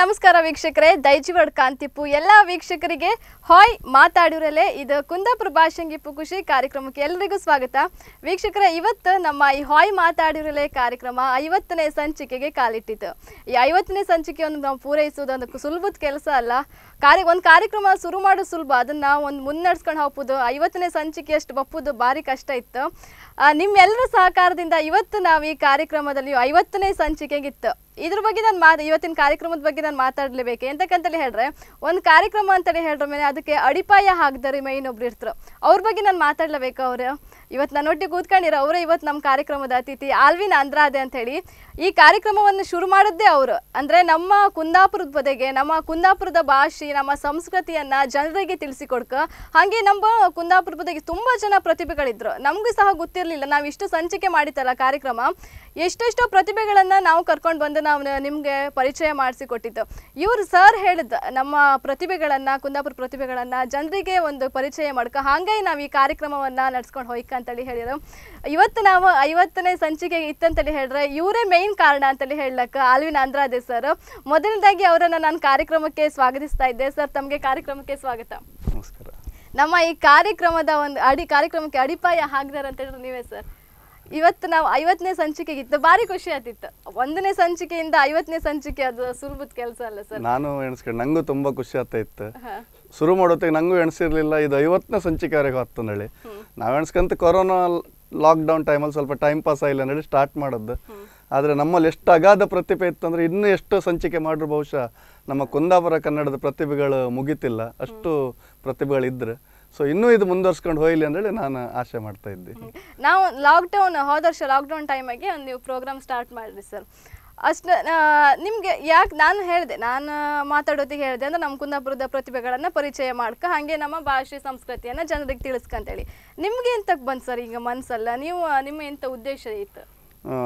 ನಮಸ್ಕಾರ ವೀಕ್ಷಕರೇ ದೈಜಿವಡ್ ಕಾಂತಿಪ್ಪು ಎಲ್ಲ ವೀಕ್ಷಕರಿಗೆ ಹಾಯ್ ಮಾತಾಡಿರಲೆ ಇದು ಕುಂದಾಪುರ ಭಾಷಂಗಿಪ್ಪು ಖುಷಿ ಕಾರ್ಯಕ್ರಮಕ್ಕೆ ಎಲ್ಲರಿಗೂ ಸ್ವಾಗತ ವೀಕ್ಷಕರೇ ಇವತ್ತು ನಮ್ಮ ಈ ಹಾಯ್ ಮಾತಾಡಿರಲೆ ಕಾರ್ಯಕ್ರಮ ಐವತ್ತನೇ ಸಂಚಿಕೆಗೆ ಕಾಲಿಟ್ಟಿತು ಈ ಐವತ್ತನೇ ಸಂಚಿಕೆಯನ್ನು ನಾವು ಪೂರೈಸುವುದು ಒಂದು ಸುಲಭದ ಕೆಲಸ ಅಲ್ಲ ಕಾರ್ಯ ಒಂದು ಕಾರ್ಯಕ್ರಮ ಶುರು ಮಾಡೋದು ಸುಲಭ ಅದನ್ನ ಒಂದು ಮುನ್ನಡೆಸ್ಕೊಂಡು ಹೋಗ್ಬೋದು ಐವತ್ತನೇ ಸಂಚಿಕೆ ಅಷ್ಟು ಬಪ್ಪುದು ಭಾರಿ ಕಷ್ಟ ಇತ್ತು ಆ, ನಿಮ್ಮೆಲ್ಲರ ಸಹಕಾರದಿಂದ ಇವತ್ತು ನಾವು ಈ ಕಾರ್ಯಕ್ರಮದಲ್ಲಿ ಐವತ್ತನೇ ಸಂಚಿಕೆಗಿತ್ತು ಇದ್ರ ಬಗ್ಗೆ ನಾನು ಮಾತು ಇವತ್ತಿನ ಕಾರ್ಯಕ್ರಮದ ಬಗ್ಗೆ ನಾನು ಮಾತಾಡಲೇಬೇಕು ಎಂತಕ್ಕಂತೇಳಿ ಹೇಳ್ರೆ ಒಂದು ಕಾರ್ಯಕ್ರಮ ಅಂತೇಳಿ ಹೇಳ್ರ ಮೇಲೆ ಅದಕ್ಕೆ ಅಡಿಪಾಯ ಹಾಕ್ದಾರೆ ಮೈನ್ ಒಬ್ರು ಇರ್ತಾರೆ ಅವ್ರ ಬಗ್ಗೆ ನಾನು ಮಾತಾಡ್ಲೇಬೇಕು ಅವ್ರು ಇವತ್ತು ನನ್ನೊಟ್ಟಿಗೆ ಕೂತ್ಕೊಂಡಿರೋ ಅವರೇ ಇವತ್ತು ನಮ್ಮ ಕಾರ್ಯಕ್ರಮದ ಅತಿಥಿ ಆಲ್ವಿನ್ ಅಂದ್ರಾದೆ ಅಂತ ಹೇಳಿ ಈ ಕಾರ್ಯಕ್ರಮವನ್ನು ಶುರು ಮಾಡಿದ್ದೇ ಅವರು ಅಂದ್ರೆ ನಮ್ಮ ಕುಂದಾಪುರದ ಬದೆಗೆ ನಮ್ಮ ಕುಂದಾಪುರದ ಭಾಷೆ ನಮ್ಮ ಸಂಸ್ಕೃತಿಯನ್ನ ಜನರಿಗೆ ತಿಳಿಸಿಕೊಡ್ಕ ಹಾಗೆ ನಮ್ಮ ಕುಂದಾಪುರ ಬದೆಗೆ ತುಂಬಾ ಜನ ಪ್ರತಿಭೆಗಳಿದ್ರು ನಮಗೂ ಸಹ ಗೊತ್ತಿರಲಿಲ್ಲ ನಾವು ಇಷ್ಟು ಸಂಚಿಕೆ ಮಾಡಿತ್ತಲ್ಲ ಕಾರ್ಯಕ್ರಮ ಎಷ್ಟೆಷ್ಟೋ ಪ್ರತಿಭೆಗಳನ್ನ ನಾವು ಕರ್ಕೊಂಡು ಬಂದು ನಾವು ನ- ನಿಮ್ಗೆ ಪರಿಚಯ ಮಾಡಿಸಿ ಕೊಟ್ಟಿದ್ದು ಇವ್ರು ಸರ್ ಹೇಳಿದ ನಮ್ಮ ಪ್ರತಿಭೆಗಳನ್ನ ಕುಂದಾಪುರ ಪ್ರತಿಭೆಗಳನ್ನ ಜನರಿಗೆ ಒಂದು ಪರಿಚಯ ಮಾಡ್ಕ ಹಾಗೆ ನಾವು ಈ ಕಾರ್ಯಕ್ರಮವನ್ನ ನಡ್ಸ್ಕೊಂಡು ಹೋಯ್ಕ ಅಂತೇಳಿ ಹೇಳಿದ್ರು ಇವತ್ತು ನಾವು ಐವತ್ತನೇ ಸಂಚಿಕೆ ಇತ್ತಂತೇಳಿ ಹೇಳಿದ್ರೆ ಇವರೇ ಮೇನ್ ಕಾರಣ ಅಂತೇಳಿ ಹೇಳಕ್ ಆಲ್ವಿನ್ ಆಂಧ್ರಾದೆ ಸರ್ ಮೊದಲನೇದಾಗಿ ಅವರನ್ನ ನಾನು ಕಾರ್ಯಕ್ರಮಕ್ಕೆ ಸ್ವಾಗತಿಸ್ತಾ ಇದ್ದೆ ಸರ್ ತಮಗೆ ಕಾರ್ಯಕ್ರಮಕ್ಕೆ ಸ್ವಾಗತ ನಮಸ್ಕಾರ ನಮ್ಮ ಈ ಕಾರ್ಯಕ್ರಮದ ಒಂದು ಅಡಿ ಕಾರ್ಯಕ್ರಮಕ್ಕೆ ಅಡಿಪಾಯ ಹಾಕ್ದಾರ ಅಂತ ಹೇಳಿದ್ರೆ ನೀವೇ ಸರ್ ಇವತ್ತು ನಾವು ಐವತ್ತನೇ ಸಂಚಿಕೆಗೆ ಇತ್ತು ಭಾರಿ ಖುಷಿ ಆಗ್ತಿತ್ತು ಒಂದನೇ ಸಂಚಿಕೆಯಿಂದ ಐವತ್ತನೇ ಸಂಚಿಕೆ ಅದು ಸುಲಭದ ಕೆಲಸ ಅಲ್ಲ ಸರ್ ನಾನು ಎಣಿಸ್ಕೊಂಡು ನಂಗೂ ತುಂಬ ಖುಷಿ ಆಗ್ತಾ ಇತ್ತು ಶುರು ಮಾಡೋತ್ತಿಗೆ ನಂಗೂ ಎಣಿಸಿರ್ಲಿಲ್ಲ ಇದು ಐವತ್ತನೇ ಸಂಚಿಕೆವರೆಗೆ ಹೊತ್ತು ಹೇಳಿ ನಾವು ಎಣಿಸ್ಕೊಂತ ಕೊರೋನಾ ಲಾಕ್ಡೌನ್ ಟೈಮಲ್ಲಿ ಸ್ವಲ್ಪ ಟೈಮ್ ಪಾಸ್ ಆಗಿಲ್ಲ ಹೇಳಿ ಸ್ಟಾರ್ಟ್ ಮಾಡೋದು ಆದರೆ ನಮ್ಮಲ್ಲಿ ಎಷ್ಟು ಅಗಾಧ ಪ್ರತಿಭೆ ಇತ್ತು ಅಂದರೆ ಇನ್ನೂ ಎಷ್ಟು ಸಂಚಿಕೆ ಮಾಡಿದ್ರು ಬಹುಶಃ ನಮ್ಮ ಕುಂದಾಪುರ ಕನ್ನಡದ ಪ್ರತಿಭೆಗಳು ಮುಗಿತಿಲ್ಲ ಅಷ್ಟು ಪ್ರತಿಭೆಗಳಿದ್ರೆ ಸೊ ಇನ್ನೂ ಇದು ಮುಂದುವರ್ಸ್ಕೊಂಡು ಹೋಯ್ಲಿ ಅಂದೇಳಿ ನಾನು ಆಸೆ ಮಾಡ್ತಾ ಇದ್ದೆ ನಾವು ಲಾಕ್ಡೌನ್ ಹೋದ ವರ್ಷ ಲಾಕ್ಡೌನ್ ಟೈಮಾಗೆ ಒಂದು ನೀವು ಪ್ರೋಗ್ರಾಮ್ ಸ್ಟಾರ್ಟ್ ಮಾಡಿರಿ ಸರ್ ಅಷ್ಟು ನಿಮಗೆ ಯಾಕೆ ನಾನು ಹೇಳಿದೆ ನಾನು ಮಾತಾಡೋತಿಗೆ ಹೇಳಿದೆ ಅಂದ್ರೆ ನಮ್ಮ ಕುಂದಾಪುರದ ಪ್ರತಿಭೆಗಳನ್ನು ಪರಿಚಯ ಮಾಡ್ಕ ಹಾಗೆ ನಮ್ಮ ಭಾಷೆ ಸಂಸ್ಕೃತಿಯನ್ನು ಜನರಿಗೆ ತಿಳಿಸ್ಕಂತೇಳಿ ನಿಮ್ಗೆ ಎಂತಕ್ಕೆ ಬಂತು ಸರ್ ಈಗ ಮನ್ಸಲ್ಲ ನೀವು ನಿಮ್ಮ ಎಂತ ಉದ್ದೇಶ ಇತ್ತು ಆ,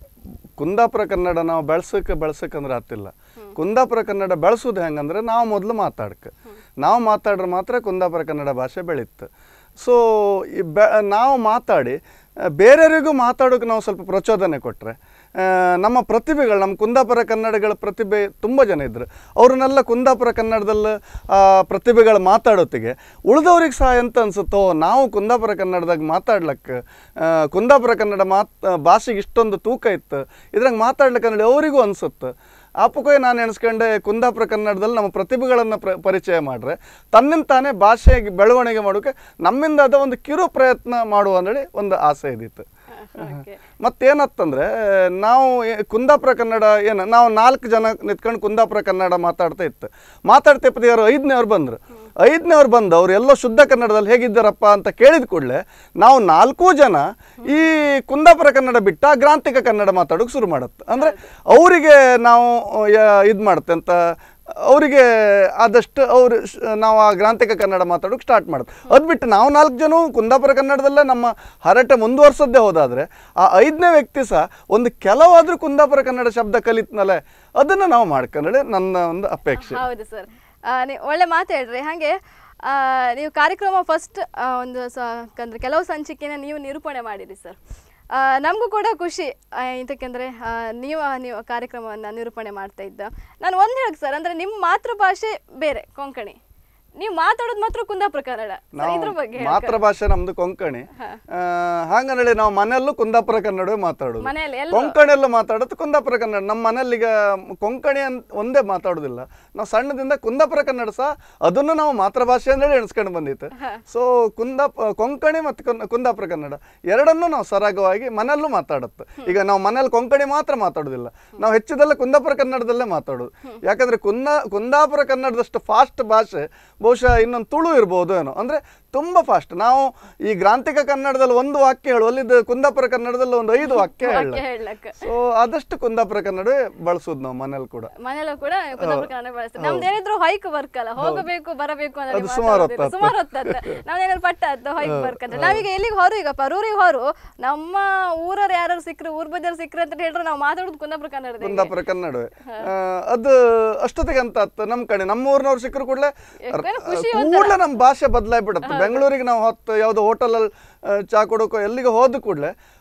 ಕುಂದಾಪುರ ಕನ್ನಡ ನಾವು ಬೆಳ್ಸಕ್ಕೆ ಬೆಳ್ಸಕ್ಕಂದ್ರೆ ಆತಿಲ್ಲ ಕುಂದಾಪುರ ಕನ್ನಡ ಬೆಳೆಸೋದು ಹೆಂಗಂದ್ರೆ ನಾವು ಮೊದಲು ಮಾತಾಡ್ಕ ನಾವು ಮಾತಾಡ್ರೆ ಮಾತ್ರ ಕುಂದಾಪುರ ಕನ್ನಡ ಭಾಷೆ ಬೆಳೀತು ಸೊ ಈ ಬೆ ನಾವು ಮಾತಾಡಿ ಆ, ಬೇರೆಯವರಿಗೂ ಮಾತಾಡೋಕೆ ನಾವು ಸ್ವಲ್ಪ ಪ್ರಚೋದನೆ ಕೊಟ್ಟರೆ ನಮ್ಮ ಪ್ರತಿಭೆಗಳು ನಮ್ಮ ಕುಂದಾಪುರ ಕನ್ನಡಗಳ ಪ್ರತಿಭೆ ತುಂಬ ಜನ ಇದ್ದರು ಅವ್ರನ್ನೆಲ್ಲ ಕುಂದಾಪುರ ಕನ್ನಡದಲ್ಲಿ ಆ, ಪ್ರತಿಭೆಗಳು ಮಾತಾಡೋತ್ತಿಗೆ ಉಳಿದವ್ರಿಗೆ ಸಹ ಎಂತ ಅನ್ಸುತ್ತೋ ನಾವು ಕುಂದಾಪುರ ಕನ್ನಡದಾಗ ಮಾತಾಡ್ಲಕ್ಕೆ ಆ, ಕುಂದಾಪುರ ಕನ್ನಡ ಮಾತ್ ಭಾಷೆಗೆ ಇಷ್ಟೊಂದು ತೂಕ ಇತ್ತು ಇದ್ರಾಗ ಮಾತಾಡ್ಲಿಕ್ಕೆ ಅನ್ನೋದು ಅವರಿಗೂ ಅನ್ಸುತ್ತೆ ಆಪಕ್ಕೋಯ್ ನಾನು ಎಣಿಸ್ಕೊಂಡೆ ಕುಂದಾಪುರ ಕನ್ನಡದಲ್ಲಿ ನಮ್ಮ ಪ್ರತಿಭೆಗಳನ್ನು ಪ್ರ ಪರಿಚಯ ಮಾಡ್ರೆ ತನ್ನಿಂದ ತಾನೇ ಭಾಷೆಗೆ ಬೆಳವಣಿಗೆ ಮಾಡೋಕೆ ನಮ್ಮಿಂದ ಅದ ಒಂದು ಕಿರು ಪ್ರಯತ್ನ ಮಾಡುವ ಅಂದೇಳಿ ಒಂದು ಆಸೆ ಇದ್ದಿತ್ತು ಓಕೆ ಮತ್ತೇನತ್ತಂದ್ರೆ ನಾವು ಏ- ಕುಂದಾಪುರ ಕನ್ನಡ ಏನು ನಾವು ನಾಲ್ಕು ಜನ ನಿಂತ್ಕೊಂಡು ಕುಂದಾಪುರ ಕನ್ನಡ ಮಾತಾಡ್ತಾ ಇತ್ತು ಮಾತಾಡ್ತಿಪ್ಪದ ಯಾರು ಐದನೇವ್ರು ಬಂದರು ಐದನೇವ್ರು ಬಂದು ಅವ್ರು ಎಲ್ಲೋ ಶುದ್ಧ ಕನ್ನಡದಲ್ಲಿ ಹೇಗಿದ್ದಾರಪ್ಪ ಅಂತ ಕೇಳಿದ ಕೂಡಲೇ ನಾವು ನಾಲ್ಕೂ ಜನ ಈ ಕುಂದಾಪುರ ಕನ್ನಡ ಬಿಟ್ಟ ಗ್ರಾಂಥಿಕ ಕನ್ನಡ ಮಾತಾಡೋಕೆ ಶುರು ಮಾಡುತ್ತೆ ಅಂದರೆ ಅವರಿಗೆ ನಾವು ಇದು ಮಾಡುತ್ತೆ ಅಂತ ಅವರಿಗೆ ಆದಷ್ಟು ಅವರು ನಾವು ಆ ಗ್ರಾಂಥಿಕ ಕನ್ನಡ ಮಾತಾಡೋಕೆ ಸ್ಟಾರ್ಟ್ ಮಾಡೋದು ಅದು ಬಿಟ್ಟು ನಾವು ನಾಲ್ಕು ಜನ ಕುಂದಾಪುರ ಕನ್ನಡದಲ್ಲೇ ನಮ್ಮ ಹರಟೆ ಮುಂದುವರ್ಸೋದೇ ಹೋದಾದರೆ ಆ ಐದನೇ ವ್ಯಕ್ತಿ ಸಹ ಒಂದು ಕೆಲವಾದ್ರೂ ಕುಂದಾಪುರ ಕನ್ನಡ ಶಬ್ದ ಕಲಿತ್ನಲೆ ಅದನ್ನು ನಾವು ಮಾಡ್ಕೊಂಡ್ರೆ ನನ್ನ ಒಂದು ಅಪೇಕ್ಷೆ ಹೌದು ಸರ್ ನೀವು ಒಳ್ಳೆ ಮಾತು ಹೇಳ್ರಿ ಹಾಗೆ ಆ, ನೀವು ಕಾರ್ಯಕ್ರಮ ಫಸ್ಟ್ ಒಂದು ಸ ಅಂದ್ರೆ ಕೆಲವು ಸಂಚಿಕೆನ ನೀವು ನಿರೂಪಣೆ ಮಾಡಿರಿ ಸರ್ ನಮಗೂ ಕೂಡ ಖುಷಿ ಆ, ಇದಕ್ಕೆಂದ್ರೆ ಆ, ನೀವು ನೀವು ಕಾರ್ಯಕ್ರಮವನ್ನು ನಿರೂಪಣೆ ಮಾಡ್ತಾ ಇದ್ದ ನಾನು ಒಂದು ಹೇಳಕ್ ಸರ್ ಅಂದ್ರೆ ನಿಮ್ಮ ಮಾತೃಭಾಷೆ ಬೇರೆ ಕೊಂಕಣಿ ನೀವು ಮಾತಾಡೋದು ಮಾತ್ರ ಕುಂದಾಪುರ ಕನ್ನಡ ಸರ್, ಇದ್ರ ಬಗ್ಗೆ ನಾವು ಹೇಳ್ಕ- ಮಾತೃಭಾಷೆ ನಮ್ದು ಕೊಂಕಣಿ ಆ, ಹಾಗಂದೇಳಿ ನಾವು ಮನೆಯಲ್ಲೂ ಕುಂದಾಪುರ ಕನ್ನಡವೇ ಮಾತಾಡೋದು ಮನೆಯಲ್ಲಿ ಎಲ್ಲ ಕೊಂಕಣಿಯಲ್ಲೂ ಮಾತಾಡೋದು ಕುಂದಾಪುರ ಕನ್ನಡ ನಮ್ಮ ಮನೇಲಿ ಈಗ ಕೊಂಕಣಿ ಅಂತ ಒಂದೇ ಮಾತಾಡೋದಿಲ್ಲ ನಾವು ಸಣ್ಣದಿಂದ ಕುಂದಾಪುರ ಕನ್ನಡ ಸಹ ಅದನ್ನು ನಾವು ಮಾತೃಭಾಷೆ ಅಂತೇಳಿ ಎಣಿಸ್ಕೊಂಡು ಬಂದಿತ್ತು ಸೊ ಕುಂದಾಪ ಕೊಂಕಣಿ ಮತ್ತು ಕುನ್- ಕುಂದಾಪುರ ಕನ್ನಡ ಎರಡನ್ನೂ ನಾವು ಸರಾಗವಾಗಿ ಮನೆಯಲ್ಲೂ ಮಾತಾಡುತ್ತೆ ಈಗ ನಾವು ಮನೇಲಿ ಕೊಂಕಣಿ ಮಾತ್ರ ಮಾತಾಡೋದಿಲ್ಲ ನಾವು ಹೆಚ್ಚಿದೆಲ್ಲ ಕುಂದಾಪುರ ಕನ್ನಡದಲ್ಲೇ ಮಾತಾಡೋದು ಯಾಕಂದ್ರೆ ಕುಂದಾ ಕುಂದಾಪುರ ಕನ್ನಡದಷ್ಟು ಫಾಸ್ಟ್ ಭಾಷೆ ಬಹುಶಃ ಇನ್ನೊಂದು ತುಳು ಇರ್ಬೋದು ಏನೋ ಅಂದ್ರೆ ತುಂಬಾ ಫಾಸ್ಟ್ ನಾವು ಈ ಗ್ರಾಂಥಿಕ ಕನ್ನಡದಲ್ಲಿ ಒಂದು ವಾಕ್ಯ ಹೇಳುವಲ್ಲಿ ಇದು ಕುಂದಾಪುರ ಕನ್ನಡದಲ್ಲಿ ಒಂದು ಐದು ವಾಕ್ಯ ಹೇಳ ವಾಕ್ಯ ಹೇಳಕ್ ಸೊ ಆದಷ್ಟು ಕುಂದಾಪುರ ಕನ್ನಡವೇ ಬಳಸೋದು ನಾವು ಮನೇಲಿ ಕೂಡ ಮನೆಯಲ್ಲೂ ಕೂಡ ಕುಂದಾಪುರ ಕನ್ನಡ ಬಳಸ್ತೀವಿ ನಮ್ದೇನಿದ್ರು ಹೈಕ್ ವರ್ಕ್ ಅಲ್ಲ ಹೋಗಬೇಕು ಬರಬೇಕು ಅನ್ನೋದು ಅದು ಸುಮಾರು ಮಾತಾಡೋದಿಲ್ಲ. ಹೊತ್ತು ಸುಮಾರು ಹೊತ್ತತ್ತ ನಾವೇನಾದ್ರು ಪಟ್ಟ ಆಯ್ತು ಹೈಕ್ ವರ್ಕ್ ಅಂತ ನಾವೀಗ ಎಲ್ಲಿಗೆ ಹೊರು ಈಗ ಪರೂರಿಗೆ ಹೊರು ನಮ್ಮ ಊರವ್ರು ಯಾರು ಸಿಕ್ರು ಊರ್ ಬದಿಯವ್ರು ಸಿಕ್ರು ಅಂತ ಹೇಳಿದ್ರೆ ನಾವು ಮಾತಾಡೋದು ಕುಂದಾಪುರ ಕನ್ನಡದ ಕುಂದಾಪುರ ಕನ್ನಡವೇ ಆ, ಅದು ಅಷ್ಟೊತ್ತಿಗೆ ಅಂತ ಆತು ನಮ್ಮ ಕಡೆ ನಮ್ಮ ಊರಿನವ್ರು ಸಿಕ್ಕರು ಕೂಡಲೇ ಯಾಕಂದ್ರೆ ಖುಷಿ ಕೂಡಲೇ ನಮ್ಮ ಭಾಷೆ ಬದಲಾಗ್ಬಿಡುತ್ತೆ ಬೆಂಗಳೂರಿಗೆ ನಾವು ಹೊತ್ತು ಯಾವುದೋ ಹೋಟೆಲಲ್ಲಿ ಚಾ ಕೊಡೋಕೋ ಎಲ್ಲಿಗೆ ಹೋದ ಕೂಡಲೇ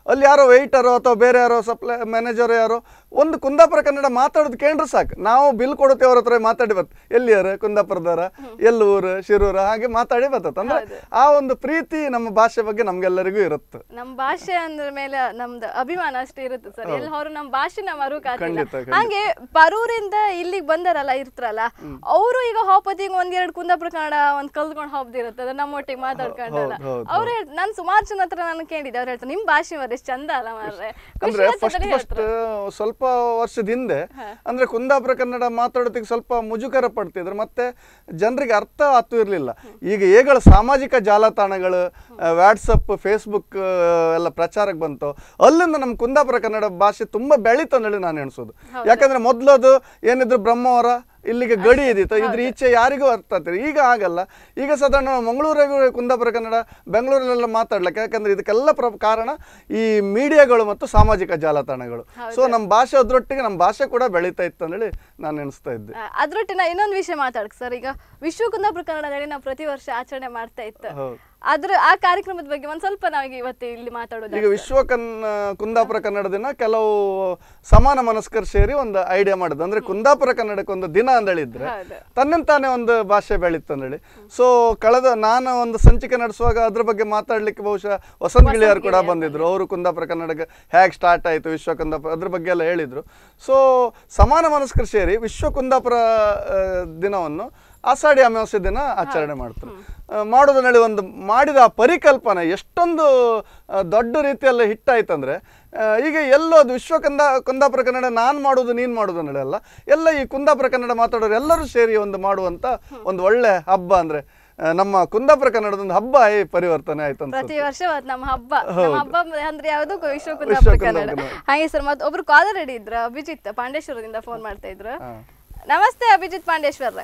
ಅಲ್ಲಿ ಯಾರೋ ವೆಯ್ಟರೋ ಅಥವಾ ಬೇರೆ ಯಾರೋ ಸಪ್ಲೈ ಮ್ಯಾನೇಜರ್ ಯಾರೋ ಒಂದು ಕುಂದಾಪುರ ಕನ್ನಡ ಮಾತಾಡೋದು ಕೇಂದ್ರ ಸಾಕು ನಾವು ಬಿಲ್ ಕೊಡುತ್ತೇವೆ ಅವ್ರ ಹತ್ರ ಮಾತಾಡಿ ಬತ್ ಎಲ್ಲಿಯಾರ ಕುಂದಾಪುರದವರ ಎಲ್ಲಿ ಊರು ಶಿರೂರ ಹಾಗೆ ಮಾತಾಡಿ ಬರ್ತದೆ ಅಂದ್ರೆ ಆ ಒಂದು ಪ್ರೀತಿ ನಮ್ಮ ಭಾಷೆ ಬಗ್ಗೆ ನಮ್ಗೆಲ್ಲರಿಗೂ ಇರುತ್ತೆ ನಮ್ ಭಾಷೆ ಅಂದ್ರ ಮೇಲೆ ನಮ್ದು ಅಭಿಮಾನ ಅಷ್ಟೇ ಇರುತ್ತೆ ಸರ್ ಎಲ್ಲಿ ಅವ್ರು ನಮ್ ಭಾಷೆ ನಾವ್ ಅರುಕಾತಿಲ್ಲ ಖಂಡಿತ, ಖಂಡಿತ. ಹಂಗೆ ಪರೂರಿಂದ ಇಲ್ಲಿಗೆ ಬಂದಾರಲ್ಲ ಇರ್ತಾರಲ್ಲ ಅವರು ಈಗ ಹೋಪತಿಗೆ ಒಂದೆರಡು ಕುಂದಾಪುರ ಕನ್ನಡ ಒಂದ್ ಕಲ್ತ್ಕೊಂಡ್ ಹೋಗ್ದಿರುತ್ತೆ ನಮ್ಮೊಟ್ಟಿಗೆ ಮಾತಾಡ್ಕೊಂಡಲ್ಲ ಹೌದು, ಹೌದು, ಅವ್ರು ಹೇಳ್ ನಾನ್ ಸುಮಾರು ಜನ ಹತ್ರ ನಾನು ಕೇಳಿದ್ದೆ ಅವ್ರು ಹೇಳ್ತಾರೆ ನಿಮ್ ಭಾಷೆ ಮರ ಎಷ್ಟು ಚಂದ ಅಲ್ಲ ಮಾರ್ರೆ ಖುಷಿ ಅಂದ್ರೆ ಆಯ್ತು ಫಸ್ಟ್ ಅಂತಾನೆ ಫಸ್ಟ್ ಹೇಳ್ತಾರೆ ಸ್ವಲ್ಪ ವರ್ಷದ ಹಿಂದೆ ಅಂದ್ರೆ ಕುಂದಾಪುರ ಕನ್ನಡ ಮಾತಾಡೋದಕ್ಕೆ ಸ್ವಲ್ಪ ಮುಜುಗರ ಪಡ್ತಿದ್ರು ಮತ್ತೆ ಜನರಿಗೆ ಅರ್ಥ ಆಗ್ತಾ ಇರಲಿಲ್ಲ ಈಗ ಏಗಳು ಸಾಮಾಜಿಕ ಜಾಲತಾಣಗಳು ವಾಟ್ಸಪ್ ಫೇಸ್ಬುಕ್ ಎಲ್ಲ ಪ್ರಚಾರಕ್ಕೆ ಬಂತು ಅಲ್ಲಿಂದ ನಮ್ಮ ಕುಂದಾಪುರ ಕನ್ನಡ ಭಾಷೆ ತುಂಬಾ ಬೆಳೀತು ಅಂತೇಳಿ ನಾನು ಎಣಿಸೋದು ಯಾಕಂದ್ರೆ ಮೊದಲು ಅದು ಏನಿದ್ರು ಬ್ರಹ್ಮವರ ಇಲ್ಲಿಗೆ ಗಡಿ ಇದ್ದಿತ್ತು ಇದ್ರ ಈಚೆ ಯಾರಿಗೂ ಅರ್ಥ ಆಗ್ತಿಲ್ಲ ಈಗ ಆಗಲ್ಲ ಈಗ ಸಾಧಾರಣ ಮಂಗಳೂರಿಗೂ ಕುಂದಾಪುರ ಕನ್ನಡ ಬೆಂಗಳೂರಲ್ಲೆಲ್ಲ ಮಾತಾಡ್ಲಿಕ್ಕೆ ಯಾಕಂದ್ರೆ ಇದಕ್ಕೆಲ್ಲ ಪ್ರ ಕಾರಣ ಈ ಮೀಡಿಯಾಗಳು ಮತ್ತು ಸಾಮಾಜಿಕ ಜಾಲತಾಣಗಳು ಸೊ ನಮ್ಮ ಭಾಷೆ ಅದ್ರೊಟ್ಟಿಗೆ ನಮ್ಮ ಭಾಷೆ ಕೂಡ ಬೆಳೀತಾ ಇತ್ತು ಅಂತೇಳಿ ನಾನು ಎಣಿಸ್ತಾ ಇದ್ದೆ ಆ, ಅದ್ರೊಟ್ಟಿಗೆ ನಾ ಇನ್ನೊಂದು ವಿಷಯ ಮಾತಾಡಕ್ ಸರ್ ಈಗ ವಿಶ್ವ ಕುಂದಾಪುರ ಕನ್ನಡ ಹೇಳಿ ನಾವು ಪ್ರತಿ ವರ್ಷ ಆಚರಣೆ ಮಾಡ್ತಾ ಇತ್ತು ಹೌದು ಅದ್ರ ಆ ಕಾರ್ಯಕ್ರಮದ ಬಗ್ಗೆ ಒಂದ್ ಸ್ವಲ್ಪ ನಾವೀಗ ಇವತ್ತು ಇಲ್ಲಿ ಮಾತಾಡೋದು ಈಗ ವಿಶ್ವ ಕನ್ ಕುಂದಾಪುರ ಕನ್ನಡ ದಿನ ಕೆಲವು ಸಮಾನ ಮನಸ್ಕರು ಸೇರಿ ಒಂದು ಐಡಿಯಾ ಮಾಡಿದ್ದು ಅಂದ್ರೆ ಕುಂದಾಪುರ ಕನ್ನಡಕ್ಕೆ ಒಂದು ದಿನ ಅಂದೇಳಿದ್ರೆ ಹೌದು ತನ್ನಿಂದ ತಾನೇ ಒಂದು ಭಾಷೆ ಬೆಳೀತು ಅಂದೇಳಿ ಸೊ ಕಳೆದ ನಾನು ಒಂದು ಸಂಚಿಕೆ ನಡೆಸುವಾಗ ಅದ್ರ ಬಗ್ಗೆ ಮಾತಾಡ್ಲಿಕ್ಕೆ ಬಹುಶಃ ವಸಂತ ಗಿಳಿಯರು ಕೂಡ ಬಂದಿದ್ರು ಅವರು ಕುಂದಾಪುರ ಕನ್ನಡಕ್ಕೆ ಹೇಗೆ ಸ್ಟಾರ್ಟ್ ಆಯಿತು ವಿಶ್ವ ಕುಂದಾಪುರ ಅದ್ರ ಬಗ್ಗೆ ಎಲ್ಲ ಹೇಳಿದ್ರು ಸೊ ಸಮಾನ ಮನಸ್ಕರು ಸೇರಿ ವಿಶ್ವ ಕುಂದಾಪುರ ಆ, ದಿನವನ್ನು ಆಷಾಢಿ ಅಮಾವಾಸ್ಯೆ ದಿನ ಆಚರಣೆ ಮಾಡ್ತಾರೆ ಆ, ಮಾಡೋದನ್ನೇಳಿ ಒಂದು ಮಾಡಿದ ಆ ಪರಿಕಲ್ಪನೆ ಎಷ್ಟೊಂದು ಆ, ದೊಡ್ಡ ರೀತಿಯಲ್ಲಿ ಹಿಟ್ಟಾಯ್ತಂದ್ರೆ ಆ, ಈಗ ಎಲ್ಲೋ ಅದು ವಿಶ್ವ ಕಂದ ಕುಂದಾಪುರ ಕನ್ನಡ ನಾನು ಮಾಡೋದು ನೀನು ಮಾಡೋದು ಅನ್ನೋದು ಅಲ್ಲ ಎಲ್ಲ ಈ ಕುಂದಾಪುರ ಕನ್ನಡ ಮಾತಾಡೋರು ಎಲ್ಲರೂ ಸೇರಿ ಒಂದು ಮಾಡುವಂತ ಒಂದು ಒಳ್ಳೆ ಹಬ್ಬ ಅಂದ್ರೆ ಆ, ನಮ್ಮ ಕುಂದಾಪುರ ಕನ್ನಡದ ಒಂದು ಹಬ್ಬ ಈ ಪರಿವರ್ತನೆ ಆಯ್ತು ಅಂತ ಪ್ರತಿ ವರ್ಷ ಅವತ್ತು ನಮ್ಮ ಹಬ್ಬ ನಮ್ಮ ಹಬ್ಬ ಅಂದ್ರೆ ಯಾವುದು ವಿಶ್ವ ವಿಶ್ವ ಕುಂದಾಪುರ ಕುಂದಾಪುರ ಕನ್ನಡ ಕನ್ನಡ. ಹಾಗೆ ಸರ್ ಮತ್ತೆ ಒಬ್ರು ಕಾಲರ್ ರೆಡಿ ಇದ್ರ ಅಭಿಜಿತ್ ಪಾಂಡೇಶ್ವರದಿಂದ ಫೋನ್ ಮಾಡ್ತಾ ಇದ್ರು ಹಾ. ನಮಸ್ತೆ ಅಭಿಜಿತ್ ಪಾಂಡೇಶ್ವರ್ರೆ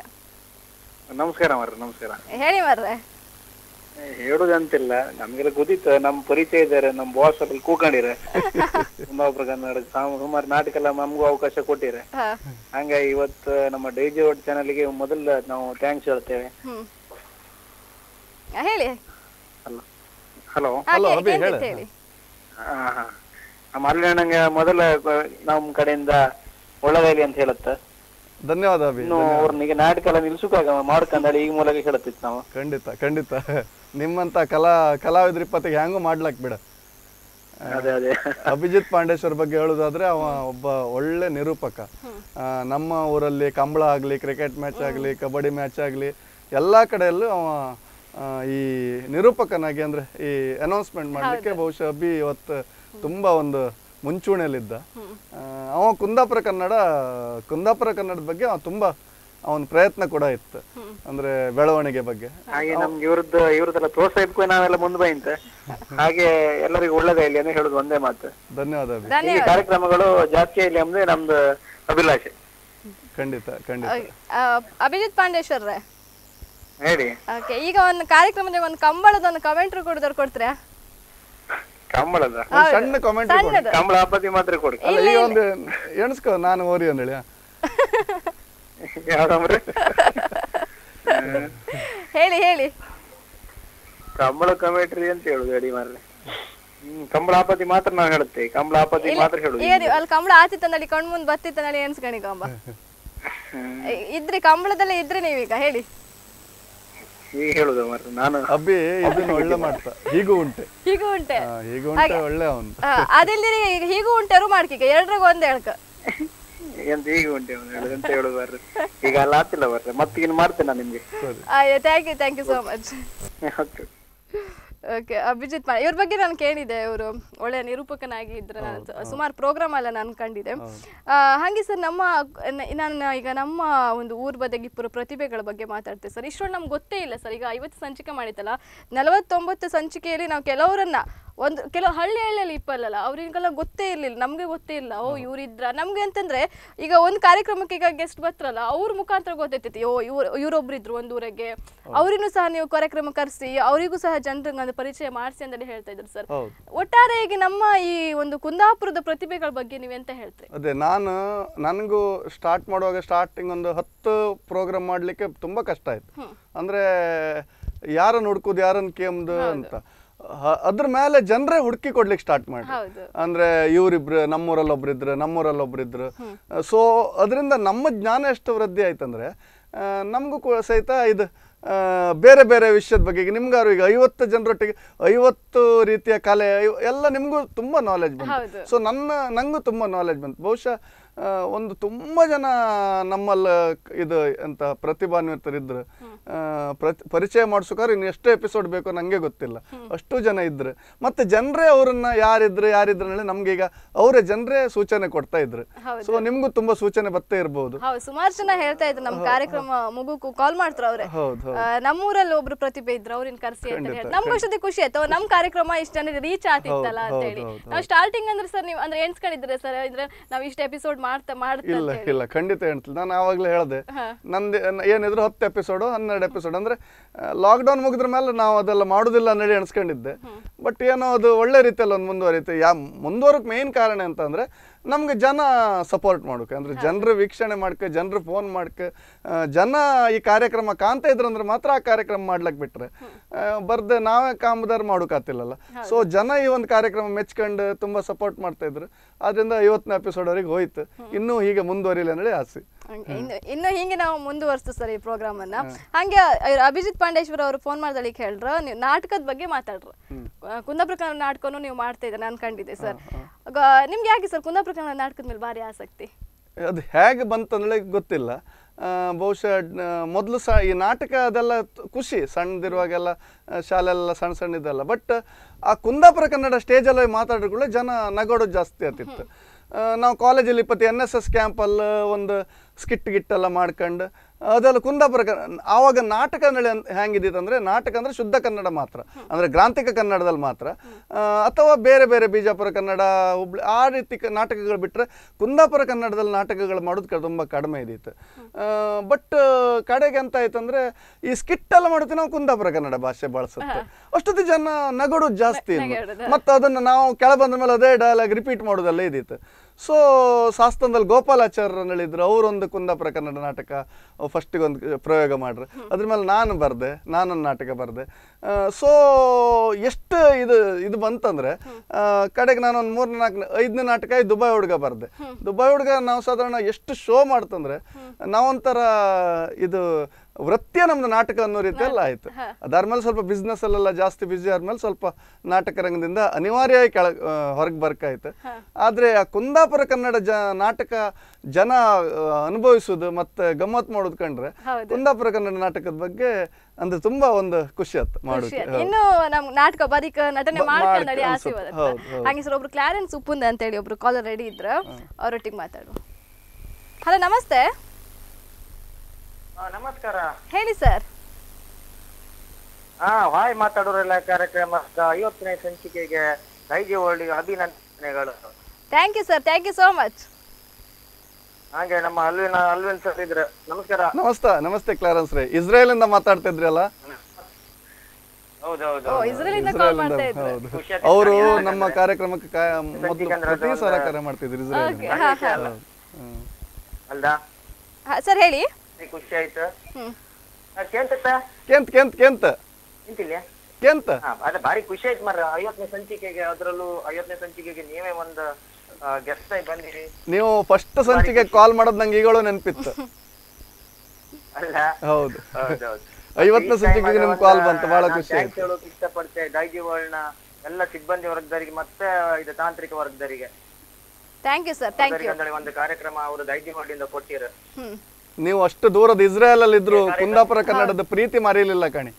ನಮಸ್ಕಾರ ಮಾರ್ರೆ ನಮಸ್ಕಾರ ಹೇಳಿ ಮರ್ರೆ ಏ, ಹೇಳುದಂತಿಲ್ಲ ನಮ್ಗೆಲ್ಲ ಗೊತ್ತಿತ್ತು ನಮ್ ಪರಿಚಯ ಇದ್ದಾರೆ ನಮ್ ಬಾಸ್ ಅಲ್ಲಿ ಕೂಕೊಂಡಿರೆ ಕುಂದಾಪುರ ಕನ್ನಡ ಸಾಮ್- ಸುಮಾರು ನಾಟಕ ಎಲ್ಲ ನಮಗೂ ಅವಕಾಶ ಕೊಟ್ಟಿರೆ ಹಾ ಹಂಗಾಗಿ ಇವತ್ತು ನಮ್ಮ ಡೈಜಿ ವರ್ಡ್ ಚಾನಲ್ಗೆ ಮೊದಲು ನಾವು ಥ್ಯಾಂಕ್ಸ್ ಹೇಳ್ತೇವೆ ಹ್ಮ್ ಆ, ಹೇಳಿ ಹಲೋ ಹಲೋ ಹಾ, Hello, ಕೇ- ಅಭಿ, ಕೇಳ್ತೈತೆ ಹೇಳು. ಹೇಳಿ ಹಾ ಹಾ ನಮ್ಮ ಅಲ್ಲಿಣ್ಣಂಗೆ ಮೊದಲ ಕ- ನಮ್ ಕಡೆಯಿಂದ ಒಳ್ಳೆದಾಗಲಿ ಅಂತ ಹೇಳುತ್ತೆ ಧನ್ಯವಾದ ಅಭಿ ಇನ್ನು ಅವ್ರನಿಗೆ ನಾಟಕ ಎಲ್ಲ ನಿಲ್ಸುಕಾಗ ಮಾಡ್ಕೊಂಡಲ್ಲಿ ಈ ಮೂಲಕ ಹೇಳುತ್ತಿತ್ತು ನಾವು ಖಂಡಿತ ಖಂಡಿತ ನಿಮ್ಮಂತ ಕಲಾ ಕಲಾವಿದ್ರ ಇಪ್ಪತ್ತಿಗೆ ಹ್ಯಾಂಗೂ ಮಾಡ್ಲಾಕ್ ಬಿಡ ಅದೇ ಅದೇ ಅಭಿಜಿತ್ ಪಾಂಡೇಶ್ವರ್ ಬಗ್ಗೆ ಹೇಳೋದಾದ್ರೆ ಅವ ಒಬ್ಬ ಒಳ್ಳೆ ನಿರೂಪಕ ಆ, ನಮ್ಮ ಊರಲ್ಲಿ ಕಂಬಳ ಆಗಲಿ ಕ್ರಿಕೆಟ್ ಮ್ಯಾಚ್ ಆಗಲಿ ಕಬಡ್ಡಿ ಮ್ಯಾಚ್ ಆಗಲಿ ಎಲ್ಲ ಕಡೆಯಲ್ಲೂ ಅವ ಆ, ಈ ನಿರೂಪಕನಾಗಿ ಅಂದ್ರೆ ಈ ಅನೌನ್ಸ್ಮೆಂಟ್ ಮಾಡಲಿಕ್ಕೆ ಬಹುಶಃ ಅಭಿ ಇವತ್ತು ತುಂಬಾ ಒಂದು ಮುಂಚೂಣಿಯಲ್ಲಿದ್ದ ಆ, ಅವ ಕುಂದಾಪುರ ಕನ್ನಡ ಕುಂದಾಪುರ ಕನ್ನಡದ ಬಗ್ಗೆ ಅವ ತುಂಬಾ ಅವನ ಪ್ರಯತ್ನ ಕೂಡ ಇತ್ತು ಅಂದ್ರೆ ಬೆಳವಣಿಗೆ ಬಗ್ಗೆ ಹಾಗೆ ನಮ್ಗೆ ಇವ್ರದ್ದು ಇವ್ರದ್ದೆಲ್ಲ ಪ್ರೋತ್ಸಾಹಕ್ಕೂ ನಾವೆಲ್ಲ ಮುಂದೆ ಬೈಂತ ಹಾಗೆ ಎಲ್ಲರಿಗೂ ಒಳ್ಳೇದೇ ಇಲ್ಲಿ ಅಂತ ಹೇಳುದು ಒಂದೇ ಮಾತು ಧನ್ಯವಾದ ಅಭಿ ಈ ಧನ್ಯವಾದ ಕಾರ್ಯಕ್ರಮಗಳು ಜಾಸ್ತಿ ಇಲ್ಲಿ ಅಂದ್ರೆ ನಮ್ದು ಅಭಿಲಾಷೆ ಖಂಡಿತ ಖಂಡಿತ ಆ, ಅಭಿಜಿತ್ ಪಾಂಡೇಶ್ವರ್ರೆ ಹೇಳಿ ಓಕೆ ಈಗ ಒಂದು ಕಾರ್ಯಕ್ರಮದಾಗ ಒಂದು ಕಂಬಳದ ಒಂದು ಕಮೆಂಟ್ರಿ ಕೊಡಿದವ್ರು ಕೊಡ್ತೀರಾ ಕಂಬಳದ ಒಂದ್ ಸಣ್ಣ ಕಾಮೆಂಟ್ ಸಣ್ಣದು ಕಂಬಳ ಹಬ್ಬದಿ ಮಾತ್ರ ಕೊಡಿ ಅಲ್ಲ ಈಗ ಒಂದು ಎಣಿಸ್ಕೊ ನಾನು ಓರಿ ಅಂದೇಳಿ ಯಾವ್ದಂದ್ರೆ ಹೇಳಿ ಹೇಳಿ ಕಂಬಳ ಕಮೆಟ್ರಿ ಅಂತ ಹೇಳುದು ಅಡಿ ಮಾರ್ರೆ ಹ್ಮ್ ಕಂಬಳ ಆಪತಿ ಮಾತ್ರ ನಾವು ಹೇಳುತ್ತೆ ಕಂಬಳ ಆಪತಿ ಮಾತ್ರ ಹೇಳುದು ಈಗ ನೀವು ಅಲ್ಲಿ ಕಂಬಳ ಆತಿತ್ತಂದಳಿ ಕಣ್ ಮುಂದ್ ಬತ್ತಿತ್ತಂದಳಿ ಎನ್ಸ್ಕಣಿಕೊಂಬ ಇದ್ರಿ ಕಂಬಳದಲ್ಲೇ ಇದ್ರಿ ನೀವೀಗ ಹೇಳಿ ಈಗ ಹೇಳುದು ಮಾರ್ರೆ ನಾನು ಅಬ್ಬಿ ಇದನ್ನ ಒಳ್ಳೆ ಮಾಡ್ತಾ ಹೀಗೂ ಉಂಟೆ ಹೀಗೂ ಉಂಟೆ ಆ, ಹೀಗೂ ಉಂಟೆ ಒಳ್ಳೆ ಅವನು ಆ, ಅದಿಲ್ದಿರಿ ಈಗ ಹೀಗೂ ಉಂಟೆರು ಮಾಡ್ಕೀಗ ಎರಡ್ರಾಗ ಒಂದ್ ಹೇಳ್ಕ ಎಂತ ಈಗ ಉಂಟೆ ಅವ್ನು ಹೇಳುದು ಅಂತ ಹೇಳುದು ಮಾರ್ರೆ ಈಗ ಅಲ್ಲ ಆತಿಲ್ಲ ಮಾರ್ರೆ ಮತ್ತೀಗ ಮಾಡ್ತೇನೆ ನಾನು ನಿಮ್ಗೆ thank you thank you so much okay okay Abhijith ಮಾ ಇವ್ರ ಬಗ್ಗೆ ನಾನು ಕೇಳಿದೆ ಇವರು ಒಳ್ಳೆ ನಿರೂಪಕನಾಗಿ ಇದ್ರೆ ನಾನು ಸುಮಾರು ಪ್ರೋಗ್ರಾಮ್ ಎಲ್ಲ ನಾನು ಕಂಡಿದ್ದೆ ಆ, ಹಾಗೆ ಸರ್ ನಮ್ಮ ನ- ನಾನು ಈಗ ನಮ್ಮ ಒಂದು ಊರ್ ಬದಿಗೆ ಇಬ್ಬರು ಪ್ರತಿಭೆಗಳ ಬಗ್ಗೆ ಮಾತಾಡ್ತೇವೆ ಸರ್ ಇಷ್ಟೊಂದು ನಮ್ಗೆ ಗೊತ್ತೇ ಇಲ್ಲ ಸರ್ ಈಗ ಐವತ್ತು ಸಂಚಿಕೆ ಮಾಡಿತ್ತಲ್ಲ ನಲವತ್ತೊಂಬತ್ತು ಸಂಚಿಕೆಯಲ್ಲಿ ನಾವು ಕೆಲವರನ್ನ ಒಂದು ಕೆಲವು ಹಳ್ಳಿ ಹಳ್ಳಿಯಲ್ಲಿ ಇಪ್ಪಲ್ಲಲ್ಲ ಅವ್ರಿಗೆಲ್ಲ ಗೊತ್ತೇ ಇರ್ಲಿಲ್ಲ ನಮ್ಗೆ ಗೊತ್ತೇ ಇಲ್ಲ ಓ ಇವ್ರಿದ್ರ ನಮ್ಗೆ ಅಂತಂದ್ರೆ ಈಗ ಒಂದು ಕಾರ್ಯಕ್ರಮಕ್ಕೆ ಈಗ ಗೆಸ್ಟ್ ಬರ್ತಾರಲ್ಲ ಅವ್ರ ಮುಖಾಂತರ ಗೊತ್ತೈತಿ ಓ ಇವ್ರು ಇವ್ರೊಬ್ರು ಇದ್ರು ಒಂದು ಊರಿಗೆ ಅವರಿಗೂ ಸಹ ನೀವು ಕಾರ್ಯಕ್ರಮ ಕರೆಸಿ ಅವರಿಗೂ ಸಹ ಜನರಿಗೆ ಒಂದು ಪರಿಚಯ ಮಾಡಿಸಿ ಅಂತೇಳಿ ಹೇಳ್ತಾ ಇದ್ರು ಸರ್ ಹೌದು ಒಟ್ಟಾರೆಯಾಗಿ ನಮ್ಮ ಈ ಒಂದು ಕುಂದಾಪುರದ ಪ್ರತಿಭೆಗಳ ಬಗ್ಗೆ ನೀವೆಂತ ಹೇಳ್ತೀರಿ ಅದೇ ನಾನು ನನಗೂ ಸ್ಟಾರ್ಟ್ ಮಾಡುವಾಗ ಸ್ಟಾರ್ಟಿಂಗ್ ಒಂದು ಹತ್ತು ಪ್ರೋಗ್ರಾಮ್ ಮಾಡಲಿಕ್ಕೆ ತುಂಬ ಕಷ್ಟ ಆಯ್ತು ಅಂದರೆ ಯಾರನ್ನು ಹುಡ್ಕೋದು ಯಾರನ್ನು ಕೇಮ್ದು ಅಂತ ಹ- ಅದ್ರ ಮೇಲೆ ಜನರೇ ಹುಡುಕಿ ಕೊಡ್ಲಿಕ್ಕೆ ಸ್ಟಾರ್ಟ್ ಮಾಡಿ ಹೌದು ಅಂದ್ರೆ ಇವರಿಬ್ರು ನಮ್ಮೂರಲ್ಲಿ ಒಬ್ರಿದ್ರು ನಮ್ಮೂರಲ್ಲಿ ಒಬ್ರಿದ್ರು ಸೊ ಅದರಿಂದ ನಮ್ಮ ಜ್ಞಾನ ಎಷ್ಟು ವೃದ್ಧಿ ಆಯ್ತಂದ್ರೆ ಆ, ನಮಗೂ ಕೂಡ ಸಹಿತ ಇದು ಆ, ಬೇರೆ ಬೇರೆ ವಿಷಯದ ಬಗ್ಗೆ ಈಗ ನಿಮ್ಗಾರು ಈಗ ಐವತ್ತು ಜನರೊಟ್ಟಿಗೆ ಐವತ್ತು ರೀತಿಯ ಕಲೆ ಐವ- ಎಲ್ಲ ನಿಮಗೂ ತುಂಬ ನಾಲೆಜ್ ಬಂತು ಹೌದು. ಸೊ ನನ್ನ ನಂಗೂ ತುಂಬ ನಾಲೆಜ್ ಬಂತು ಬಹುಶಃ ಆ, ಒಂದು ತುಂಬ ಜನ ನಮ್ಮಲ್ಲಿ ಕ- ಇದು ಎಂತ ಪ್ರತಿಭಾನ್ವಿತರಿದ್ರು ಆ, ಪ್ರತಿ ಪರಿಚಯ ಮಾಡಿಸೋಕಾದ್ರೆ ಇನ್ನು ಎಷ್ಟು ಎಪಿಸೋಡ್ ಬೇಕೋ ನನಗೆ ಗೊತ್ತಿಲ್ಲ ಅಷ್ಟು ಜನ ಇದ್ರು ಮತ್ತೆ ಜನರೇ ಅವರನ್ನ ಯಾರಿದ್ರು ಯಾರಿದ್ರು ಹೇಳಿ ನಮ್ಗೆ ಈಗ ಅವರೇ ಜನರೇ ಸೂಚನೆ ಕೊಡ್ತಾ ಇದ್ರು ಹೌದು. ಸೊ ನಿಮ್ಗೂ ತುಂಬಾ ಸೂಚನೆ ಬತ್ತೇ ಇರ್ಬೋದು ಹೌದು ಸುಮಾರು ಜನ ಹೇಳ್ತಾ ಇದ್ರು ನಮ್ಮ ಕಾರ್ಯಕ್ರಮ ಮುಗುಕು ಕಾಲ್ ಮಾಡ್ತಾರ ಅವ್ರೆ ಹೌದು ಹೌದು ಆ, ನಮ್ಮೂರಲ್ಲಿ ಒಬ್ರು ಪ್ರತಿಭೆ ಇದ್ರು ಅವ್ರನ್ನ ಕರ್ಸಿ ಅಂತ ಖಂಡಿತ, ಹೇಳಿ ನಮ್ಗೆ ಅಷ್ಟೊತ್ತಿಗೆ ಖುಷಿ ಆಯ್ತು ನಮ್ ಕಾರ್ಯಕ್ರಮ ಇಷ್ಟ ರೀಚ್ ಆಗ್ತಿತ್ತಲ್ಲ ಅಂತ ಹೌದು, ಹೇಳಿ ಹೌದು, ನಾವು ಸ್ಟಾರ್ಟಿಂಗ್ ಅಂದ್ರೆ ಸರ್ ನೀವು ಅಂದ್ರೆ ಎಣ್ಸ್ಕೊಂಡಿದ್ರೆ ಸರ್ ಇದ್ರೆ ನಾವ್ ಇಷ್ಟ ಎಪಿಸೋಡ್ ಮಾಡ್ತಾ ಮಾಡ್ತಾ ಇಲ್ಲ ಅಂತ ಹೇಳಿ ಇಲ್ಲ ಖಂಡಿತ ಹೇಳ್ತಿಲ್ಲ ನಾನು ಆವಾಗಲೇ ಹೇಳಿದೆ ಹಾ. ನಂದು ಏನ್- ಏನಿದ್ರು ಹತ್ತು ಎಪಿಸೋಡು ಹನ್ನೆರಡು ಎಪಿಸೋಡ್ ಅಂದರೆ ಲಾಕ್ಡೌನ್ ಮುಗಿದ್ರ ಮೇಲೆ ನಾವು ಅದೆಲ್ಲ ಮಾಡೋದಿಲ್ಲ ಅನ್ನೇಳಿ ಎಣಿಸ್ಕೊಂಡಿದ್ದೆ ಬಟ್ ಏನೋ ಅದು ಒಳ್ಳೆ ರೀತಿಯಲ್ಲಿ ಒಂದು ಮುಂದುವರಿಯುತ್ತೆ ಯಾ ಮುಂದುವರಕ್ಕೆ ಮೇನ್ ಕಾರಣ ಅಂತಂದರೆ ನಮ್ಗೆ ಜನ ಸಪೋರ್ಟ್ ಮಾಡೋಕೆ ಅಂದರೆ ಜನರು ವೀಕ್ಷಣೆ ಮಾಡ್ಕೆ ಜನರು ಫೋನ್ ಮಾಡ್ಕೆ ಆ, ಜನ ಈ ಕಾರ್ಯಕ್ರಮ ಕಾಣ್ತಾ ಇದ್ರಂದ್ರೆ ಮಾತ್ರ ಆ ಕಾರ್ಯಕ್ರಮ ಮಾಡ್ಲಕ್ಕೆ ಬಿಟ್ರೆ ಬರ್ದೆ ನಾವೇ ಕಾಮದಾರ್ ಮಾಡೋಕ್ಕಾತಿಲ್ಲಲ್ಲ ಸೊ ಜನ ಈ ಒಂದು ಕಾರ್ಯಕ್ರಮ ಮೆಚ್ಕೊಂಡು ತುಂಬ ಸಪೋರ್ಟ್ ಮಾಡ್ತಾ ಇದ್ರು ಆದ್ರಿಂದ ಐವತ್ತನೇ ಎಪಿಸೋಡ್ವರೆಗೆ ಹೋಯ್ತು ಇನ್ನೂ ಹೀಗೆ ಮುಂದುವರಿಲಿ ಅನ್ನೋದೇ ಆಸೆ ಹಂಗೆ ಇನ್ನು ಇನ್ನು ಹಿಂಗೆ ನಾವು ಮುಂದುವರಿಸ್ತು ಸರ್ ಈ ಪ್ರೋಗ್ರಾಮ್ ಅನ್ನ ಹಂಗೆ ಇವ್ರು ಅಭಿಜಿತ್ ಪಾಂಡೇಶ್ವರ ಅವರು ಫೋನ್ ಮಾಡ್ದಳಿಕ್ ಹೇಳ್ರ ನೀವು ನಾಟಕದ ಬಗ್ಗೆ ಮಾತಾಡ್ರು ಆ, ಕುಂದಾಪುರ ಕನ್ನಡ ನಾಟಕನು ನೀವು ಮಾಡ್ತಾ ಇದ್ದೀರ ನಾನು ಕಂಡಿದ್ದೆ ಸರ್ ನಿಮ್ಗೆ ಯಾಕೆ ಸರ್ ಕುಂದಾಪುರ ಕನ್ನಡ ನಾಟಕದ ಮೇಲೆ ಭಾರಿ ಆಸಕ್ತಿ ಅದು ಹೇಗೆ ಬಂತಂದ್ರೆ ಗೊತ್ತಿಲ್ಲ ಆ, ಬಹುಶಃ ಮೊದಲು ಸಹ ಈ ನಾಟಕ ಅದೆಲ್ಲ ತ್- ಖುಷಿ ಸಣ್ಣದಿರುವಾಗೆಲ್ಲ ಆ, ಶಾಲೆಲ್ಲ ಸಣ್ಣ ಸಣ್ಣ ಇದೆಲ್ಲ ಬಟ್ ಆ ಕುಂದಾಪುರ ಕನ್ನಡ ಸ್ಟೇಜಲ್ಲಿ ಮಾತಾಡಿದ್ರೆ ಜನ ನಗೋಡೋದು ಜಾಸ್ತಿ ಆಗ್ತಿತ್ತು ಆ, ನಾವು ಕಾಲೇಜಲ್ಲಿ ಇಪ್ಪತ್ತು ಎನ್ ಎಸ್ ಎಸ್ ಕ್ಯಾಂಪಲ್ಲಿ ಒಂದು ಸ್ಕಿಟ್ ಗಿಟ್ಟೆಲ್ಲ ಮಾಡ್ಕೊಂಡು ಅದೆಲ್ಲ ಕುಂದಾಪುರ ಕ ಆವಾಗ ನಾಟಕ ನಡೆ ಹೆಂಗಿದ್ದಿತ್ತು ಅಂದರೆ ನಾಟಕ ಅಂದರೆ ಶುದ್ಧ ಕನ್ನಡ ಮಾತ್ರ ಅಂದರೆ ಗ್ರಾಂಥಿಕ ಕನ್ನಡದಲ್ಲಿ ಮಾತ್ರ ಆ, ಅಥವಾ ಬೇರೆ ಬೇರೆ ಬಿಜಾಪುರ ಕನ್ನಡ ಹುಬ್ಳಿ ಆ ರೀತಿ ಕ- ನಾಟಕಗಳು ಬಿಟ್ಟರೆ ಕುಂದಾಪುರ ಕನ್ನಡದಲ್ಲಿ ನಾಟಕಗಳು ಮಾಡೋದು ಕ- ತುಂಬ ಕಡಿಮೆ ಇದ್ದಿತ್ತು ಬಟ್ ಕಡೆಗೆ ಎಂತ ಆಯ್ತು ಅಂದರೆ ಈ ಸ್ಕಿಟ್ ಎಲ್ಲ ಮಾಡುತ್ತೆ ನಾವು ಕುಂದಾಪುರ ಕನ್ನಡ ಭಾಷೆ ಬಳಸುತ್ತೆ ಅಷ್ಟೊತ್ತು ಜನ ನಗಡೋದು ಜಾಸ್ತಿ ಇನ್ನು. ನಗಾಡೋದು. ಮತ್ತು ಅದನ್ನು ನಾವು ಕೆಳ ಬಂದ ಮೇಲೆ ಅದೇ ಡೈಲಾಗ್ ರಿಪೀಟ್ ಮಾಡೋದೆಲ್ಲ ಇದ್ದಿತ್ತು ಸೊ ಶಾಸ್ತ್ರದಲ್ಲಿ ಗೋಪಾಲಾಚಾರ್ಯ ಹೇಳಿದ್ರು ಅವರೊಂದು ಕುಂದಾಪುರ ಕನ್ನಡ ನಾಟಕ ಫಸ್ಟಿಗೆ ಒಂದು ಪ್ರಯೋಗ ಮಾಡ್ರು ಅದ್ರ ಮೇಲೆ ನಾನು ಬರೆದೆ ನಾನೊಂದು ನಾಟಕ ಬರೆದೆ ಸೊ ಎಷ್ಟು ಇದು ಇದು ಬಂತಂದ್ರೆ ಆ, ಕಡೆಗೆ ನಾನು ಒಂದು ಮೂರು ನಾಲ್ಕು ಐದನೇ ನಾಟಕ ಈ ದುಬೈ ಹುಡುಗ ಬರೆದೆ ದುಬೈ ಹುಡುಗ ನಾವು ಸಾಧಾರಣ ಎಷ್ಟು ಶೋ ಮಾಡ್ತಂದ್ರೆ ನಾವೊಂಥರ ಇದು ವೃತ್ತಿಯ ನಮ್ದು ನಾಟಕ ಅನ್ನೋ ರೀತಿಯಲ್ಲ ಆಯ್ತು ಅದಾದ್ಮೇಲೆ ಸ್ವಲ್ಪ ಬಿಸ್ನೆಸ್ ಅಲ್ಲೆಲ್ಲ ಜಾಸ್ತಿ ಬ್ಯುಸಿ ಆದ್ಮೇಲೆ ಸ್ವಲ್ಪ ನಾಟಕ ರಂಗದಿಂದ ಅನಿವಾರ್ಯ ಕೆಳ ಹೊರಗೆ ಬರ್ಕಾಯ್ತು ಆದ್ರೆ ಆ ಕುಂದಾಪುರ ಕನ್ನಡ ಜ ನಾಟಕ ಜನ ಆ, ಅನುಭವಿಸೋದು ಮತ್ತೆ ಗಮ್ಮತ್ ಮಾಡೋದು ಕಂಡ್ರೆ ಹೌದು. ಕುಂದಾಪುರ ಕನ್ನಡ ನಾಟಕದ ಬಗ್ಗೆ ಅಂದ್ರೆ ತುಂಬಾ ಒಂದು ಖುಷಿ ಆಯ್ತು ಖುಷಿ ಮಾಡೋಕೆ ಆಯ್ತು. ಇನ್ನು ನಮ್ ನಾಟಕ ಬರೀಕ ನಟನೆ ಬ- ಮಾಡ್ಕೊಂಡು ಮಾಡ್ಕ- ಆಸೆ ಅನ್ಸುತ್ತೆ. ಬರುತ್ತೆ ಹೌದು, ಹೌದು. ಹಾಗೆ ಸರ್ ಒಬ್ರು ಕ್ಲಾರೆನ್ಸ್ ಉಪ್ಪುಂದ ಅಂತೇಳಿ ಒಬ್ರು ಕಾಲರ್ ರೆಡಿ ಇದ್ರ ಅವರೊಟ್ಟಿಗೆ ಮಾತಾಡು ಹಲೋ ನಮಸ್ತೆ ಆ, ನಮಸ್ಕಾರ ಹೇಳಿ ಸರ್ ಹಾ ಹಾಯ್ ಮಾತಾಡೋರೆಲ್ಲ ಕಾರ್ಯಕ್ರಮದ ಐವತ್ತನೇ ಸಂಚಿಕೆಗೆ ದೈಜಿ ವರ್ಲ್ಡ್ಗೆ ಅಭಿನಂದನೆಗಳು thank you sir thank you so much ಹಾಗೆ ನಮ್ಮ ಅಲ್ವಿನ ಅಲ್ವಿನ್ ಸರ್ ಇದ್ರೆ ನಮಸ್ಕಾರ ನಮಸ್ತೆ ನಮಸ್ತೆ ಕ್ಲಾರೆನ್ಸ್ ರೇ ಇಸ್ರೇಲ್ ಇಂದ ಮಾತಾಡ್ತಿದ್ರಿ ಅಲ್ಲ ಹೌದೌದು ಓ ಇಸ್ರೇಲ್ ಇಂದ ಕಾಲ್ ಇಸ್ರೇಲ್ ಇಂದ ಮಾಡ್ತಾ ಇದ್ರು ಹೌದು ಖುಷಿ ಆಯ್ತು ಅವರು ಯಾಕಂದ್ರೆ ನಮ್ಮ ಕಾರ್ಯಕ್ರಮಕ್ಕೆ ಕಾ- ಮೊದಲು ಸಂಚಿಕೆ ಪ್ರತಿ ಅಂದ್ರೆ ಸಲ ಒಂದು- ಕರೆ ಮಾಡ್ತಿದ್ರು ಇಸ್ರೇಲ್ Okay, ಹಾ, ಹಾ. ಅಲ್ದಾ ಸರ್ ಹೇಳಿ ಖುಷಿ ಆಯ್ತು ಹ್ಮ್ ಕೇಂತ ಕೆಂತ್ ಕೆಂತ್ ಕೆಂತ್ ನಿಂತಿಲ್ಲ ಕೆಂತ್ ಹಾ ಅದ ಭಾರಿ ಖುಷಿ ಆಯ್ತು ಮರ ಐವತ್ತನೇ ಸಂಚಿಕೆಗೆ ಅದರಲ್ಲೂ ಐವತ್ತನೇ ಸಂಚಿಕೆಗೆ ನೀವೇ ಒಂದು ಗೆಸ್ಟ್ ಆಗಿ ಬಂದಿರಿ ನೀವು ಫಸ್ಟ್ ಸಂಚಿಗೆ ಕಾಲ್ ಮಾಡೋದು ನಂಗೆ ಈಗಳು ನೆನಪಿತ್ತು ಅಲ್ಲ ಹೌದು ಹೌದೌದು ಐವತ್ತನೇ ಸಂಚಿಕೆಗೆ ನಿಮ್ ಕಾಲ್ ಬಂತು ಬಹಳ ಖುಷಿ ಥ್ಯಾಂಕ್ಸ್ ಆಯ್ತು ಹೇಳೋಕೆ ಇಷ್ಟಪಡ್ತೆ ಡೈಜಿ ವರ್ಲ್ಡ್ನ ಎಲ್ಲ ಸಿಬ್ಬಂದಿ ವರ್ಗದವರಿಗೆ ಮತ್ತೆ ಇದು ತಾಂತ್ರಿಕ ವರ್ಗದವರಿಗೆ thank you sir thank you ಅವರಿಗೆ ಒಂದು ಕಾರ್ಯಕ್ರಮ ಅವರು ದೈಜಿ ವರ್ಲ್ಡ್ ಇಂದ ಕೊಟ್ಟಿರು ಹ್ಮ್ ನೀವು ಅಷ್ಟು ದೂರದ ಇಸ್ರೇಲ್ ಅಲ್ಲಿ ಇದ್ರು ಕುಂದಾಪುರ ಕನ್ನಡದ ಪ್ರೀತಿ ಮರೆಯಲಿಲ್ಲ ಕಣಿ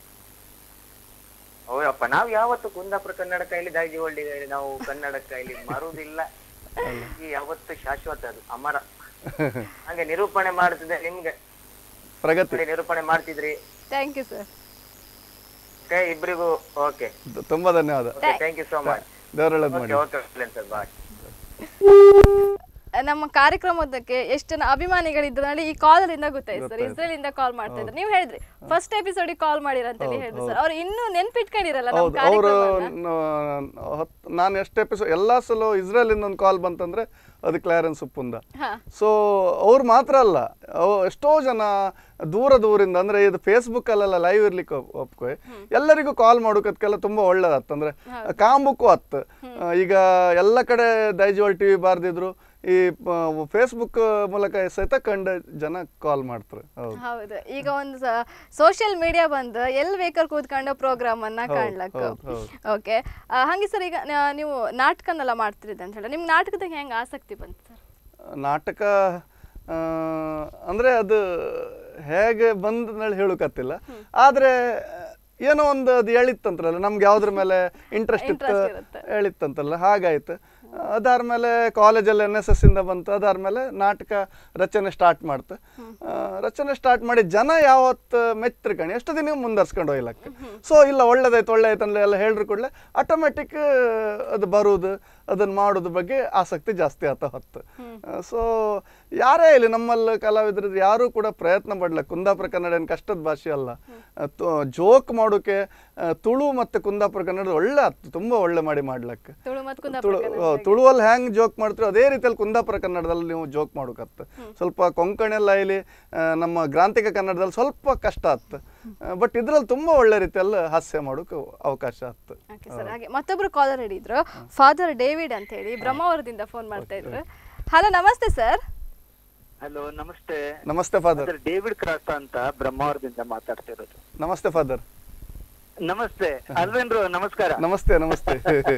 ಓಯಪ್ಪ ನಾವ್ ಯಾವತ್ತು ಕುಂದಾಪುರ ಕನ್ನಡ ಕೈಲಿ ದೈಜಿ ವರ್ಲ್ಡ್ ನಾವು ಕನ್ನಡ ಕೈಲಿ ಮಾರುವುದಿಲ್ಲ ಈ ಯಾವತ್ತು ಶಾಶ್ವತ ಅದು ಅಮರ ಹಂಗೆ ನಿರೂಪಣೆ ಮಾಡ್ತಿದ್ದೆ ನಿಮ್ಗೆ ಪ್ರಗತಿ ನೋಡಿ, ನಿರೂಪಣೆ ಮಾಡ್ತಿದ್ರಿ ಥ್ಯಾಂಕ್ ಯು ಸರ್ ಓಕೆ ಇಬ್ರಿಗೂ ಓಕೆ ತ- ತುಂಬಾ ಧನ್ಯವಾದ okay thank you so much ದೇವರೊಳ್ಳದ್ ಮಾಡಿ ಓಕೆ ಓಕೆ ಸರ್ ಬಾಯ್ ನಮ್ಮ ಕಾರ್ಯಕ್ರಮದಕ್ಕೆ ಎಷ್ಟು ಜನ ಅಭಿಮಾನಿಗಳಿದ್ರು ನೋಡಿ ಈ ಕಾಲ್ ಇಂದ ಗೊತ್ತಾಯ್ತು ಸರ್ ಇಸ್ರೇಲ್ ಇಂದ ಕಾಲ್ ಮಾಡ್ತಾ ಇದ್ರು ನೀವು ಹೇಳಿದ್ರಿ ಫಸ್ಟ್ ಎಪಿಸೋಡ್ ಕಾಲ್ ಮಾಡಿರ ಅಂತ ಹೇಳಿ ಹೇಳಿದ್ರು ಸರ್ ಅವ್ರು ಇನ್ನೂ ನೆನ್ಪಿಟ್ಕೊಂಡಿರಲ್ಲ ನಮ್ಮ ಹೌದು ಅವರು ಕಾರ್ಯಕ್ರಮ ನಾನು ಎಷ್ಟು ಎಪಿಸೋಡ್ ಎಲ್ಲ ಸಲ ಇಸ್ರೇಲಿಂದ ಒಂದು ಕಾಲ್ ಬಂತಂದ್ರೆ ಅದು ಕ್ಲಾರೆನ್ಸ್ ಉಪ್ಪುಂದ ಹಾ ಸೊ ಅವ್ರು ಮಾತ್ರ ಅಲ್ಲ ಅವ್ ಎಷ್ಟೋ ಜನ ದೂರ ದೂರಿಂದ ಅಂದ್ರೆ ಇದು ಫೇಸ್ಬುಕ್ ಅಲ್ಲೆಲ್ಲ ಲೈವ್ ಇರ್ಲಿಕ್ಕೆ ಒಪ್- ಒಪ್ಕೊಯ್ ಎಲ್ಲರಿಗೂ ಕಾಲ್ ಮಾಡೋಕತ್ಕೆಲ್ಲ ತುಂಬಾ ಒಳ್ಳೇದತ್ತ ಅಂದ್ರೆ ಕಾಂಬುಕ್ಕು ಅತ್ತು ಈಗ ಎಲ್ಲ ಕಡೆ ದೈಜವಾಳ್ ಟಿವಿ ಬಾರ್ದಿದ್ರು ಈ ಫೇಸ್ಬುಕ್ ಮೂಲಕ ಸಹಿತ ಕಂಡ ಜನ ಕಾಲ್ ಮಾಡ್ತಾರೆ ಹೌದು ಹೌದು ಈಗ ಒಂದು ಸೋಷಿಯಲ್ ಮೀಡಿಯಾ ಬಂದು ಎಲ್ಲಿ ಬೇಕಾದ್ರೆ ಕೂತ್ಕೊಂಡು ಪ್ರೋಗ್ರಾಮ್ ಅನ್ನ ಕಾಣ್ಲಕ್ಕ ಹೌದು, ಹೌದು. ಓಕೆ ಹಂಗೆ ಸರ್ ಈಗ ನ- ನೀವು ನಾಟಕನೆಲ್ಲ ಮಾಡ್ತಿರಿದ್ದೆ ಅಂತ ಹೇಳಿ ನಿಮ್ಗೆ ನಾಟಕದಾಗ ಹೆಂಗೆ ಆಸಕ್ತಿ ಬಂತು ಸರ್ ನಾಟಕ ಆ, ಅಂದ್ರೆ ಅದು ಹೇಗೆ ಬಂದ ಹೇಳಿ ಹೇಳೋಕತ್ತಿಲ್ಲ ಆದ್ರೆ ಏನೋ ಒಂದು ಅದು ಹೇಳಿತ್ತಂತಲ್ಲ ನಮ್ಗೆ ಯಾವ್ದ್ರ ಮೇಲೆ ಇಂಟ್ರೆಸ್ಟ್ ಇತ್ತು Interest ಇರುತ್ತೆ. ಹೇಳಿತ್ತಂತಲ್ಲ ಹಾಗಾಯ್ತು ಅದಾದ್ಮೇಲೆ ಕಾಲೇಜಲ್ಲಿ ಎನ್ ಎಸ್ ಎಸ್ ಇಂದ ಬಂತು ಅದಾದ್ಮೇಲೆ ನಾಟಕ ರಚನೆ ಸ್ಟಾರ್ಟ್ ಮಾಡ್ತು ಆ, ರಚನೆ ಸ್ಟಾರ್ಟ್ ಮಾಡಿ ಜನ ಯಾವತ್ತು ಮೆಚ್ಚಿರ್ಕಣಿ ಎಷ್ಟು ದಿನ ಮುಂದರ್ಸ್ಕೊಂಡು ಹೋಗ್ಲಕ್ಕ ಸೊ ಇಲ್ಲ ಒಳ್ಳೇದಾಯ್ತು ಒಳ್ಳೇದಾಯ್ತು ಅಂದ್ರೆ ಎಲ್ಲ ಹೇಳ್ರು ಕೂಡಲೇ ಆಟೋಮೆಟಿಕ್ ಅದು ಬರುವುದು ಅದನ್ನ ಮಾಡೋದ್ರ ಬಗ್ಗೆ ಆಸಕ್ತಿ ಜಾಸ್ತಿ ಆತ ಹೊತ್ತು ಸೊ ಯಾರೇ ಇಲ್ಲಿ ನಮ್ಮಲ್ಲಿ ಕಲಾವಿದ್ರು ಯಾರೂ ಕೂಡ ಪ್ರಯತ್ನ ಪಡ್ಲ ಕುಂದಾಪುರ ಕನ್ನಡ ಏನು ಕಷ್ಟದ ಭಾಷೆ ಅಲ್ಲ ಜೋಕ್ ಮಾಡೋಕೆ ಆ, ತುಳು ಮತ್ತು ಕುಂದಾಪುರ ಕನ್ನಡ ಒಳ್ಳೆ ಆತು ತುಂಬಾ ಒಳ್ಳೆ ಮಾಡಿ ಮಾಡ್ಲಕ್ಕೆ ತುಳು ಮತ್ತು ಕುಂದಾಪುರ ತುಳು ಕನ್ನಡ ತುಳುವಲ್ಲಿ ಹೆಂಗ್ ಜೋಕ್ ಮಾಡ್ತೀರೋ ಅದೇ ರೀತಿಯಲ್ಲಿ ಕುಂದಾಪುರ ಕನ್ನಡದಲ್ಲಿ ನೀವು ಜೋಕ್ ಮಾಡೋಕತ್ತ ಸ್ವಲ್ಪ ಕೊಂಕಣಿಯಲ್ಲ ಇಲ್ಲಿ ಆ, ನಮ್ಮ ಗ್ರಾಂಥಿಕ ಕನ್ನಡದಲ್ಲಿ ಸ್ವಲ್ಪ ಕಷ್ಟ ಆತ್ತು ಬಟ್ ಇದ್ರಲ್ಲಿ ತುಂಬಾ ಒಳ್ಳೆ ರೀತಿಯಲ್ಲಿ ಹಾಸ್ಯ ಮಾಡೋಕೆ ಅವಕಾಶ ಆತ್ತು ಓಕೆ ಸರ್ ಹಾಗೆ ಮತ್ತೊಬ್ರು ಕಾಲರ್ ಹಿಡಿದ್ರು ಫಾದರ್ ಡೇವಿಡ್ ಅಂತ ಹೇಳಿ ಬ್ರಹ್ಮಾವರದಿಂದ ಫೋನ್ ಮಾಡ್ತಾ ಇದ್ರು ಹಲೋ ನಮಸ್ತೆ ಸರ್ ಹಲೋ ನಮಸ್ತೆ ನಮಸ್ತೆ ಫಾದರ್ ಅದ್ರ ಡೇವಿಡ್ ಕ್ರಾಸ್ ಅಂತ ಬ್ರಹ್ಮಾವರದಿಂದ ಮಾತಾಡ್ತಿರೋದು ನಮಸ್ತೆ ಫಾದರ್ ನಮಸ್ತೆ ಅಲ್ವೇನ್ರು ನಮಸ್ಕಾರ ನಮಸ್ತೆ ನಮಸ್ತೆ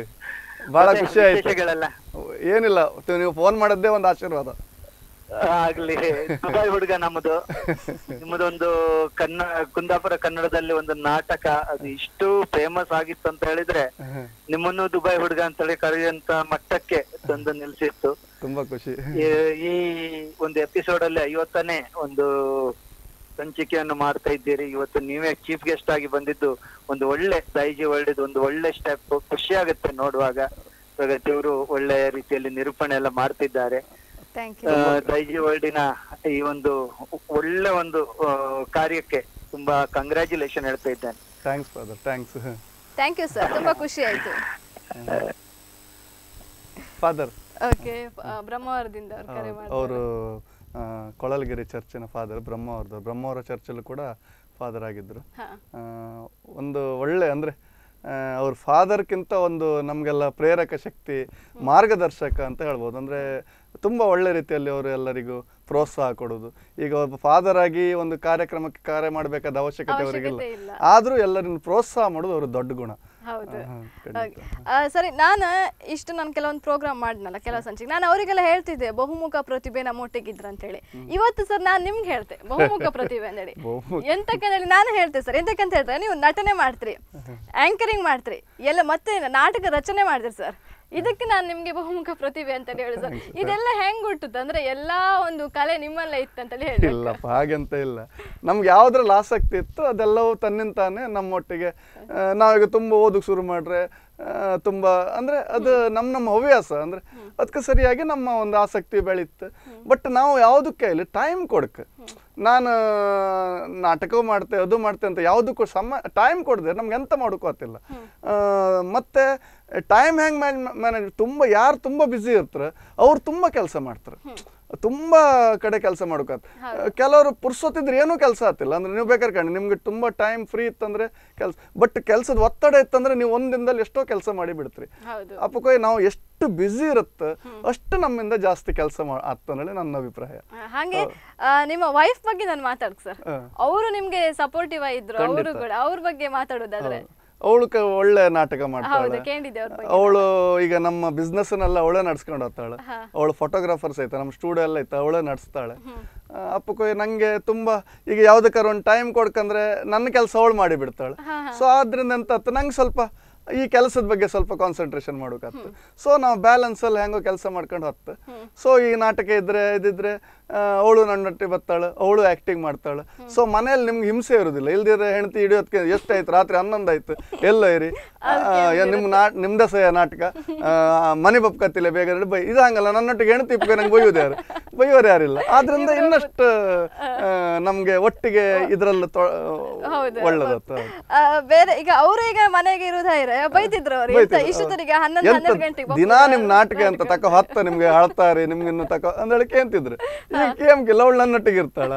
ಬಹಳ ಮತ್ತೆ ಖುಷಿ ಆಯ್ತು ವಿಶೇಷಗಳೆಲ್ಲ ಏನಿಲ್ಲ ತು- ನೀವು ಫೋನ್ ಮಾಡದ್ದೇ ಒಂದು ಆಶೀರ್ವಾದ ಆಗ್ಲಿ ದುಬೈ ಹುಡುಗ ನಮ್ಮದು ನಿಮ್ಮದೊಂದು ಕನ್ನ ಕುಂದಾಪುರ ಕನ್ನಡದಲ್ಲಿ ಒಂದು ನಾಟಕ ಅದು ಇಷ್ಟು ಫೇಮಸ್ ಆಗಿತ್ತು ಅಂತ ಹೇಳಿದ್ರೆ ನಿಮ್ಮನ್ನು ದುಬೈ ಹುಡುಗ ಅಂತ ಹೇಳಿ ಕರೆಯುವಂತ ಮಟ್ಟಕ್ಕೆ ತಂದು ನಿಲ್ಸಿತ್ತು ತುಂಬಾ ಖುಷಿ ಈ- ಈ ಒಂದು ಎಪಿಸೋಡ್ ಅಲ್ಲಿ ಐವತ್ತನೇ ಒಂದು ಸಂಚಿಕೆಯನ್ನು ಮಾಡ್ತಾ ಇದ್ದೀರಿ ಇವತ್ತು ನೀವೇ ಚೀಫ್ ಗೆಸ್ಟ್ ಆಗಿ ಬಂದಿದ್ದು ಒಂದು ಒಳ್ಳೆ ದೈಜಿ ವರ್ಲ್ಡ್ ಒಂದು ಒಳ್ಳೆ ಸ್ಟೆಪ್ ಖುಷಿ ಆಗುತ್ತೆ ನೋಡುವಾಗ ಪ್ರಗತಿ ಅವರು ಒಳ್ಳೆ ರೀತಿಯಲ್ಲಿ ನಿರೂಪಣೆ ಎಲ್ಲ ಮಾಡ್ತಿದ್ದಾರೆ ಥ್ಯಾಂಕ್ ಆ, ಯು ದೈಜಿ ವರ್ಲ್ಡಿನ ಈ ಒಂದು ಒಳ್ಳೆ ಒಂದು ಆ, ಕಾರ್ಯಕ್ಕೆ ತುಂಬಾ ಕಂಗ್ರ್ಯಾಚುಲೇಷನ್ ಹೇಳ್ತಾ ಇದ್ದೇನೆ thanks father thanks thank you sir ತುಂಬಾ ಖುಷಿ ಆಯ್ತು ಫಾದರ್ ಓಕೆ ಬ್ರಹ್ಮಾವರದಿಂದ ಅವ್ರು ಕರೆ ಮಾಡಿ ಅವರು ಕೊಳಲಗಿರಿ ಚರ್ಚಿನ ಫಾದರ್ ಬ್ರಹ್ಮ ಅವ್ರದ್ದು ಬ್ರಹ್ಮವರ ಚರ್ಚಲ್ಲೂ ಕೂಡ ಫಾದರ್ ಆಗಿದ್ದರು ಹಾ ಆ, ಒಂದು ಒಳ್ಳೆ ಅಂದರೆ ಅವ್ರ ಫಾದರ್ಕ್ಕಿಂತ ಒಂದು ನಮಗೆಲ್ಲ ಪ್ರೇರಕ ಶಕ್ತಿ ಮಾರ್ಗದರ್ಶಕ ಅಂತ ಹೇಳ್ಬೋದು ಅಂದರೆ ತುಂಬ ಒಳ್ಳೆ ರೀತಿಯಲ್ಲಿ ಅವರು ಎಲ್ಲರಿಗೂ ಪ್ರೋತ್ಸಾಹ ಕೊಡೋದು ಈಗ ಒಬ್ಬ ಫಾದರ್ ಆಗಿ ಒಂದು ಕಾರ್ಯಕ್ರಮಕ್ಕೆ ಕಾರ್ಯ ಮಾಡಬೇಕಾದ ಅವಶ್ಯಕತೆ ಅವರಿಗಿಲ್ಲ ಅವಶ್ಯಕತೆ ಇಲ್ಲ. ಆದರೂ ಎಲ್ಲರನ್ನು ಪ್ರೋತ್ಸಾಹ ಮಾಡೋದು ಅವ್ರ ದೊಡ್ಡ ಗುಣ ಹೌದು ಹಾ, ಖಂಡಿತ. ಹಾಗೆ. ಆ, ಸರಿ ನಾನು ಇಷ್ಟು ನಾನು ಕೆಲವೊಂದು ಪ್ರೋಗ್ರಾಮ್ ಮಾಡಿದ್ನಲ್ಲ ಕೆಲವು ಸಂಚಿಕೆ ನಾನು ಅವರಿಗೆಲ್ಲ ಹೇಳ್ತಿದ್ದೆ ಬಹುಮುಖ ಪ್ರತಿಭೆ ನಮ್ಮೊಟ್ಟಿಗಿದ್ರು ಅಂತ ಹೇಳಿ ಇವತ್ತು ಸರ್ ನಾನು ನಿಮ್ಗೆ ಹೇಳ್ತೆ ಬಹುಮುಖ ಪ್ರತಿಭೆ ಅಂತೇಳಿ ಬಹುಮುಖ. ಎಂತಕ್ಕೆ ಹೇಳಿ ನಾನು ಹೇಳ್ತೆ ಸರ್ ಎಂತಕ್ಕಂತ ಹೇಳಿದ್ರೆ ನೀವು ನಟನೆ ಮಾಡ್ತೀರಿ ಆಂಕರಿಂಗ್ ಮಾಡ್ತೀರಿ ಎಲ್ಲ ಮತ್ತೆ ನಾಟಕ ರಚನೆ ಮಾಡ್ತೀರಿ ಸರ್ ಇದಕ್ಕೆ ನಾನು ನಿಮ್ಗೆ ಬಹುಮುಖ ಪ್ರತಿಭೆ ಅಂತ ಹೇಳಿ ಸರ್ ಇದೆಲ್ಲ ಹೆಂಗ್ ಹುಟ್ಟುತ್ತೆ ಅಂದ್ರೆ ಎಲ್ಲಾ ಒಂದು ಕಲೆ ನಿಮ್ಮಲ್ಲೇ ಇತ್ತಂತೇಳಿ ಹೇಳಿ ಇಲ್ಲಪ್ಪ ಹಾಗೆಂತ ಇಲ್ಲ ನಮ್ಗೆ ಯಾವ್ದ್ರಲ್ಲಿ ಆಸಕ್ತಿ ಇತ್ತು ಅದೆಲ್ಲವೂ ತನ್ನಿಂತಾನೆ ನಮ್ಮೊಟ್ಟಿಗೆ ಆ, ನಾವೀಗ ತುಂಬ ಓದಕ್ಕೆ ಶುರು ಮಾಡ್ರೆ ಆ, ತುಂಬ ಅಂದ್ರೆ ಅದು ನಮ್ಮ ನಮ್ಮ ಹವ್ಯಾಸ ಅಂದ್ರೆ ಅದಕ್ಕೆ ಸರಿಯಾಗಿ ನಮ್ಮ ಒಂದು ಆಸಕ್ತಿ ಬೆಳೀತು ಬಟ್ ನಾವು ಯಾವುದಕ್ಕೆ ಇಲ್ಲಿ ಟೈಮ್ ಕೊಡಕ್ಕೆ ನಾನು ನಾಟಕವೂ ಮಾಡ್ತೆ ಅದು ಮಾಡ್ತೆ ಅಂತ ಯಾವುದಕ್ಕೂ ಸಮ ಟೈಮ್ ಕೊಡದೆ ನಮ್ಗೆ ಎಂತ ಮಾಡೋಕ್ಕೂ ಆತಿಲ್ಲ ಆ, ಮತ್ತೆ ಟೈಮ್ ಹೆಂಗೆ ಮ್ಯಾನೇಜ್ ತುಂಬ ಯಾರು ತುಂಬ ಬ್ಯುಸಿ ಇರ್ತಾರೆ ಅವ್ರು ತುಂಬ ಕೆಲಸ ಮಾಡ್ತಾರೆ ತುಂಬ ಕಡೆ ಕೆಲಸ ಮಾಡೋಕಾತ್ ಕೆಲವರು ಪುರ್ಸೊತ್ತಿದ್ರೆ ಏನೂ ಕೆಲಸ ಆತಿಲ್ಲ ಅಂದ್ರೆ ನೀವು ಬೇಕಾದ್ರೆ ಕಣ್ಣು ನಿಮ್ಗೆ ತುಂಬ ಟೈಮ್ ಫ್ರೀ ಇತ್ತಂದ್ರೆ ಕೆಲಸ ಬಟ್ ಕೆಲಸದ ಒತ್ತಡ ಇತ್ತಂದ್ರೆ ನೀವು ಒಂದ್ ದಿನದಲ್ಲಿ ಎಷ್ಟೋ ಕೆಲಸ ಮಾಡಿ ಬಿಡ್ತೀರಿ ಹೌದು ಅಪ್ಪಕೋಯ್ ನಾವು ಎಷ್ಟು ಬ್ಯುಸಿ ಇರುತ್ತೆ ಅಷ್ಟು ನಮ್ಮಿಂದ ಜಾಸ್ತಿ ಕೆಲಸ ಮಾ ಆಗ್ತಂದೇಳಿ ನನ್ನ ಅಭಿಪ್ರಾಯ ಆ, ಹಾಗೆ ಆ, ನಿಮ್ಮ ವೈಫ್ ಬಗ್ಗೆ ನಾನು ಮಾತಾಡ್ಕ ಸರ್ ಹಾ. ಅವರು ನಿಮ್ಗೆ ಸಪೋರ್ಟಿವ್ ಆಗಿದ್ರು ಅವರು ಕೂಡ ಅವ್ರ ಬಗ್ಗೆ ಮಾತಾಡೋದಾದ್ರೆ ಅವಳು ಒಳ್ಳೆ ನಾಟಕ ಹೌದು ಮಾಡ್ತಾಳೆ ಕೇಳಿದ್ದೆ ಅವ್ರ ಬಗ್ಗೆ ಅವಳು ಈಗ ನಮ್ಮ ಬಿಸ್ನೆಸ್ನೆಲ್ಲ ಅವಳೇ ನಡ್ಸ್ಕೊಂಡು ಹೋಗ್ತಾಳೆ ಅವಳು ಫೋಟೋಗ್ರಾಫರ್ಸ್ ಐತೆ ನಮ್ಮ ಸ್ಟುಡಿಯೋ ಎಲ್ಲ ಐತೆ ಅವಳೇ ನಡೆಸ್ತಾಳೆ ಅಪ್ಪಕೋಯ್ ನಂಗೆ ತುಂಬಾ ಈಗ ಯಾವ್ದಕ್ಕಾರ ಒಂದು ಟೈಮ್ ಕೊಡ್ಕಂದ್ರೆ ನನ್ನ ಕೆಲಸ ಅವಳು ಮಾಡಿ ಬಿಡ್ತಾಳೆ ಸೊ ಆದ್ರಿಂದ ಎಂತ ಆತು ನಂಗೆ ಸ್ವಲ್ಪ ಈ ಕೆಲಸದ ಬಗ್ಗೆ ಸ್ವಲ್ಪ ಕಾನ್ಸಂಟ್ರೇಷನ್ ಮಾಡೋಕತ್ತು ಸೊ ನಾವು ಬ್ಯಾಲೆನ್ಸಲ್ಲಿ ಹೆಂಗೋ ಕೆಲಸ ಮಾಡ್ಕೊಂಡು ಹತ್ತು ಸೊ ಈ ನಾಟಕ ಇದ್ರೆ ಇದಿದ್ರೆ ಅವಳು ನನ್ನೊಟ್ಟಿಗೆ ಬರ್ತಾಳೆ ಅವಳು ಆ್ಯಕ್ಟಿಂಗ್ ಮಾಡ್ತಾಳೆ ಸೊ ಮನೇಲಿ ನಿಮ್ಗೆ ಹಿಂಸೆ ಇರೋದಿಲ್ಲ ಇಲ್ದಿದ್ರೆ ಹೆಂಡತಿ ಹಿಡಿಯೋದಕ್ಕೆ ಎಷ್ಟಾಯ್ತು ರಾತ್ರಿ ಹನ್ನೊಂದು ಆಯ್ತು ಎಲ್ಲೋ ಇರಿ ನಿಮ್ಮ ನಾ ನಿಮ್ದ ಸಹ ನಾಟಕ ಆ, ಮನೆ ಬಪ್ಕತ್ತಿಲ್ಲ ಬೇಗ ನಡಿ ಬೈ ಇದು ಹಂಗಲ್ಲ ನನ್ನೊಟ್ಟಿಗೆ ಹೆಂಡತಿ ಇಪ್ಪ ನಂಗೆ ಬೈಯೋದು ಯಾರು ಬೈಯೋರು ಯಾರಿಲ್ಲ ಆದ್ರಿಂದ ಇನ್ನಷ್ಟು ಆ, ನಮ್ಗೆ ಒಟ್ಟಿಗೆ ಇದ್ರಲ್ಲಿ ತೊ- ಹೌದು ಒಳ್ಳೇದತ್ತು ಆ, ಬೇರೆ ಈಗ ಅವರು ಈಗ ಮನೆಗೆ ಇರುದಾದ್ರೆ ಬೈತಿದ್ರು ಅವ್ರು ಎಂತ ಬೈತಿದ್ರು, ಇಷ್ಟೊತ್ತಿಗೆ ಹೌದು. ಹನ್ನೊಂದು ಎಂತ ಹನ್ನೆರಡು ಗಂಟೆಗೆ ದಿನಾ ನಿಮ್ ನಾಟಕ ಅಂತ ತಕ ಹತ್ತ ನಿಮ್ಗೆ ಅಳ್ತಾರೆ ನಿಮ್ಗೆ ಇನ್ನು ತಕ ಅಂದೇಳಿ ಕೇಂತಿದ್ರು ಈಗ ಕೇಮ್ಕಿಲ್ಲ ಅವಳು ನನ್ನೊಟ್ಟಿಗೆ ಇರ್ತಾಳ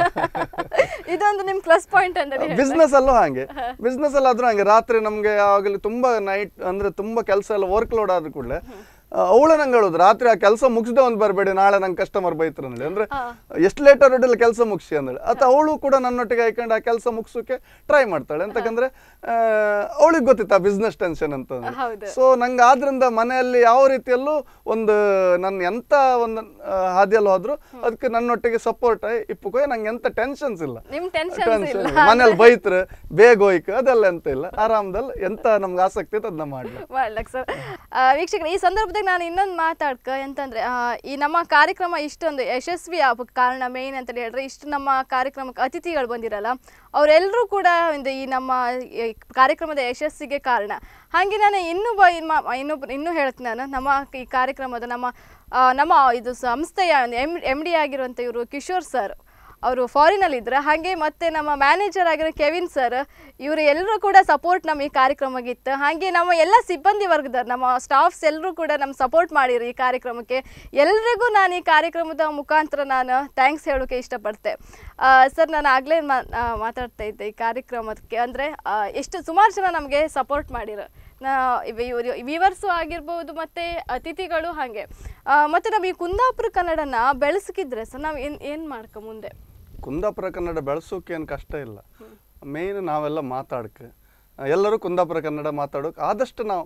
ಇದೊಂದು ನಿಮ್ ಪ್ಲಸ್ ಪಾಯಿಂಟ್ ಅಂತ ಹೇಳಿ. ಬಿಸ್ನೆಸ್ ಅಲ್ಲೂ ಹಾಗೆ ಬಿಸ್ನೆಸ್ ಅಲ್ಲಿ ಆದ್ರೂ ಹಾಗೆ ರಾತ್ರಿ ನಮ್ಗೆ ಯಾವಾಗಲೂ ತುಂಬಾ ನೈಟ್ ಅಂದ್ರೆ ತುಂಬಾ ಕೆಲಸ ಎಲ್ಲ ವರ್ಕ್ ಲೋಡ್ ಆದ ಕೂಡಲೇ ಅವಳು ನಂಗೆ ಹೇಳೋದು ರಾತ್ರಿ ಆ ಕೆಲಸ ಮುಗಿಸ್ದೆ ಒಂದು ಬರಬೇಡಿ ನಾಳೆ ನಂಗೆ ಕಸ್ಟಮರ್ ಬೈತಾರೆ ಅಂದೇಳಿ ಅಂದ್ರೆ ಎಷ್ಟು ಲೇಟ್ ಆಡಿಲ್ಲ ಕೆಲಸ ಮುಗಿಸಿ ಅಂದೇಳಿ ಅಥವಾ ಅವಳು ಕೂಡ ನನ್ನೊಟ್ಟಿಗೆ ಹಾಕೊಂಡು ಆ ಕೆಲಸ ಮುಗಿಸೋಕೆ ಟ್ರೈ ಮಾಡ್ತಾಳೆ ಅಂತಕಂದ್ರೆ ಅವಳಿಗೆ ಗೊತ್ತಿತ್ತು ಆ ಬಿಸ್ನೆಸ್ ಟೆನ್ಷನ್ ಅಂತ ಹೌದು. ಸೊ ನಂಗೆ ಆದ್ರಿಂದ ಮನೆಯಲ್ಲಿ ಯಾವ ರೀತಿಯಲ್ಲೂ ಒಂದು ನನ್ನ ಎಂತ ಒಂದು ಆ, ಹಾದಿಯಲ್ಲಿ ಹೋದ್ರು ಅದಕ್ಕೆ ನನ್ನೊಟ್ಟಿಗೆ ಸಪೋರ್ಟ್ ಇಪ್ಪುಕೋಯ್ ನಂಗೆ ಎಂತ ಟೆನ್ಷನ್ಸ್ ಇಲ್ಲ ನಿಮ್ ಟೆನ್ಷನ್ಸ್ Tension ಇಲ್ಲ ಇಲ್ಲ. ಮನೇಲಿ ಬೈತ್ರ ಬೇಗ ಹೋಯ್ಕ ಅದೆಲ್ಲ ಎಂತ ಇಲ್ಲ ಆರಾಮದಲ್ಲಿ ಎಂತ ನಮ್ಗೆ ಆಸಕ್ತಿ ಇತ್ತು ಅದನ್ನ ಮಾಡ್ಲಿ ಮಾಡ್ಲಕ್ ಸರ್ ವೀಕ್ಷಕರು ಈ ಸಂದರ್ಭದಾಗ ನಾನು ಇನ್ನೊಂದು ಮಾತಾಡ್ಕ ಎಂತಂದ್ರೆ ಆ, ಈ ನಮ್ಮ ಕಾರ್ಯಕ್ರಮ ಇಷ್ಟೊಂದು ಯಶಸ್ವಿ ಆಗಕ್ಕೆ ಕಾರಣ ಮೇನ್ ಅಂತ ಹೇಳಿದ್ರೆ ಇಷ್ಟು ನಮ್ಮ ಕಾರ್ಯಕ್ರಮಕ್ಕೆ ಅತಿಥಿಗಳು ಬಂದಿರಲ್ಲ ಅವರೆಲ್ಲರೂ ಕೂಡ ಒಂದು ಈ ನಮ್ಮ ಈ ಕಾರ್ಯಕ್ರಮದ ಯಶಸ್ಸಿಗೆ ಕಾರಣ ಹಾಗೆ ನಾನು ಇನ್ನೂ ಬ ಇನ್ನು ಇನ್ನೊಬ್ರು ಇನ್ನೂ ಹೇಳ್ತೀನಿ ನಾನು ನಮ್ಮ ಈ ಕಾರ್ಯಕ್ರಮದ ನಮ್ಮ ಆ, ನಮ್ಮ ಇದು ಸಂಸ್ಥೆಯ ಎಮ್ ಎಮ್ ಡಿ ಆಗಿರುವಂಥ ಇವರು ಕಿಶೋರ್ ಸರ್ ಅವರು ಫಾರಿನಲ್ಲಿ ಇದ್ರೆ ಹಾಗೆ ಮತ್ತೆ ನಮ್ಮ ಮ್ಯಾನೇಜರ್ ಆಗಿರೋ ಕೆವಿನ್ ಸರ್ ಇವರು ಎಲ್ಲರೂ ಕೂಡ ಸಪೋರ್ಟ್ ನಮ್ಮ ಈ ಕಾರ್ಯಕ್ರಮಕ್ಕೆ ಇತ್ತು ಹಾಗೆ ನಮ್ಮ ಎಲ್ಲ ಸಿಬ್ಬಂದಿ ವರ್ಗದವ್ರು ನಮ್ಮ ಸ್ಟಾಫ್ಸ್ ಎಲ್ಲರೂ ಕೂಡ ನಮ್ಮ ಸಪೋರ್ಟ್ ಮಾಡಿರಿ ಈ ಕಾರ್ಯಕ್ರಮಕ್ಕೆ ಎಲ್ರಿಗೂ ನಾನು ಈ ಕಾರ್ಯಕ್ರಮದ ಮುಖಾಂತರ ನಾನು ಥ್ಯಾಂಕ್ಸ್ ಹೇಳೋಕೆ ಇಷ್ಟಪಡ್ತೆ ಸರ್ ನಾನು ಆಗಲೇ ಮಾತಾಡ್ತಾ ಇದ್ದೆ ಈ ಕಾರ್ಯಕ್ರಮಕ್ಕೆ ಅಂದರೆ ಎಷ್ಟು ಸುಮಾರು ಜನ ನಮಗೆ ಸಪೋರ್ಟ್ ಮಾಡಿರು ನಾ ವಿವರ್ಸು ಆಗಿರ್ಬೋದು ಮತ್ತು ಅತಿಥಿಗಳು ಹಾಗೆ ಆ, ಮತ್ತೆ ನಾವು ಈ ಕುಂದಾಪುರ ಕನ್ನಡನ ಬೆಳೆಸ್ಕಿದ್ರೆ ಸರ್ ನಾವು ಏನು ಏನು ಮಾಡ್ಕ ಮುಂದೆ ಕುಂದಾಪುರ ಕನ್ನಡ ಬೆಳೆಸೋಕೆ ಏನು ಕಷ್ಟ ಇಲ್ಲ ಮೇಯ್ನ್ ನಾವೆಲ್ಲ ಮಾತಾಡಕ್ಕೆ ಎಲ್ಲರೂ ಕುಂದಾಪುರ ಕನ್ನಡ ಮಾತಾಡೋಕೆ ಆದಷ್ಟು ನಾವು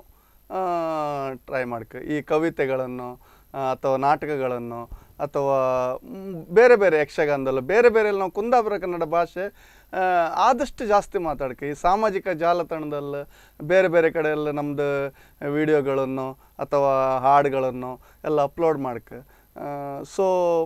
ಟ್ರೈ ಮಾಡ್ಕ ಈ ಕವಿತೆಗಳನ್ನು ಆ, ಅಥವಾ ನಾಟಕಗಳನ್ನು ಅಥವಾ ಮ್, ಬೇರೆ ಬೇರೆ ಯಕ್ಷಗಾನದಲ್ಲೂ ಬೇರೆ ಬೇರೆ ನಾವು ಕುಂದಾಪುರ ಕನ್ನಡ ಭಾಷೆ ಆ, ಆದಷ್ಟು ಜಾಸ್ತಿ ಮಾತಾಡಕ್ಕೆ ಈ ಸಾಮಾಜಿಕ ಜಾಲತಾಣದಲ್ಲಿ ಬೇರೆ ಬೇರೆ ಕಡೆ ಎಲ್ಲ ನಮ್ಮದು ವಿಡಿಯೋಗಳನ್ನು ಅಥವಾ ಹಾಡುಗಳನ್ನು ಎಲ್ಲ ಅಪ್ಲೋಡ್ ಮಾಡ್ಕ ಸೊ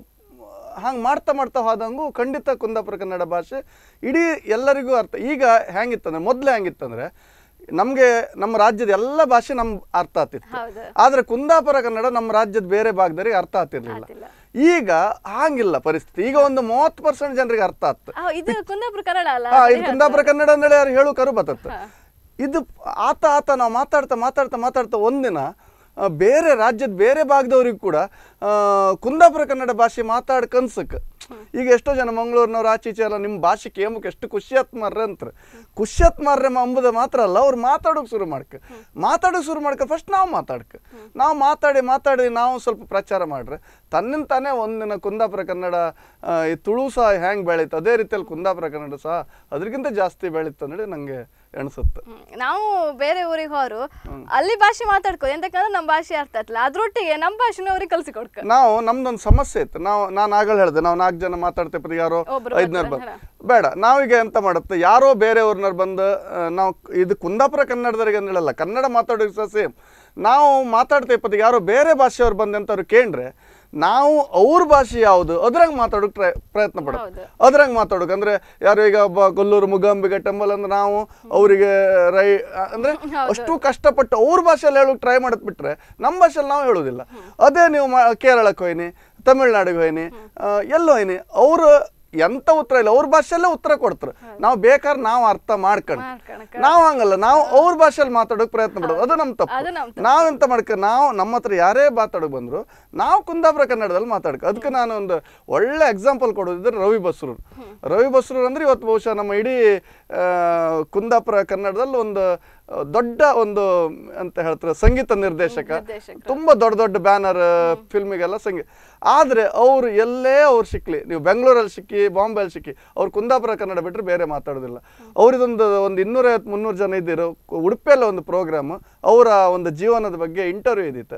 ಹಂಗೆ ಮಾಡ್ತಾ ಮಾಡ್ತಾ ಹೋದಂಗೂ ಖಂಡಿತ ಕುಂದಾಪುರ ಕನ್ನಡ ಭಾಷೆ ಇಡೀ ಎಲ್ಲರಿಗೂ ಅರ್ಥ ಈಗ ಹೆಂಗಿತ್ತಂದ್ರೆ ಮೊದಲೇ ಹೆಂಗಿತ್ತಂದ್ರೆ ನಮಗೆ ನಮ್ಮ ರಾಜ್ಯದ ಎಲ್ಲ ಭಾಷೆ ನಮ್ಮ ಅರ್ಥ ಆಗ್ತಿತ್ತು ಹೌದು ಆದ್ರೆ ಕುಂದಾಪುರ ಕನ್ನಡ ನಮ್ಮ ರಾಜ್ಯದ ಬೇರೆ ಭಾಗದವರಿಗೆ ಅರ್ಥ ಆಗ್ತಿರ್ಲಿಲ್ಲ ಆಗ್ತಿಲ್ಲ. ಈಗ ಹಾಗಿಲ್ಲ ಪರಿಸ್ಥಿತಿ ಈಗ ಒಂದು ಮೂವತ್ತು ಪರ್ಸೆಂಟ್ ಜನರಿಗೆ ಅರ್ಥ ಆಗ್ತದೆ ಆ, ಇದು ಕುಂದಾಪುರ ಕನ್ನಡ ಅಲ್ಲ ಹಾ ಇದು ಕುಂದಾಪುರ ಕನ್ನಡ ಅಂದ್ರೆ ಯಾರು ಹೇಳು ಕರು ಬತ್ತತ್ತ ಇದು ಆತ ಆತ ನಾವು ಮಾತಾಡ್ತಾ ಮಾತಾಡ್ತಾ ಮಾತಾಡ್ತಾ ಒಂದಿನ ಆ, ಬೇರೆ ರಾಜ್ಯದ ಬೇರೆ ಭಾಗದವ್ರಿಗೆ ಕೂಡ ಆ, ಕುಂದಾಪುರ ಕನ್ನಡ ಭಾಷೆ ಮಾತಾಡ್ ಕನ್ಸಕ್ ಈಗ ಎಷ್ಟೋ ಜನ ಮಂಗಳೂರಿನವ್ರು ಆಚೆ ಈಚೆ ಎಲ್ಲ ನಿಮ್ಮ ಭಾಷೆ ಕೇಮಕ್ಕೆ ಎಷ್ಟು ಖುಷಿಯತ್ ಮಾರ್ರೆ ಅಂತಾರೆ ಖುಷಿಯತ್ ಮಾರ್ರೆ ಅಂಬುದು ಮಾತ್ರ ಅಲ್ಲ ಅವ್ರು ಮಾತಾಡೋಕೆ ಶುರು ಮಾಡ್ಕ ಮಾತಾಡೋಕೆ ಶುರು ಮಾಡ್ಕ ಫಸ್ಟ್ ನಾವು ಮಾತಾಡ್ಕ ನಾವು ಮಾತಾಡಿ ಮಾತಾಡಿ ನಾವು ಸ್ವಲ್ಪ ಪ್ರಚಾರ ಮಾಡ್ರೆ ತನ್ನಿಂದ ತಾನೇ ಒಂದಿನ ಕುಂದಾಪುರ ಕನ್ನಡ ಆ, ಈ ತುಳು ಸಹ ಹೆಂಗೆ ಬೆಳೀತು ಅದೇ ರೀತಿಯಲ್ಲಿ ಕುಂದಾಪುರ ಕನ್ನಡ ಸಹ ಅದಕ್ಕಿಂತ ಜಾಸ್ತಿ ಬೆಳೀತು ಅನ್ನೋದು ನಂಗೆ ಎಣಿಸುತ್ತೆ ಹ್ಮ್. ನಾವು ಬೇರೆ ಊರಿಗೆ ಹೋರು ಅಲ್ಲಿ ಭಾಷೆ ಮಾತಾಡ್ಕೋ ಎಂತಕ್ಕಂದ್ರೆ ನಮ್ಮ ಭಾಷೆ ಅರ್ಥ ಆಗ್ತಿಲ್ಲ ಅದ್ರೊಟ್ಟಿಗೆ ನಮ್ಮ ಭಾಷೆನ ಅವ್ರಿಗೆ ಕಲ್ಸಿ ಕೊಡ್ಕ ನಾವು ನಮ್ದೊಂದು ಸಮಸ್ಯೆ ಇತ್ತು ನಾವು ನಾನು ಆಗಲೇ ಹೇಳಿದೆ ನಾವು ನಾಲ್ಕು ಜನ ಮಾತಾಡ್ತೇವೆ ಯಾರೋ ಒಬ್ರು ಐದ್ನೂರು ಬರ್ತಾರೆ, ಬಂದು ಬೇಡ ನಾವೀಗ ಎಂತ ಮಾಡುತ್ತೆ ಯಾರೋ ಬೇರೆ ಊರಿನವ್ರು ಬಂದು ಆ, ನಾವು ಇದು ಕುಂದಾಪುರ ಕನ್ನಡದವರಿಗೆ ಅಂತ ಹೇಳಲ್ಲ ಕನ್ನಡ ಮಾತಾಡೋದು ಸಹ ಸೇಮ್ ನಾವು ಮಾತಾಡ್ತೇವೆ ಯಾರೋ ಬೇರೆ ಭಾಷೆಯವ್ರು ಬಂದಂಥವ್ರು ಕೇಂದ್ರೆ ನಾವು ಅವ್ರ ಭಾಷೆ ಯಾವುದು ಅದ್ರಾಗ ಮಾತಾಡೋಕೆ ಟ್ರೈ ಪ್ರಯತ್ನ ಪಡೋದು ಹೌದು. ಅದ್ರಾಗ ಮಾತಾಡೋಕೆ ಅಂದ್ರೆ ಯಾರು ಈಗ ಒಬ್ಬ ಕೊಲ್ಲೂರು ಮುಗಾಂಬಿಗೆ ಟೆಂಪಲ್ ಅಂದ್ರೆ ನಾವು ಅವರಿಗೆ ರೈ ಅಂದ್ರೆ ಅಷ್ಟು ಕಷ್ಟಪಟ್ಟು ಅವ್ರ ಭಾಷೆಯಲ್ಲಿ ಹೇಳೋಕೆ ಟ್ರೈ ಮಾಡೋದು ಬಿಟ್ರೆ ನಮ್ಮ ಭಾಷೆಯಲ್ಲಿ ನಾವು ಹೇಳೋದಿಲ್ಲ ಅದೇ ನೀವು ಮಾ ಕೇರಳಕ್ಕೆ ಹೋಯ್ನಿ ತಮಿಳ್ನಾಡಿಗೆ ಹೋಯ್ನಿ ಆ, ಎಲ್ಲೋ ಹೋಯ್ನಿ ಅವರು ಎಂತ ಉತ್ತರ ಇಲ್ಲ ಅವ್ರ ಭಾಷೆಯಲ್ಲೇ ಉತ್ತರ ಕೊಡ್ತಾರೆ ನಾವು ಬೇಕಾದ್ರೆ ನಾವು ಅರ್ಥ ಮಾಡ್ಕೊಂಡು ಮಾಡ್ಕೊಳಕ. ನಾವು ಹಂಗಲ್ಲ ನಾವು ಅವ್ರ ಭಾಷೆಯಲ್ಲಿ ಮಾತಾಡೋಕೆ ಪ್ರಯತ್ನ ಪಡೋದು ಅದು ನಮ್ಮ ಅದು ತಪ್ಪು ನಮ್ ನಾವೆಂತ ಮಾಡ್ಕ ನಾವು ನಮ್ಮ ಹತ್ರ ಯಾರೇ ಮಾತಾಡೋಕೆ ಬಂದ್ರು ನಾವು ಕುಂದಾಪುರ ಕನ್ನಡದಲ್ಲಿ ಮಾತಾಡ್ಕ ಅದಕ್ಕೆ ನಾನು ಒಂದು ಒಳ್ಳೆ ಎಕ್ಸಾಂಪಲ್ ಕೊಡೋದಿದ್ರೆ ರವಿ ಬಸ್ರೂರ್ ರವಿ ಬಸ್ರೂರ್ ಅಂದ್ರೆ ಇವತ್ತು ಬಹುಶಃ ನಮ್ಮ ಇಡೀ ಆ, ಕುಂದಾಪುರ ಕನ್ನಡದಲ್ಲಿ ಒಂದು ಆ, ದೊಡ್ಡ ಒಂದು ಅಂತ ಹೇಳ್ತಾರೆ ಸಂಗೀತ ನಿರ್ದೇಶಕ ನಿರ್ದೇಶಕ. ತುಂಬಾ ದೊಡ್ಡ ದೊಡ್ಡ ಬ್ಯಾನರ್ ಫಿಲ್ಮಿಗೆಲ್ಲ ಸಂಗೀತ ಆದ್ರೆ ಅವರು ಎಲ್ಲೇ ಅವ್ರು ಸಿಕ್ಲಿ ನೀವು ಬೆಂಗಳೂರಲ್ಲಿ ಸಿಕ್ಕಿ ಬಾಂಬೆಯಲ್ಲಿ ಸಿಕ್ಕಿ ಅವ್ರು ಕುಂದಾಪುರ ಕನ್ನಡ ಬಿಟ್ಟರೆ ಬೇರೆ ಮಾತಾಡೋದಿಲ್ಲ ಅವ್ರಿದೊಂದು ಒಂದು ಇನ್ನೂರೈವತ್ತು ಮುನ್ನೂರು ಜನ ಇದ್ದಿರೋ ಉಡುಪಿಯಲ್ಲಿ ಒಂದು ಪ್ರೋಗ್ರಾಮ್ ಅವರ ಒಂದು ಜೀವನದ ಬಗ್ಗೆ ಇಂಟರ್ವ್ಯೂ ಇದ್ದಿತ್ತು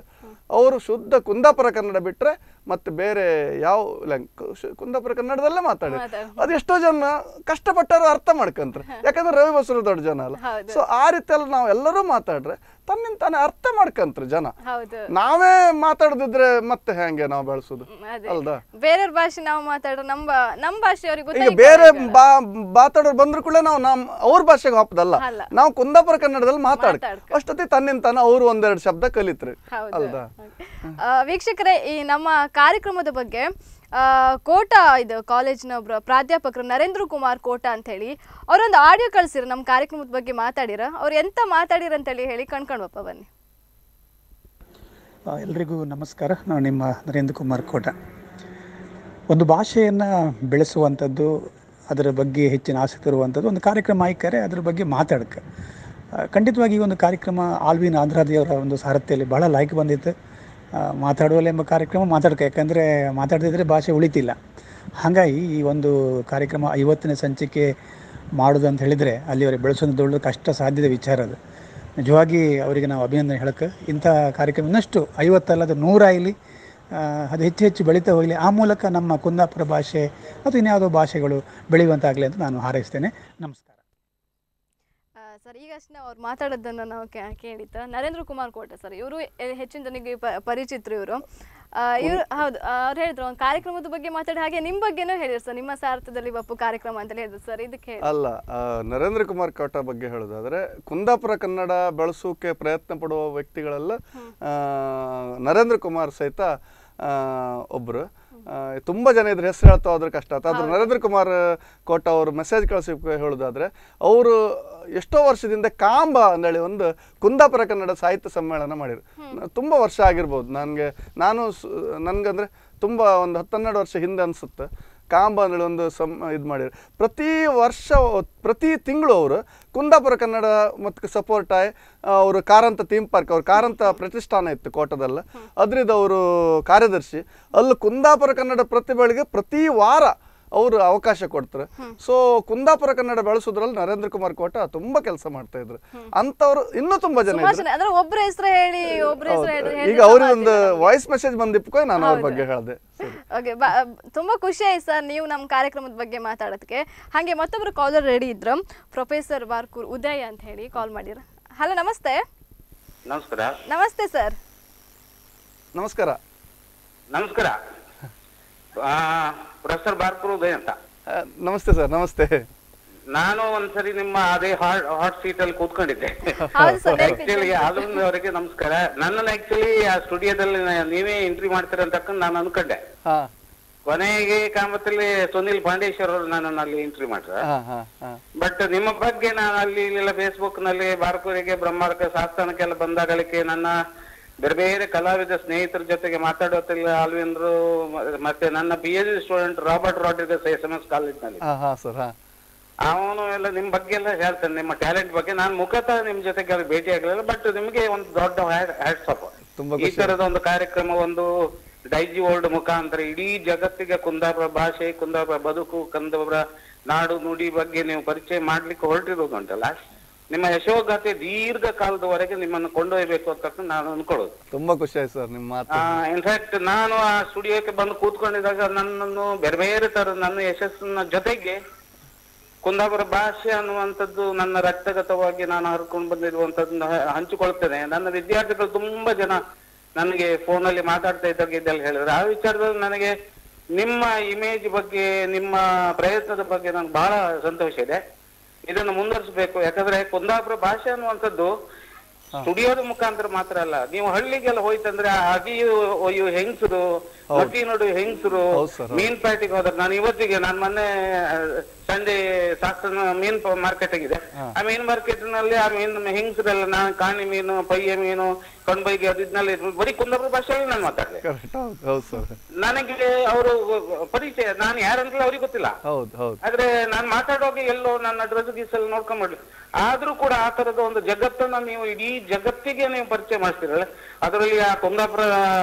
ಅವರು ಶುದ್ಧ ಕುಂದಾಪುರ ಕನ್ನಡ ಬಿಟ್ಟರೆ ಮತ್ತೆ ಬೇರೆ ಯಾವ ಲ್ಯಾಂಗ್ ಕುಂದಾಪುರ ಕನ್ನಡದಲ್ಲೇ ಮಾತಾಡಿ ಮಾತಾಡ್- ಅದು ಎಷ್ಟೋ ಜನ ಕಷ್ಟಪಟ್ಟರು ಅರ್ಥ ಮಾಡ್ಕೊಂತಾರೆ ಯಾಕಂದ್ರೆ ರವಿ ಬಸರು ದೊಡ್ಡ ಜನ ಅಲ್ಲ ಹೌದು. ಸೊ ಆ ರೀತಿಯಲ್ಲಿ ನಾವು ಎಲ್ಲರೂ ಮಾತಾಡ್ರೆ ತನ್ನಿಂದ ತಾನೇ ಅರ್ಥ ಮಾಡ್ಕಂತಾರೆ ಜನ ಹೌದು ನಾವೇ ಮಾತಾಡದಿದ್ರೆ ಮತ್ತೆ ಹೆಂಗೆ ನಾವು ಬೆಳೆಸೋದು ಹ್ಮ್, ಅದೇ ಅಲ್ದಾ ಬೇರೆಯವ್ರ ಭಾಷೆ ನಾವು ಮಾತಾಡ್ರೆ ನಮ್ಮ ಬಾ- ನಮ್ಮ ಭಾಷೆ ಅವ್ರಿಗೆ ಈಗ ಗೊತ್ತಾಯ್ತು ಬೇರೆ ಬಾ ಮಾತಾಡೋರು ಬಂದ್ರು ಕೂಡ ನಾವು ನಮ್ ಅವ್ರ ಭಾಷೆಗೆ ಹಾಪದಲ್ಲ ಅಲ್ಲ. ನಾವು ಕುಂದಾಪುರ ಕನ್ನಡದಲ್ಲಿ ಮಾತಾಡ್ ಮಾತಾಡ್ಕ. ಅಷ್ಟೊತ್ತಿ ತನ್ನಿಂದ ತಾನ ಅವ್ರು ಒಂದೆರಡು ಶಬ್ದ ಕಲಿತ್ರಿ ಹೌದು ಅಲ್ದಾ ಆ, ವೀಕ್ಷಕರೇ ಈ ನಮ್ಮ ಕಾರ್ಯಕ್ರಮದ ಬಗ್ಗೆ ಆ, ಕೋಟ ಇದು ಕಾಲೇಜಿನ ಒಬ್ರು ಪ್ರಾಧ್ಯಾಪಕರು ನರೇಂದ್ರ ಕುಮಾರ್ ಕೋಟ ಅಂತ ಹೇಳಿ ಅವರೊಂದು ಆಡಿಯೋ ಕಳ್ಸಿರ ನಮ್ಮ ಕಾರ್ಯಕ್ರಮದ ಬಗ್ಗೆ ಮಾತಾಡಿರ ಅವ್ರು ಎಂತ ಮಾತಾಡಿರ ಅಂತೇಳಿ ಹೇಳಿ ಕಣ್ಕೊಂಡ್ವಪ್ಪ ಬನ್ನಿ ಆ, ಎಲ್ರಿಗೂ ನಮಸ್ಕಾರ ನಾನು ನಿಮ್ಮ ನರೇಂದ್ರ ಕುಮಾರ್ ಕೋಟ ಒಂದು ಭಾಷೆಯನ್ನು ಬೆಳೆಸುವಂಥದ್ದು ಅದರ ಬಗ್ಗೆ ಹೆಚ್ಚಿನ ಆಸಕ್ತಿ ಇರುವಂಥದ್ದು ಒಂದು ಕಾರ್ಯಕ್ರಮ ಆಯ್ಕರೆ ಅದ್ರ ಬಗ್ಗೆ ಮಾತಾಡಕ್ಕೆ ಆ, ಖಂಡಿತವಾಗಿ ಈ ಒಂದು ಕಾರ್ಯಕ್ರಮ ಆಲ್ವಿನ್ ಆಂಧ್ರಾದಿಯವರ ಒಂದು ಸಾರಥ್ಯದಲ್ಲಿ ಬಹಳ ಲೈಕ್ ಬಂದಿತ್ತು ಆ, ಮಾತಾಡುವಲ್ಲ ಎಂಬ ಕಾರ್ಯಕ್ರಮ ಮಾತಾಡಕ್ಕೆ ಯಾಕಂದರೆ ಮಾತಾಡದಿದ್ರೆ ಭಾಷೆ ಉಳಿತಿಲ್ಲ ಹಾಗಾಗಿ ಈ ಒಂದು ಕಾರ್ಯಕ್ರಮ ಐವತ್ತನೇ ಸಂಚಿಕೆ ಮಾಡೋದು ಅಂತ ಹೇಳಿದರೆ ಅಲ್ಲಿವರೆಗೆ ಬೆಳೆಸೋದು ದೊಡ್ಡ ಕಷ್ಟ ಸಾಧ್ಯದ ವಿಚಾರ ಅದು ನಿಜವಾಗಿ ಅವರಿಗೆ ನಾವು ಅಭಿನಂದನೆ ಹೇಳಕ್ಕೆ ಇಂಥ ಕಾರ್ಯಕ್ರಮ ಇನ್ನಷ್ಟು ಐವತ್ತಲ್ಲದ ನೂರಾಗಲಿ ಅದು ಹೆಚ್ಚು ಹೆಚ್ಚು ಬೆಳೀತಾ ಹೋಗಲಿ ಆ ಮೂಲಕ ನಮ್ಮ ಕುಂದಾಪುರ ಭಾಷೆ ಅಥವಾ ಇನ್ಯಾವುದೋ ಭಾಷೆಗಳು ಬೆಳೆಯುವಂತಾಗಲಿ ಅಂತ ನಾನು ಹಾರೈಸ್ತೇನೆ ನಮಸ್ಕಾರ ಆ, ಸರ್ ಈಗಷ್ಟೇ ಅವ್ರು ಮಾತಾಡೋದನ್ನು ನಾವು ಕೇ- ಕೇಳಿತ್ತು ನರೇಂದ್ರ ಕುಮಾರ್ ಕೋಟೆ ಸರ್ ಇವರು ಹೆಚ್ಚಿನ ಜನಕ್ಕೆ ಪ- ಪರಿಚಿತರು ಇವರು ಇವರು ಹೌದು ಅವ್ರು ಹೇಳಿದ್ರು ಒಂದು ಕಾರ್ಯಕ್ರಮದ ಬಗ್ಗೆ ಮಾತಾಡಿ ಹಾಗೆ ನಿಮ್ಮ ಬಗ್ಗೆನೂ ಹೇಳಿದ್ರು ಸರ್ ನಿಮ್ಮ ಸಾರ್ಥದಲ್ಲಿ ಬಪ್ಪು ಕಾರ್ಯಕ್ರಮ ಅಂತ ಹೇಳಿದ್ರು ಸರ್ ಇದಕ್ಕೆ ಹೇಳಿ ಅಲ್ಲ ಆ, ನರೇಂದ್ರ ಕುಮಾರ್ ಕೋಟ ಬಗ್ಗೆ ಹೇಳೋದಾದ್ರೆ ಕುಂದಾಪುರ ಕನ್ನಡ ಬೆಳೆಸೋಕೆ ಪ್ರಯತ್ನ ಪಡುವ ವ್ಯಕ್ತಿಗಳೆಲ್ಲ ಆ, ನರೇಂದ್ರ ಕುಮಾರ್ ಸಹಿತ ಆ, ಒಬ್ರು ಆ, ತುಂಬಾ ಜನ ಇದ್ರ ಹೆಸರು ಹೇಳ್ತಾ ಹೋದ್ರೆ ಕಷ್ಟ ಆಯ್ತು ಆದ್ರೆ ನರೇಂದ್ರ ಕುಮಾರ್ ಕೋಟ ಅವರು ಮೆಸೇಜ್ ಕಳಿಸಿ ಹೇಳೋದಾದ್ರೆ ಅವರು ಎಷ್ಟೋ ವರ್ಷದಿಂದ ಕಾಂಬ ಅಂದೇಳಿ ಒಂದು ಕುಂದಾಪುರ ಕನ್ನಡ ಸಾಹಿತ್ಯ ಸಮ್ಮೇಳನ ಮಾಡಿರು ತುಂಬ ವರ್ಷ ಆಗಿರ್ಬೋದು ನನಗೆ ನಾನು ಸ್- ನನ್ಗಂದ್ರೆ ತುಂಬ ಒಂದು ಹತ್ತೆರಡು ವರ್ಷ ಹಿಂದೆ ಅನ್ಸುತ್ತೆ ಕಾಂಬ ಅಂದೇಳಿ ಒಂದು ಸಮ್ ಇದು ಮಾಡಿರು ಪ್ರತಿ ವರ್ಷ ಪ್ರತಿ ತಿಂಗಳು ಅವರು ಕುಂದಾಪುರ ಕನ್ನಡ ಮತ್ತು ಸಪೋರ್ಟ್ ಆಯ್ ಅವರು ಕಾರಂತ ಥೀಮ್ ಪಾರ್ಕ್ ಅವ್ರ ಕಾರಂತ ಪ್ರತಿಷ್ಠಾನ ಇತ್ತು ಕೋಟದಲ್ಲ ಅದ್ರದ್ದು ಅವರು ಕಾರ್ಯದರ್ಶಿ ಅಲ್ಲಿ ಕುಂದಾಪುರ ಕನ್ನಡ ಪ್ರತಿಭೆಗಳಿಗೆ ಪ್ರತಿ ವಾರ ಅವರು ಅವಕಾಶ ಕೊಡ್ತಾರೆ ಸೊ ಕುಂದಾಪುರ ಕನ್ನಡ ಬೆಳೆಸೋದ್ರಲ್ಲಿ ನರೇಂದ್ರ ಕುಮಾರ್ ಕೋಟ ತುಂಬಾ ಕೆಲಸ ಮಾಡ್ತಾ ಇದ್ರು ಅಂತವ್ರು ಇನ್ನೂ ತುಂಬಾ ಜನ ಸುಮಾರು ಇದ್ರು ಜನ ಅಂದ್ರೆ ಒಬ್ರ ಹೆಸರು ಹೇಳಿ ಒಬ್ರ ಹೆಸರು ಹೌದು. ಹೇಳಿ ಈಗ ಅವ್ರಿಗೆ ಒಂದು ವಾಯ್ಸ್ ಮೆಸೇಜ್ ಬಂದಿಪ್ಕೊ ನಾನು ಅವ್ರ ಬಗ್ಗೆ ಹೇಳಿದೆ ಸರಿ ಓಕೆ ತುಂಬಾ ಖುಷಿ ಆಯ್ತು ಸರ್ ನೀವು ನಮ್ಮ ಕಾರ್ಯಕ್ರಮದ ಬಗ್ಗೆ ಮಾತಾಡೋದಕ್ಕೆ ಹಾಗೆ ಮತ್ತೊಬ್ರು ಕಾಲರ್ ರೆಡಿ ಇದ್ರು ಪ್ರೊಫೆಸರ್ ಬಾರ್ಕೂರ್ ಉದಯ್ ಅಂತ ಹೇಳಿ ಕಾಲ್ ಮಾಡಿರ ಹಲೋ ನಮಸ್ತೆ ನಮಸ್ಕಾರ ನಮಸ್ತೆ ಸರ್ ನಮಸ್ಕಾರ ನಮಸ್ಕಾರ ಪ್ರೊಫೆಸರ್ ಬಾರ್ಕರ್ ಉದಯ್ ಅಂತ ಆ, ನಮಸ್ತೆ ಸರ್ ನಮಸ್ತೆ ನಾನು ಒಂದ್ಸರಿ ನಿಮ್ಮ ಅದೇ ಹಾಟ್ ಹಾಟ್ ಸೀಟ್ ಅಲ್ಲಿ ಕೂತ್ಕೊಂಡಿದ್ದೆ ಹೌದು ಸರ್ ಆಕ್ಚುಲಿ ಅದೊಂದು ಅವರಿಗೆ ನಮಸ್ಕಾರ ನನ್ನನ್ನು ಆಕ್ಚುಲಿ ಆ ಸ್ಟುಡಿಯೋದಲ್ಲಿ ನೀವೇ ಎಂಟ್ರಿ ಮಾಡ್ತೀರ ಅಂತಕ್ಕಂತ ನಾನು ಅನ್ಕೊಂಡೆ ಹಾ ಕೊನೆಗೆ ಕಾಮತ್ತಲ್ಲಿ ಸುನಿಲ್ ಪಾಂಡೇಶ್ವರ್ ಅವರು ನನ್ನನ್ನು ಅಲ್ಲಿ ಎಂಟ್ರಿ ಮಾಡ್ರ ಹಾ ಹಾ ಹಾ ಬಟ್ ನಿಮ್ಮ ಬಗ್ಗೆ ನಾನು ಅಲ್ಲಿ ಇಲ್ಲೆಲ್ಲ ಫೇಸ್ಬುಕ್ ನಲ್ಲಿ ಬಾರ್ಕೂರಿಗೆ ಬ್ರಹ್ಮಾರ್ಕ ಸಾಸ್ತಾನಕ್ಕೆಲ್ಲ ಬಂದಾಗಲಿಕ್ಕೆ ನನ್ನ ಬೇರೆ ಬೇರೆ ಕಲಾವಿದ ಸ್ನೇಹಿತರ ಜೊತೆಗೆ ಮಾತಾಡೋತಿಲ್ಲ ಅಲ್ವೇಂದ್ರು ಮ- ಮತ್ತೆ ನನ್ನ P H D student Robert Rodrigues S M S ಕಾಲೇಜ್ನಲ್ಲಿ ಹಾ ಹಾ ಸರ್ ಹಾ ಅವನು ಎಲ್ಲ ನಿಮ್ ಬಗ್ಗೆ ಎಲ್ಲ ಹೇಳ್ತಾನೆ ನಿಮ್ಮ ಟ್ಯಾಲೆಂಟ್ ಬಗ್ಗೆ ನಾನು ಮುಖತಃ ನಿಮ್ ಜೊತೆಗೆ ಅಲ್ಲಿ ಭೇಟಿ ಆಗಲಿಲ್ಲ ಬಟ್ ನಿಮಗೆ ಒಂದು ದೊಡ್ಡ ಹ್ಯಾಟ್ಸ್ ಅಪ್ ತುಂಬಾ ಈ ತರದ ಒಂದು ಕಾರ್ಯಕ್ರಮ ಒಂದು ಡೈಜಿ ವರ್ಲ್ಡ್ ಮುಖಾಂತರ ಇಡೀ ಜಗತ್ತಿಗೆ ಕುಂದಾಪುರ ಭಾಷೆ ಕುಂದಾಪುರ ಬದುಕು ಕುಂದಾಪುರ ನಾಡು ನುಡಿ ಬಗ್ಗೆ ನೀವು ಪರಿಚಯ ಮಾಡ್ಲಿಕ್ಕೆ ಹೊರಟಿರೋದು ಉಂಟಲ್ಲ ನಿಮ್ಮ ಯಶೋಗಾಥೆ ದೀರ್ಘ ಕಾಲದವರೆಗೆ ನಿಮ್ಮನ್ನು ಕೊಂಡೊಯ್ಯಬೇಕು ಅಂತ ನಾನು ಅನ್ಕೊಳ್ಳೋದು ತುಂಬಾ ಖುಷಿ ಆಯ್ತು ಸರ್ ನಿಮ್ಮ ಮಾತು ಇನ್ಫ್ಯಾಕ್ಟ್ ನಾನು ಆ ಸ್ಟುಡಿಯೋಕ್ಕೆ ಬಂದು ಕೂತ್ಕೊಂಡಿದ್ದಾಗ ನನ್ನನ್ನು ಬೇರೆ ಬೇರೆ ತರ ನನ್ನ ಯಶಸ್ಸಿನ ಜೊತೆಗೆ ಕುಂದಾಪುರ ಭಾಷೆ ಅನ್ನುವಂಥದ್ದು ನನ್ನ ರಕ್ತಗತವಾಗಿ ನಾನು ಹರ್ಕೊಂಡು ಬಂದಿರುವಂತದ್ದನ್ನ ಹಂಚಿಕೊಳ್ತೇನೆ ನನ್ನ ವಿದ್ಯಾರ್ಥಿಗಳು ತುಂಬಾ ಜನ ನನಗೆ ಫೋನಲ್ಲಿ ಮಾತಾಡ್ತಾ ಇದ್ದಾಗ ಇದೆಲ್ಲ ಹೇಳಿದ್ರು ಆ ವಿಚಾರದಲ್ಲಿ ನನಗೆ ನಿಮ್ಮ ಇಮೇಜ್ ಬಗ್ಗೆ ನಿಮ್ಮ ಪ್ರಯತ್ನದ ಬಗ್ಗೆ ನನಗೆ ಬಹಳ ಸಂತೋಷ ಇದೆ ಇದನ್ನು ಮುಂದುವರಿಸಬೇಕು ಯಾಕಂದ್ರೆ ಕುಂದಾಪುರ ಭಾಷೆ ಅನ್ನುವಂಥದ್ದು ಸ್ಟುಡಿಯೋದ ಮುಖಾಂತರ ಮಾತ್ರ ಅಲ್ಲ ನೀವು ಹಳ್ಳಿಗೆಲ್ಲ ಹೋಯ್ತಂದ್ರೆ ಆ ಅಗಿಯು ಒಯ್ಯು ಹೆಂಗಸರು ಮಟ್ಟಿ ನೋಡು ಹೆಂಗಸರು ಹೌದು sir, ಮೀನ್ ಪ್ಯಾಟಿಗೆ ಹೋದ್ರೆ ನಾನು ಇವತ್ತಿಗೆ ನಾನು ಮೊನ್ನೆ ಸಂಡೆ ಶಾಸ್ತ್ರ ಮೀನ್ ಮಾರ್ಕೆಟ್ ಆಗಿದೆ ಆ ಮೀನ್ ಮಾರ್ಕೆಟ್ ನಲ್ಲಿ ಆ ಮೀನ್ ಹೆಂಗಸರೆಲ್ಲ ನಾನು ಕಾಣಿ ಮೀನು ಪಯ್ಯ ಮೀನು ಕಣ್ಬೈಗೆ ಅದಿದ್ನಲ್ಲಿ ಬರೀ ಕುಂದಾಪುರ ಭಾಷೆಯಲ್ಲಿ ನಾನು ಮಾತಾಡ್ದೆ ಕರೆಕ್ಟ್ ಹೌದು ಹೌದು ಸರ್ ನನಗೆ ಅವರು ಪರಿಚಯ ನಾನು ಯಾರಂತಲೇ ಅವ್ರಿಗೆ ಗೊತ್ತಿಲ್ಲ ಹೌದು ಹೌದು ಆದ್ರೆ ನಾನು ಮಾತಾಡುವಾಗ ಎಲ್ಲೋ ನನ್ನ ಡ್ರೆಸ್ ಗೀಸ್ ಎಲ್ಲ ನೋಡ್ಕೊಂಡ್ಬಿಡ್ಲಿ ಆದ್ರೂ ಕೂಡ ಆ ತರದ ಒಂದು ಜಗತ್ತನ್ನ ನೀವು ಇಡೀ ಜಗತ್ತಿಗೆ ನೀವು ಪರಿಚಯ ಮಾಡ್ತೀರಲ್ಲ ಅದರಲ್ಲಿ ಆ ಕುಂದಾಪುರ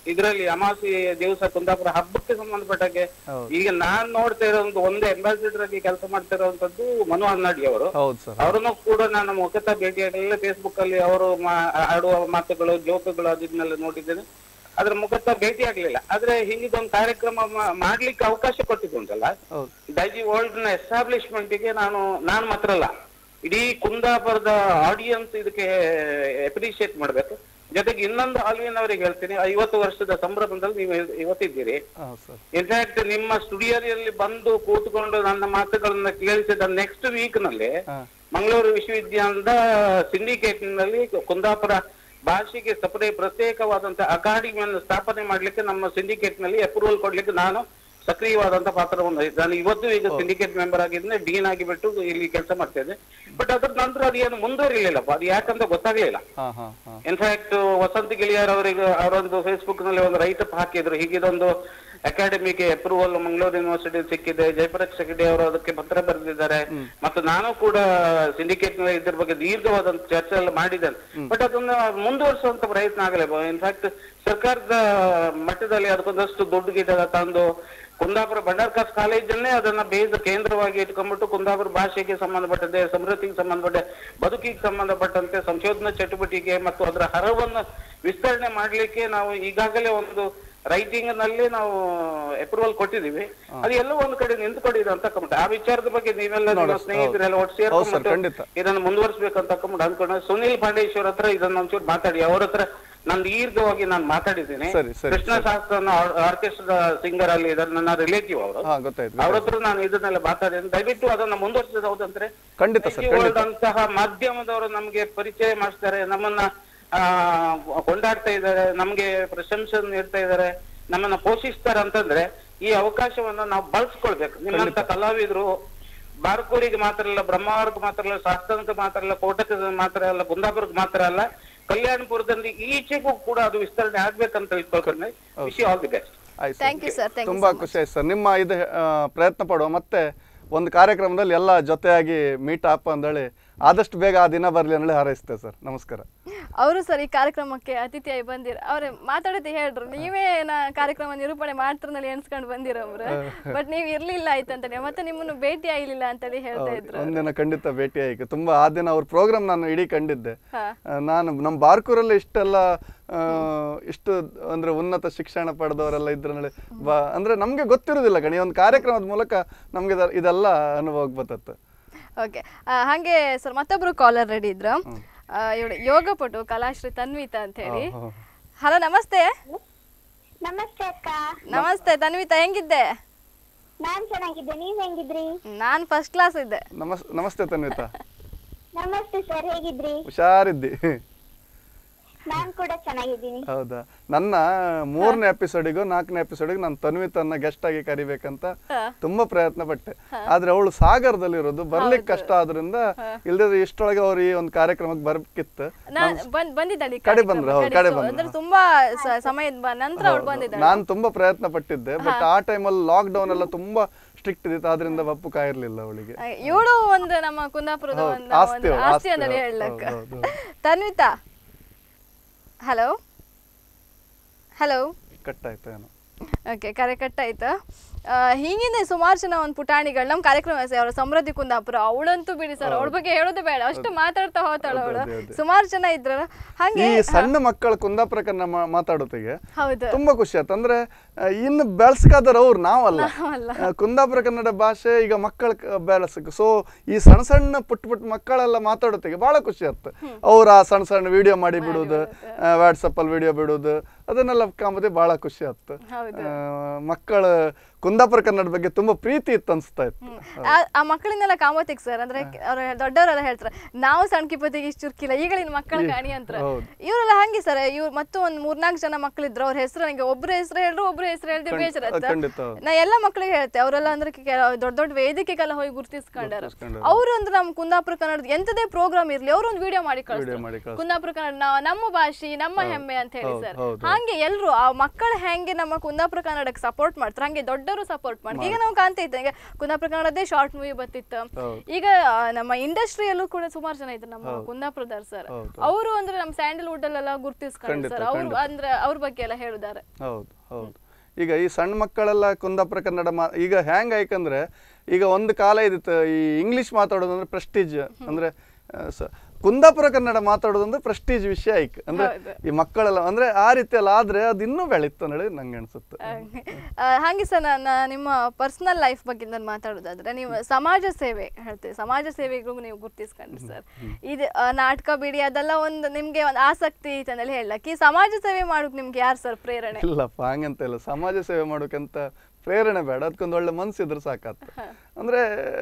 ಇದರಲ್ಲಿ ಅಮಾಸಿ ದಿವಸ ಕುಂದಾಪುರ ಹಬ್ಬಕ್ಕೆ ಸಂಬಂಧಪಟ್ಟಾಗೆ ಹೌದು. ಈಗ ನಾನ್ ನೋಡ್ತಾ ಇರೋದು ಒಂದೇ ಅಂಬಾಸಿಡರ್ ಆಗಿ ಕೆಲಸ ಮಾಡ್ತಾ ಇರುವಂತದ್ದು ಮನು ಅನ್ನಾಡಿ ಅವರು ಹೌದು ಸರ್ ಅವರನ್ನು ಕೂಡ ನಾನು ಮುಖತ ಭೇಟಿಯಾಗಲಿಲ್ಲ ಫೇಸ್ಬುಕ್ ಅಲ್ಲಿ ಅವರು ಮಾ- ಆಡುವ ಮಾತುಗಳು ಜೋಕುಗಳು ಅದನ್ನೆಲ್ಲ ನೋಡಿದ್ದೇನೆ ಅದ್ರ ಮುಖತ ಭೇಟಿ ಆಗ್ಲಿಲ್ಲ ಆದ್ರೆ ಹಿಂಗಿದೊಂದು ಕಾರ್ಯಕ್ರಮ ಮಾ- ಮಾಡ್ಲಿಕ್ಕೆ ಅವಕಾಶ ಕೊಟ್ಟಿದ್ದುಂಟಲ್ಲ ಹೌದು ದೈಜಿ ವರ್ಲ್ಡ್ ನ ಎಸ್ಟಾಬ್ಲಿಷ್ಮೆಂಟ್ ಗೆ ನಾನು ನಾನು ಮಾತ್ರ ಅಲ್ಲ ಇಡೀ ಕುಂದಾಪುರದ ಆಡಿಯನ್ಸ್ ಇದಕ್ಕೆ ಅಪ್ರಿಶಿಯೇಟ್ ಮಾಡ್ಬೇಕು ಜೊತೆಗೆ ಇನ್ನೊಂದು ಅಲ್ವಿನವರಿಗೆ ಹೇಳ್ತೀನಿ ಐವತ್ತು ವರ್ಷದ ಸಂಭ್ರಮದಲ್ಲಿ ನೀವು ಇವತ್ತಿದ್ದೀರಿ ಹೌದು ಸರ್ ಇನ್ಫ್ಯಾಕ್ಟ್ ನಿಮ್ಮ ಸ್ಟುಡಿಯೋದಲ್ಲಿ ಬಂದು ಕೂತ್ಕೊಂಡು ನನ್ನ ಮಾತುಗಳನ್ನ ಕೇಳಿಸಿದ ನೆಕ್ಸ್ಟ್ ವೀಕ್ ನಲ್ಲಿ ಹಾ ಮಂಗಳೂರು ವಿಶ್ವವಿದ್ಯಾಲಯದ ಸಿಂಡಿಕೇಟ್ ನಲ್ಲಿ ಕುಂದಾಪುರ ಭಾಷೆಗೆ ಸಪರೇಟ್ ಪ್ರತ್ಯೇಕವಾದಂತ ಅಕಾಡೆಮಿಯನ್ನು ಸ್ಥಾಪನೆ ಮಾಡ್ಲಿಕ್ಕೆ ನಮ್ಮ ಸಿಂಡಿಕೇಟ್ ನಲ್ಲಿ ಅಪ್ರೂವಲ್ ಕೊಡ್ಲಿಕ್ಕೆ ನಾನು ಸಕ್ರಿಯವಾದಂತ ಪಾತ್ರವನ್ನು ವಹಿಸಿದೆ. ನಾನು ಇವತ್ತು ಈಗ ಸಿಂಡಿಕೇಟ್ ಮೆಂಬರ್ ಆಗಿದ್ದೇನೆ ಡೀನ್ ಆಗಿಬಿಟ್ಟು ಇಲ್ಲಿ ಕೆಲಸ ಮಾಡ್ತಾ ಇದ್ದೆ ಬಟ್ ಅದ್ರ ನಂತರ ಅದು ಏನು ಮುಂದುವರಿಲಿಲ್ಲಪ್ಪ ಅದು ಯಾಕಂತ ಗೊತ್ತಾಗ್ಲಿಲ್ಲ ಹಾ ಹಾ ಹಾ ಇನ್ಫ್ಯಾಕ್ಟ್ ವಸಂತ ಗಿಳಿಯಾರ್ ಅವರಿಗೆ ಅವರೊಂದು ಫೇಸ್ಬುಕ್ ನಲ್ಲಿ ಒಂದು ರೈಟ್ ಅಪ್ ಹಾಕಿದ್ರು ಹೀಗಿದೊಂದು ಅಕಾಡೆಮಿಗೆ ಅಪ್ರೂವಲ್ ಮಂಗಳೂರು ಯೂನಿವರ್ಸಿಟಿ ಸಿಕ್ಕಿದೆ ಜಯಪ್ರಕಾಶ್ ಹೆಗಡೆ ಅವರು ಅದಕ್ಕೆ ಪತ್ರ ಬರೆದಿದ್ದಾರೆ ಮತ್ತು ನಾನು ಕೂಡ ಸಿಂಡಿಕೇಟ್ ನಲ್ಲಿ ಇದ್ರ ಬಗ್ಗೆ ದೀರ್ಘವಾದಂತ ಚರ್ಚೆ ಎಲ್ಲ ಮಾಡಿದ್ದೇನೆ ಬಟ್ ಅದನ್ನ ಮುಂದುವರಿಸುವಂತ ಪ್ರಯತ್ನ ಆಗಲೇ ಇನ್ಫ್ಯಾಕ್ಟ್ ಸರ್ಕಾರದ ಮಟ್ಟದಲ್ಲಿ ಅದಕ್ಕೊಂದಷ್ಟು ದುಡ್ಡು ಗಿಡ ತಂದು ಕುಂದಾಪುರ ಭಂಡಾರ್ಕಾಸ್ ಕಾಲೇಜನ್ನೇ ಅದನ್ನ ಬೇಸ್ ಕೇಂದ್ರವಾಗಿ ಇಟ್ಕೊಂಡ್ಬಿಟ್ಟು ಕುಂದಾಪುರ ಭಾಷೆಗೆ ಸಂಬಂಧಪಟ್ಟಂತೆ ಸಮೃದ್ಧಿಗೆ ಸಂಬಂಧಪಟ್ಟ ಬದುಕಿಗೆ ಸಂಬಂಧಪಟ್ಟಂತೆ ಸಂಶೋಧನಾ ಚಟುವಟಿಕೆ ಮತ್ತು ಅದರ ಹರವನ್ನು ವಿಸ್ತರಣೆ ಮಾಡ್ಲಿಕ್ಕೆ ನಾವು ಈಗಾಗಲೇ ಒಂದು ರೈಟಿಂಗ್ ನಲ್ಲಿ ನಾವು ಅಪ್ರೂವಲ್ ಕೊಟ್ಟಿದೀವಿ ಅದು ಎಲ್ಲೋ ಒಂದು ಕಡೆ ನಿಂತ್ಕೊಂಡಿದೆ ಅಂತ ಅನ್ಕೊಂಬಿಟ್ಟೆ ಆ ವಿಚಾರದ ಬಗ್ಗೆ ನೀವೆಲ್ಲ ನಿಮ್ಮ ನೋಡು, ಸ್ನೇಹಿತರೆಲ್ಲ ಒಟ್ಟು ಹೌದು ಸರ್, ಸೇರ್ಕೊಂಡು ಖಂಡಿತ. ಇದನ್ನು ಮುಂದುವರಿಸಬೇಕಂತ ಅನ್ಕೊಂಡು ಅನ್ಕೊಂಡು ಸುನಿಲ್ ಪಾಂಡೇಶ್ವರ್ ಹತ್ರ ಇದನ್ನ ಒಂಚೂರು ಮಾತಾಡಿ ಅವ್ರ ಹತ್ರ ನಾನು ದೀರ್ಘವಾಗಿ ನಾನು ಮಾತಾಡಿದ್ದೀನಿ ಸರಿ, ಸರಿ, ಕೃಷ್ಣ ಶಾಸ್ತ್ರನ ಆರ್ಕೆಸ್ಟ್ರಾ ಸಿಂಗರ್ ಅಲ್ಲಿ ಇದ್ದಾರೆ ನನ್ನ ರಿಲೇಟಿವ್ ಅವರು ಹಾ ಗೊತ್ತಾಯ್ತು ಅವ್ರ ಗೊತ್ತಾಯ್ತು. ಹತ್ರ ನಾನು ಇದನ್ನೆಲ್ಲ ಮಾತಾಡಿದ್ದೀನಿ ದಯವಿಟ್ಟು ಅದನ್ನ ಮುಂದುವರಿಸಿದ ಹೌದಂದ್ರೆ ಖಂಡಿತ ಸರ್ ಖಂಡಿತ ಅಂತಹ ಮಾಧ್ಯಮದವರು ನಮ್ಗೆ ಪರಿಚಯ ಮಾಡಿಸ್ತಾರೆ ನಮ್ಮನ್ನ ಆ ಕೊಂಡಾಡ್ತಾ ಇದ್ದಾರೆ ನಮ್ಗೆ ಪ್ರಶಂಸೆ ನೀಡ್ತಾ ಇದ್ದಾರೆ ನಮ್ಮನ್ನ ಪೋಷಿಸ್ತಾರೆ ಅಂತಂದ್ರೆ ಈ ಅವಕಾಶವನ್ನ ನಾವು ಬಳಸ್ಕೊಳ್ಬೇಕು ನಿಮ್ಮಂತ ಕಲಾವಿದ್ರು ಬಾರ್ಕೂರಿಗೆ ಮಾತ್ರ ಅಲ್ಲ ಬ್ರಹ್ಮಾವರಕ್ಕೆ ಮಾತ್ರ ಅಲ್ಲ ಶಾಸ್ತ್ರಾಂತ ಮಾತ್ರ ಅಲ್ಲ ಕೋಟಕ ಮಾತ್ರ ಅಲ್ಲ ಕುಂದಾಪುರಕ್ಕೆ ಮಾತ್ರ ಅಲ್ಲ ಕಲ್ಯಾಣಪುರದಲ್ಲಿ ಈಚೆಗೂ ಕೂಡ ಅದು ವಿಸ್ತರಣೆ ಆಗ್ಬೇಕಂತ ತಿಳ್ಕೊಳ್ಕೊಂಡು ವಿಶ್ ಆಲ್ ದಿ ಬೆಸ್ಟ್ ಆಯ್ತು Thank you, sir. Thank you ತುಂಬಾ so much. ಖುಷಿ ಆಯ್ತು ಸರ್ ನಿಮ್ಮ ಇದು ಆ, ಪ್ರಯತ್ನ ಪಡುವ ಮತ್ತೆ ಒಂದು ಕಾರ್ಯಕ್ರಮದಲ್ಲಿ ಎಲ್ಲ ಜೊತೆಯಾಗಿ ಮೀಟ್ ಅಪ್ ಅಂದೇಳಿ ಆದಷ್ಟು ಬೇಗ ಆ ದಿನ ಬರಲಿ ಅಂದೇಳಿ ಹಾರೈಸ್ತೇವೆ ಸರ್ ನಮಸ್ಕಾರ ಅವರು ಸರ್ ಈ ಕಾರ್ಯಕ್ರಮಕ್ಕೆ ಅತಿಥಿಯಾಗಿ ಬಂದಿರ ಅವ್ರೆ ಮಾತಾಡೋದು ಹೇಳ್ರು ನೀವೇ ನಾ ಕಾರ್ಯಕ್ರಮ ನಿರೂಪಣೆ ಮಾಡ್ತಿರ್ನಲ್ಲಿ ಎಣಿಸ್ಕೊಂಡು ಬಂದಿರೋಬ್ರು ಬಟ್ ನೀವು ಇರ್ಲಿಲ್ಲ ಆಯ್ತಂತೇಳಿ ಮತ್ತೆ ನಿಮ್ಮನ್ನು ಭೇಟಿ ಆಗ್ಲಿಲ್ಲ ಅಂತೇಳಿ ಹೇಳ್ತಾ ಇದ್ರು ಒಂದಿನ ಖಂಡಿತ ಭೇಟಿ ಆಯ್ತು ತುಂಬಾ ಆ ದಿನ ಅವ್ರ ಪ್ರೋಗ್ರಾಮ್ ನಾನು ಇಡೀ ಕಂಡಿದ್ದೆ ಹಾ. ಆ, ನಾನು ನಮ್ಮ ಬಾರ್ಕೂರಲ್ಲಿ ಇಷ್ಟೆಲ್ಲ ಆ, ಇಷ್ಟು ಅಂದ್ರೆ ಉನ್ನತ ಶಿಕ್ಷಣ ಪಡೆದವರೆಲ್ಲ ಇದ್ರಲ್ಲಿ ಬಾ ಅಂದ್ರೆ ನಮ್ಗೆ ಗೊತ್ತಿರೋದಿಲ್ಲ ಕಣಿ ಒಂದು ಕಾರ್ಯಕ್ರಮದ ಮೂಲಕ ನಮ್ಗೆ ಇದ- ಇದೆಲ್ಲ ಅನುಭವ ಬರ್ತತ್ತೆ ಓಕೆ ಹಾಗೆ ಸರ್ ಮತ್ತೊಬ್ರು ಕಾಲರ್ ರೆಡಿ ಇದ್ರು ಆ, ಇವಳು ಯೋಗಪಟು ಕಲಾಶ್ರೀ ತನ್ವಿತಾ ಅಂತ ಹೇಳಿ ಹಾ, ಹಾ. ಹಲೋ ನಮಸ್ತೆ ನಮಸ್ತೆ ಅಕ್ಕ ನಮಸ್ತೆ ತನ್ವಿತಾ ಹೆಂಗಿದ್ದೆ ನಾನ್ ಚೆನ್ನಾಗಿದ್ದೆ ನೀವ್ ಹೆಂಗಿದ್ರಿ ನಾನು ಫಸ್ಟ್ ಕ್ಲಾಸ್ ಇದ್ದೆ ನಮಸ್ ನಮಸ್ತೆ ತನ್ವಿತಾ ನಮಸ್ತೆ ಸರ್ ಹೇಗಿದ್ರಿ ಹುಷಾರಿದ್ದಿ ನಾನ್ ಕೂಡ ಚೆನ್ನಾಗಿದ್ದೀನಿ ಹೌದಾ ನನ್ನ ಮೂರನೇ ಎಪಿಸೋಡಿಗೂ ನಾಲ್ಕನೇ ಎಪಿಸೋಡಿಗೂ ನಾನು ತನ್ವಿತನ್ನ ಗೆಸ್ಟ್ ಆಗಿ ಕರಿಬೇಕಂತ ತುಂಬಾ ಪ್ರಯತ್ನ ಪಟ್ಟೆ ಆದ್ರೆ ಅವಳು ಸಾಗರದಲ್ಲಿರೋದು ಬರ್ಲಿಕ್ಕೆ ಕಷ್ಟ ಆದ್ರಿಂದ ಇಲ್ದಿದ್ರೆ ಇಷ್ಟೊಳಗೆ ಅವ್ರು ಈ ಒಂದು ಕಾರ್ಯಕ್ರಮಕ್ಕೆ ಬರ್ಬೇಕಿತ್ತು ನಾನ್ ಬಂದ್ ಬಂದಿದ್ದಾಳೆ ಈ ಕಡೆ ಕಾರ್ಯಕ್ರಮ, ಬಂದ್ರು, ಹೌದು, ಕಡೆ ಕಡೆ ಸೊ- ಬಂದ್ರು. ಅಂದ್ರೆ ತುಂಬಾ ಸ- ಸಮಯದ ಬ- ನಂತರ ಅವಳು ಬಂದಿದ್ದಾಳೆ ನಾನು ತುಂಬಾ ಪ್ರಯತ್ನ ಪಟ್ಟಿದ್ದೆ ಬಟ್ ಆ ಟೈಮಲ್ಲಿ ಲಾಕ್ ಡೌನ್ ಎಲ್ಲ ತುಂಬಾ ಸ್ಟ್ರಿಕ್ಟ್ ಇದ್ದಿತ್ತು ಆದ್ರಿಂದ ಬಪ್ಪು ಕಾಯಿರ್ಲಿಲ್ಲ ಅವಳಿಗೆ ಇವಳು ಒಂದು ನಮ್ಮ ಕುಂದಾಪುರದ ಹೌದು, ಒಂದು ಆಸ್ತಿ ಒಂದು ಅವಳು, ಆಸ್ತಿ ಆಸ್ತಿ ಅಂತೇಳಿ ಅವಳು. ಹೇಳಕ್ಕ ಹೌದು, ಹೌದು. ತನ್ವಿತಾ ಹಲೋ ಹಲೋ ಕಟ್ ಆಯ್ತು ಏನೋ ಓಕೆ ಕರೆ ಕಟ್ಟಾಯ್ತು ಆ, ಹೀಗಿದೆ ಸುಮಾರು ಜನ ಒಂದು ಪುಟಾಣಿಗಳು ನಮ್ಮ ಕಾರ್ಯಕ್ರಮ ಅವರ ಸಮೃದ್ಧಿ ಕುಂದಾಪುರ ಅವಳಂತೂ ಬಿಡಿ ಸರ್ ಅವಳ ಬಗ್ಗೆ ಹೇಳೋದು ಬೇಡ ಅಷ್ಟು ಮಾತಾಡ್ತಾ ಹೋಗ್ತಾಳ ಅವಳು ಅದೇ, ಅದೇ. ಸುಮಾರು ಜನ ಇದ್ರಲ್ಲ ಹಾಗೆ ಈ ಸಣ್ಣ ಮಕ್ಕಳು ಕುಂದಾಪುರ ಕನ್ನಡ ಮಾ- ಮಾತಾಡೋತಿಗೆ ಹೌದು ತುಂಬಾ ಖುಷಿ ಆಯ್ತು ಅಂದ್ರೆ ಆ, ಇನ್ನು ಬೆಳೆಸ್ಕಾದರ್ ಅವ್ರು ನಾವಲ್ಲ ನಾವಲ್ಲ. ಆ, ಕುಂದಾಪುರ ಕನ್ನಡ ಭಾಷೆ ಈಗ ಮಕ್ಕಳ ಬೆಳೆಸಕ್ಕೆ ಸೊ ಈ ಸಣ್ಣ ಸಣ್ಣ ಪುಟ್ಟ ಪುಟ್ಟ ಮಕ್ಕಳೆಲ್ಲ ಮಾತಾಡೋತಿಗೆ ಬಹಳ ಖುಷಿ ಆಯ್ತು ಅವ್ರ ಆ ಸಣ್ಣ ಸಣ್ಣ ವಿಡಿಯೋ ಮಾಡಿ ಬಿಡುದು ವಾಟ್ಸಪ್ ಅಲ್ಲಿ ವಿಡಿಯೋ ಬಿಡುದು ಅದನ್ನೆಲ್ಲ ಕಾಂಬುದೇ ಬಹಳ ಖುಷಿ ಆಯ್ತು ಹೌದು. ಆ, ಮಕ್ಕಳು ಕುಂದಾಪುರ ಕನ್ನಡ ಬಗ್ಗೆ ತುಂಬಾ ಪ್ರೀತಿ ಇತ್ತು ಅನ್ಸ್ತಾ ಇತ್ತು ಆ- ಆ ಮಕ್ಕಳನ್ನೆಲ್ಲ ಕಾಮತಿಕ್ ಸರ್ ಅಂದ್ರೆ ಅವ್ರ ದೊಡ್ಡವರೆಲ್ಲ ಹೇಳ್ತಾರೆ ನಾವು ಸಣ್ಣ ಕಿಪ್ಪತ್ತಿಗೆ ಇಷ್ಟು ಚುರ್ಕಿಲ್ಲ ಈಗಳಿನ ಮಕ್ಕಳ ಕಾಣಿ ಅಂತ ಹೌದು. ಇವರೆಲ್ಲ ಹಂಗೆ ಸರ್ ಇವ್ರು ಮತ್ತು ಒಂದ್ ಮೂರ್ನಾಲ್ಕು ಜನ ಮಕ್ಕಳಿದ್ರು ಅವ್ರ ಹೆಸರು ನನಗೆ ಒಬ್ರ ಹೆಸರು ಹೇಳ್ರು ಒಬ್ರ ಹೆಸರು ಹೇಳ್ದೆ ಖಂಡಿತ, ಬೇಜಾರತ್ತ ಖಂಡಿತ ಹೌದು. ನಾ ಎಲ್ಲ ಮಕ್ಕಳಿಗೆ ಹೇಳ್ತೆ ಅವರೆಲ್ಲ ಅಂದ್ರೆ ದೊಡ್ಡ ದೊಡ್ಡ ವೇದಿಕೆಗೆಲ್ಲ ಹೋಗಿ ಗುರುತಿಸ್ಕೊಂಡಾರ ಗುರ್ತಿಸ್ಕೊಂಡಾರ. ಅವ್ರು ಅಂದ್ರೆ ನಮ್ಮ ಕುಂದಾಪುರ ಕನ್ನಡ ಎಂತದೇ ಪ್ರೋಗ್ರಾಮ್ ಇರ್ಲಿ ಅವ್ರು ಒಂದು ವಿಡಿಯೋ ಮಾಡಿ Video ಮಾಡಿ ಕಳಿಸ್ತಾರೆ ಕಳಿಸ್ತಾರೆ. ಕುಂದಾಪುರ ಕನ್ನಡ ನಾವು ನಮ್ಮ ಭಾಷೆ ನಮ್ಮ ಹೆಮ್ಮೆ ಅಂತ ಹೇಳಿ ಹೌದು, ಸರ್ ಹೌದು, ಆ ಹಂಗೆ ಎಲ್ರು ಆ ಮಕ್ಕಳು ಹೆಂಗೆ ನಮ್ಮ ಕುಂದಾಪುರ ಕನ್ನಡಕ್ಕೆ ಸಪೋರ್ಟ್ ಮಾಡ್ತಾರೆ ಹಂಗೆ ದೊಡ್ಡವರು ಸಪೋರ್ಟ್ ಮಾಡ್ತಾರೆ ಈಗ ನಾವು ಕಾಣ್ತಾ ಇತ್ತು ಈಗ ಕುಂದಾಪುರ ಕನ್ನಡದೇ ಶಾರ್ಟ್ ಮೂವಿ ಬರ್ತಿತ್ತು ಹೌದು. ಈಗ ಆ, ನಮ್ಮ ಇಂಡಸ್ಟ್ರಿಯಲ್ಲೂ ಕೂಡ ಸುಮಾರು ಜನ ಇದ್ರು ನಮ್ಮ ಕುಂದಾಪುರದವ್ರು ಸರ್ ಹೌದು. ಅವರು ಅಂದ್ರೆ ನಮ್ಮ ಸ್ಯಾಂಡಲ್ವುಡ್ ಅಲ್ಲೆಲ್ಲ ಗುರ್ತಿಸ್ಕೊಂಡು ಖಂಡಿತ, ಸರ್ ಅವ್ರು ಖಂಡಿತ. ಅಂದ್ರೆ ಅವ್ರ ಬಗ್ಗೆ ಎಲ್ಲ ಹೇಳಿದ್ದಾರೆ ಹೌದು ಹೌದು ಈಗ ಈ ಸಣ್ಣ ಮಕ್ಕಳೆಲ್ಲ ಕುಂದಾಪುರ ಕನ್ನಡ ಮಾ ಈಗ ಹ್ಯಾಂಗ್ ಆಯ್ಕಂದ್ರೆ ಈಗ ಒಂದು ಕಾಲ ಇದಿತ್ತು ಈ ಇಂಗ್ಲಿಷ್ ಮಾತಾಡೋದು ಅಂದ್ರೆ ಪ್ರೆಸ್ಟೀಜ್ ಅಂದ್ರೆ ಆ, ಸ- ಕುಂದಾಪುರ ಕನ್ನಡ ಮಾತಾಡೋದು ಅಂದ್ರೆ ಪ್ರೆಸ್ಟೀಜ್ ವಿಷಯ ಆಯ್ಕೆ ಅಂದ್ರೆ ಹೌದು. ಈ ಮಕ್ಕಳೆಲ್ಲ ಅಂದ್ರೆ ಆ ರೀತಿ ಎಲ್ಲ ಆದ್ರೆ ಅದು ಇನ್ನೂ ಬೆಳೀತು ಅನ್ನೋದು ನಂಗೆ ಅನ್ಸುತ್ತೆ ಆ, ಹಾಗೆ ಸರ್ ನಾನು ನಿಮ್ಮ ಪರ್ಸನಲ್ ಲೈಫ್ ಬಗ್ಗೆ ನಾನು ಮಾತಾಡೋದಾದ್ರೆ ನೀವು ಸಮಾಜ ಸೇವೆ ಹೇಳ್ತೀವಿ ಸಮಾಜ ಸೇವೆಗೂ ನೀವು ಗುರ್ತಿಸ್ಕೊಂಡ್ರಿ ಸರ್ ಇದು ಆ, ನಾಟಕ ಬಿಡಿ ಅದೆಲ್ಲ ಒಂದು ನಿಮ್ಗೆ ಒಂದು ಆಸಕ್ತಿ ಐತಂದಲ್ಲಿ ಹೇಳಕ್ ಈ ಸಮಾಜ ಸೇವೆ ಮಾಡೋಕ್ ನಿಮ್ಗೆ ಯಾರು ಸರ್ ಪ್ರೇರಣೆ ಇಲ್ಲಪ್ಪ ಹಂಗಂತ ಇಲ್ಲ ಸಮಾಜ ಸೇವೆ ಮಾಡೋಕ್ಕಂತ ಪ್ರೇರಣೆ ಬೇಡ ಅದಕ್ಕೊಂದು ಒಳ್ಳೆ ಮನ್ಸಿದ್ರೆ ಸಾಕಾತು ಅಂದ್ರೆ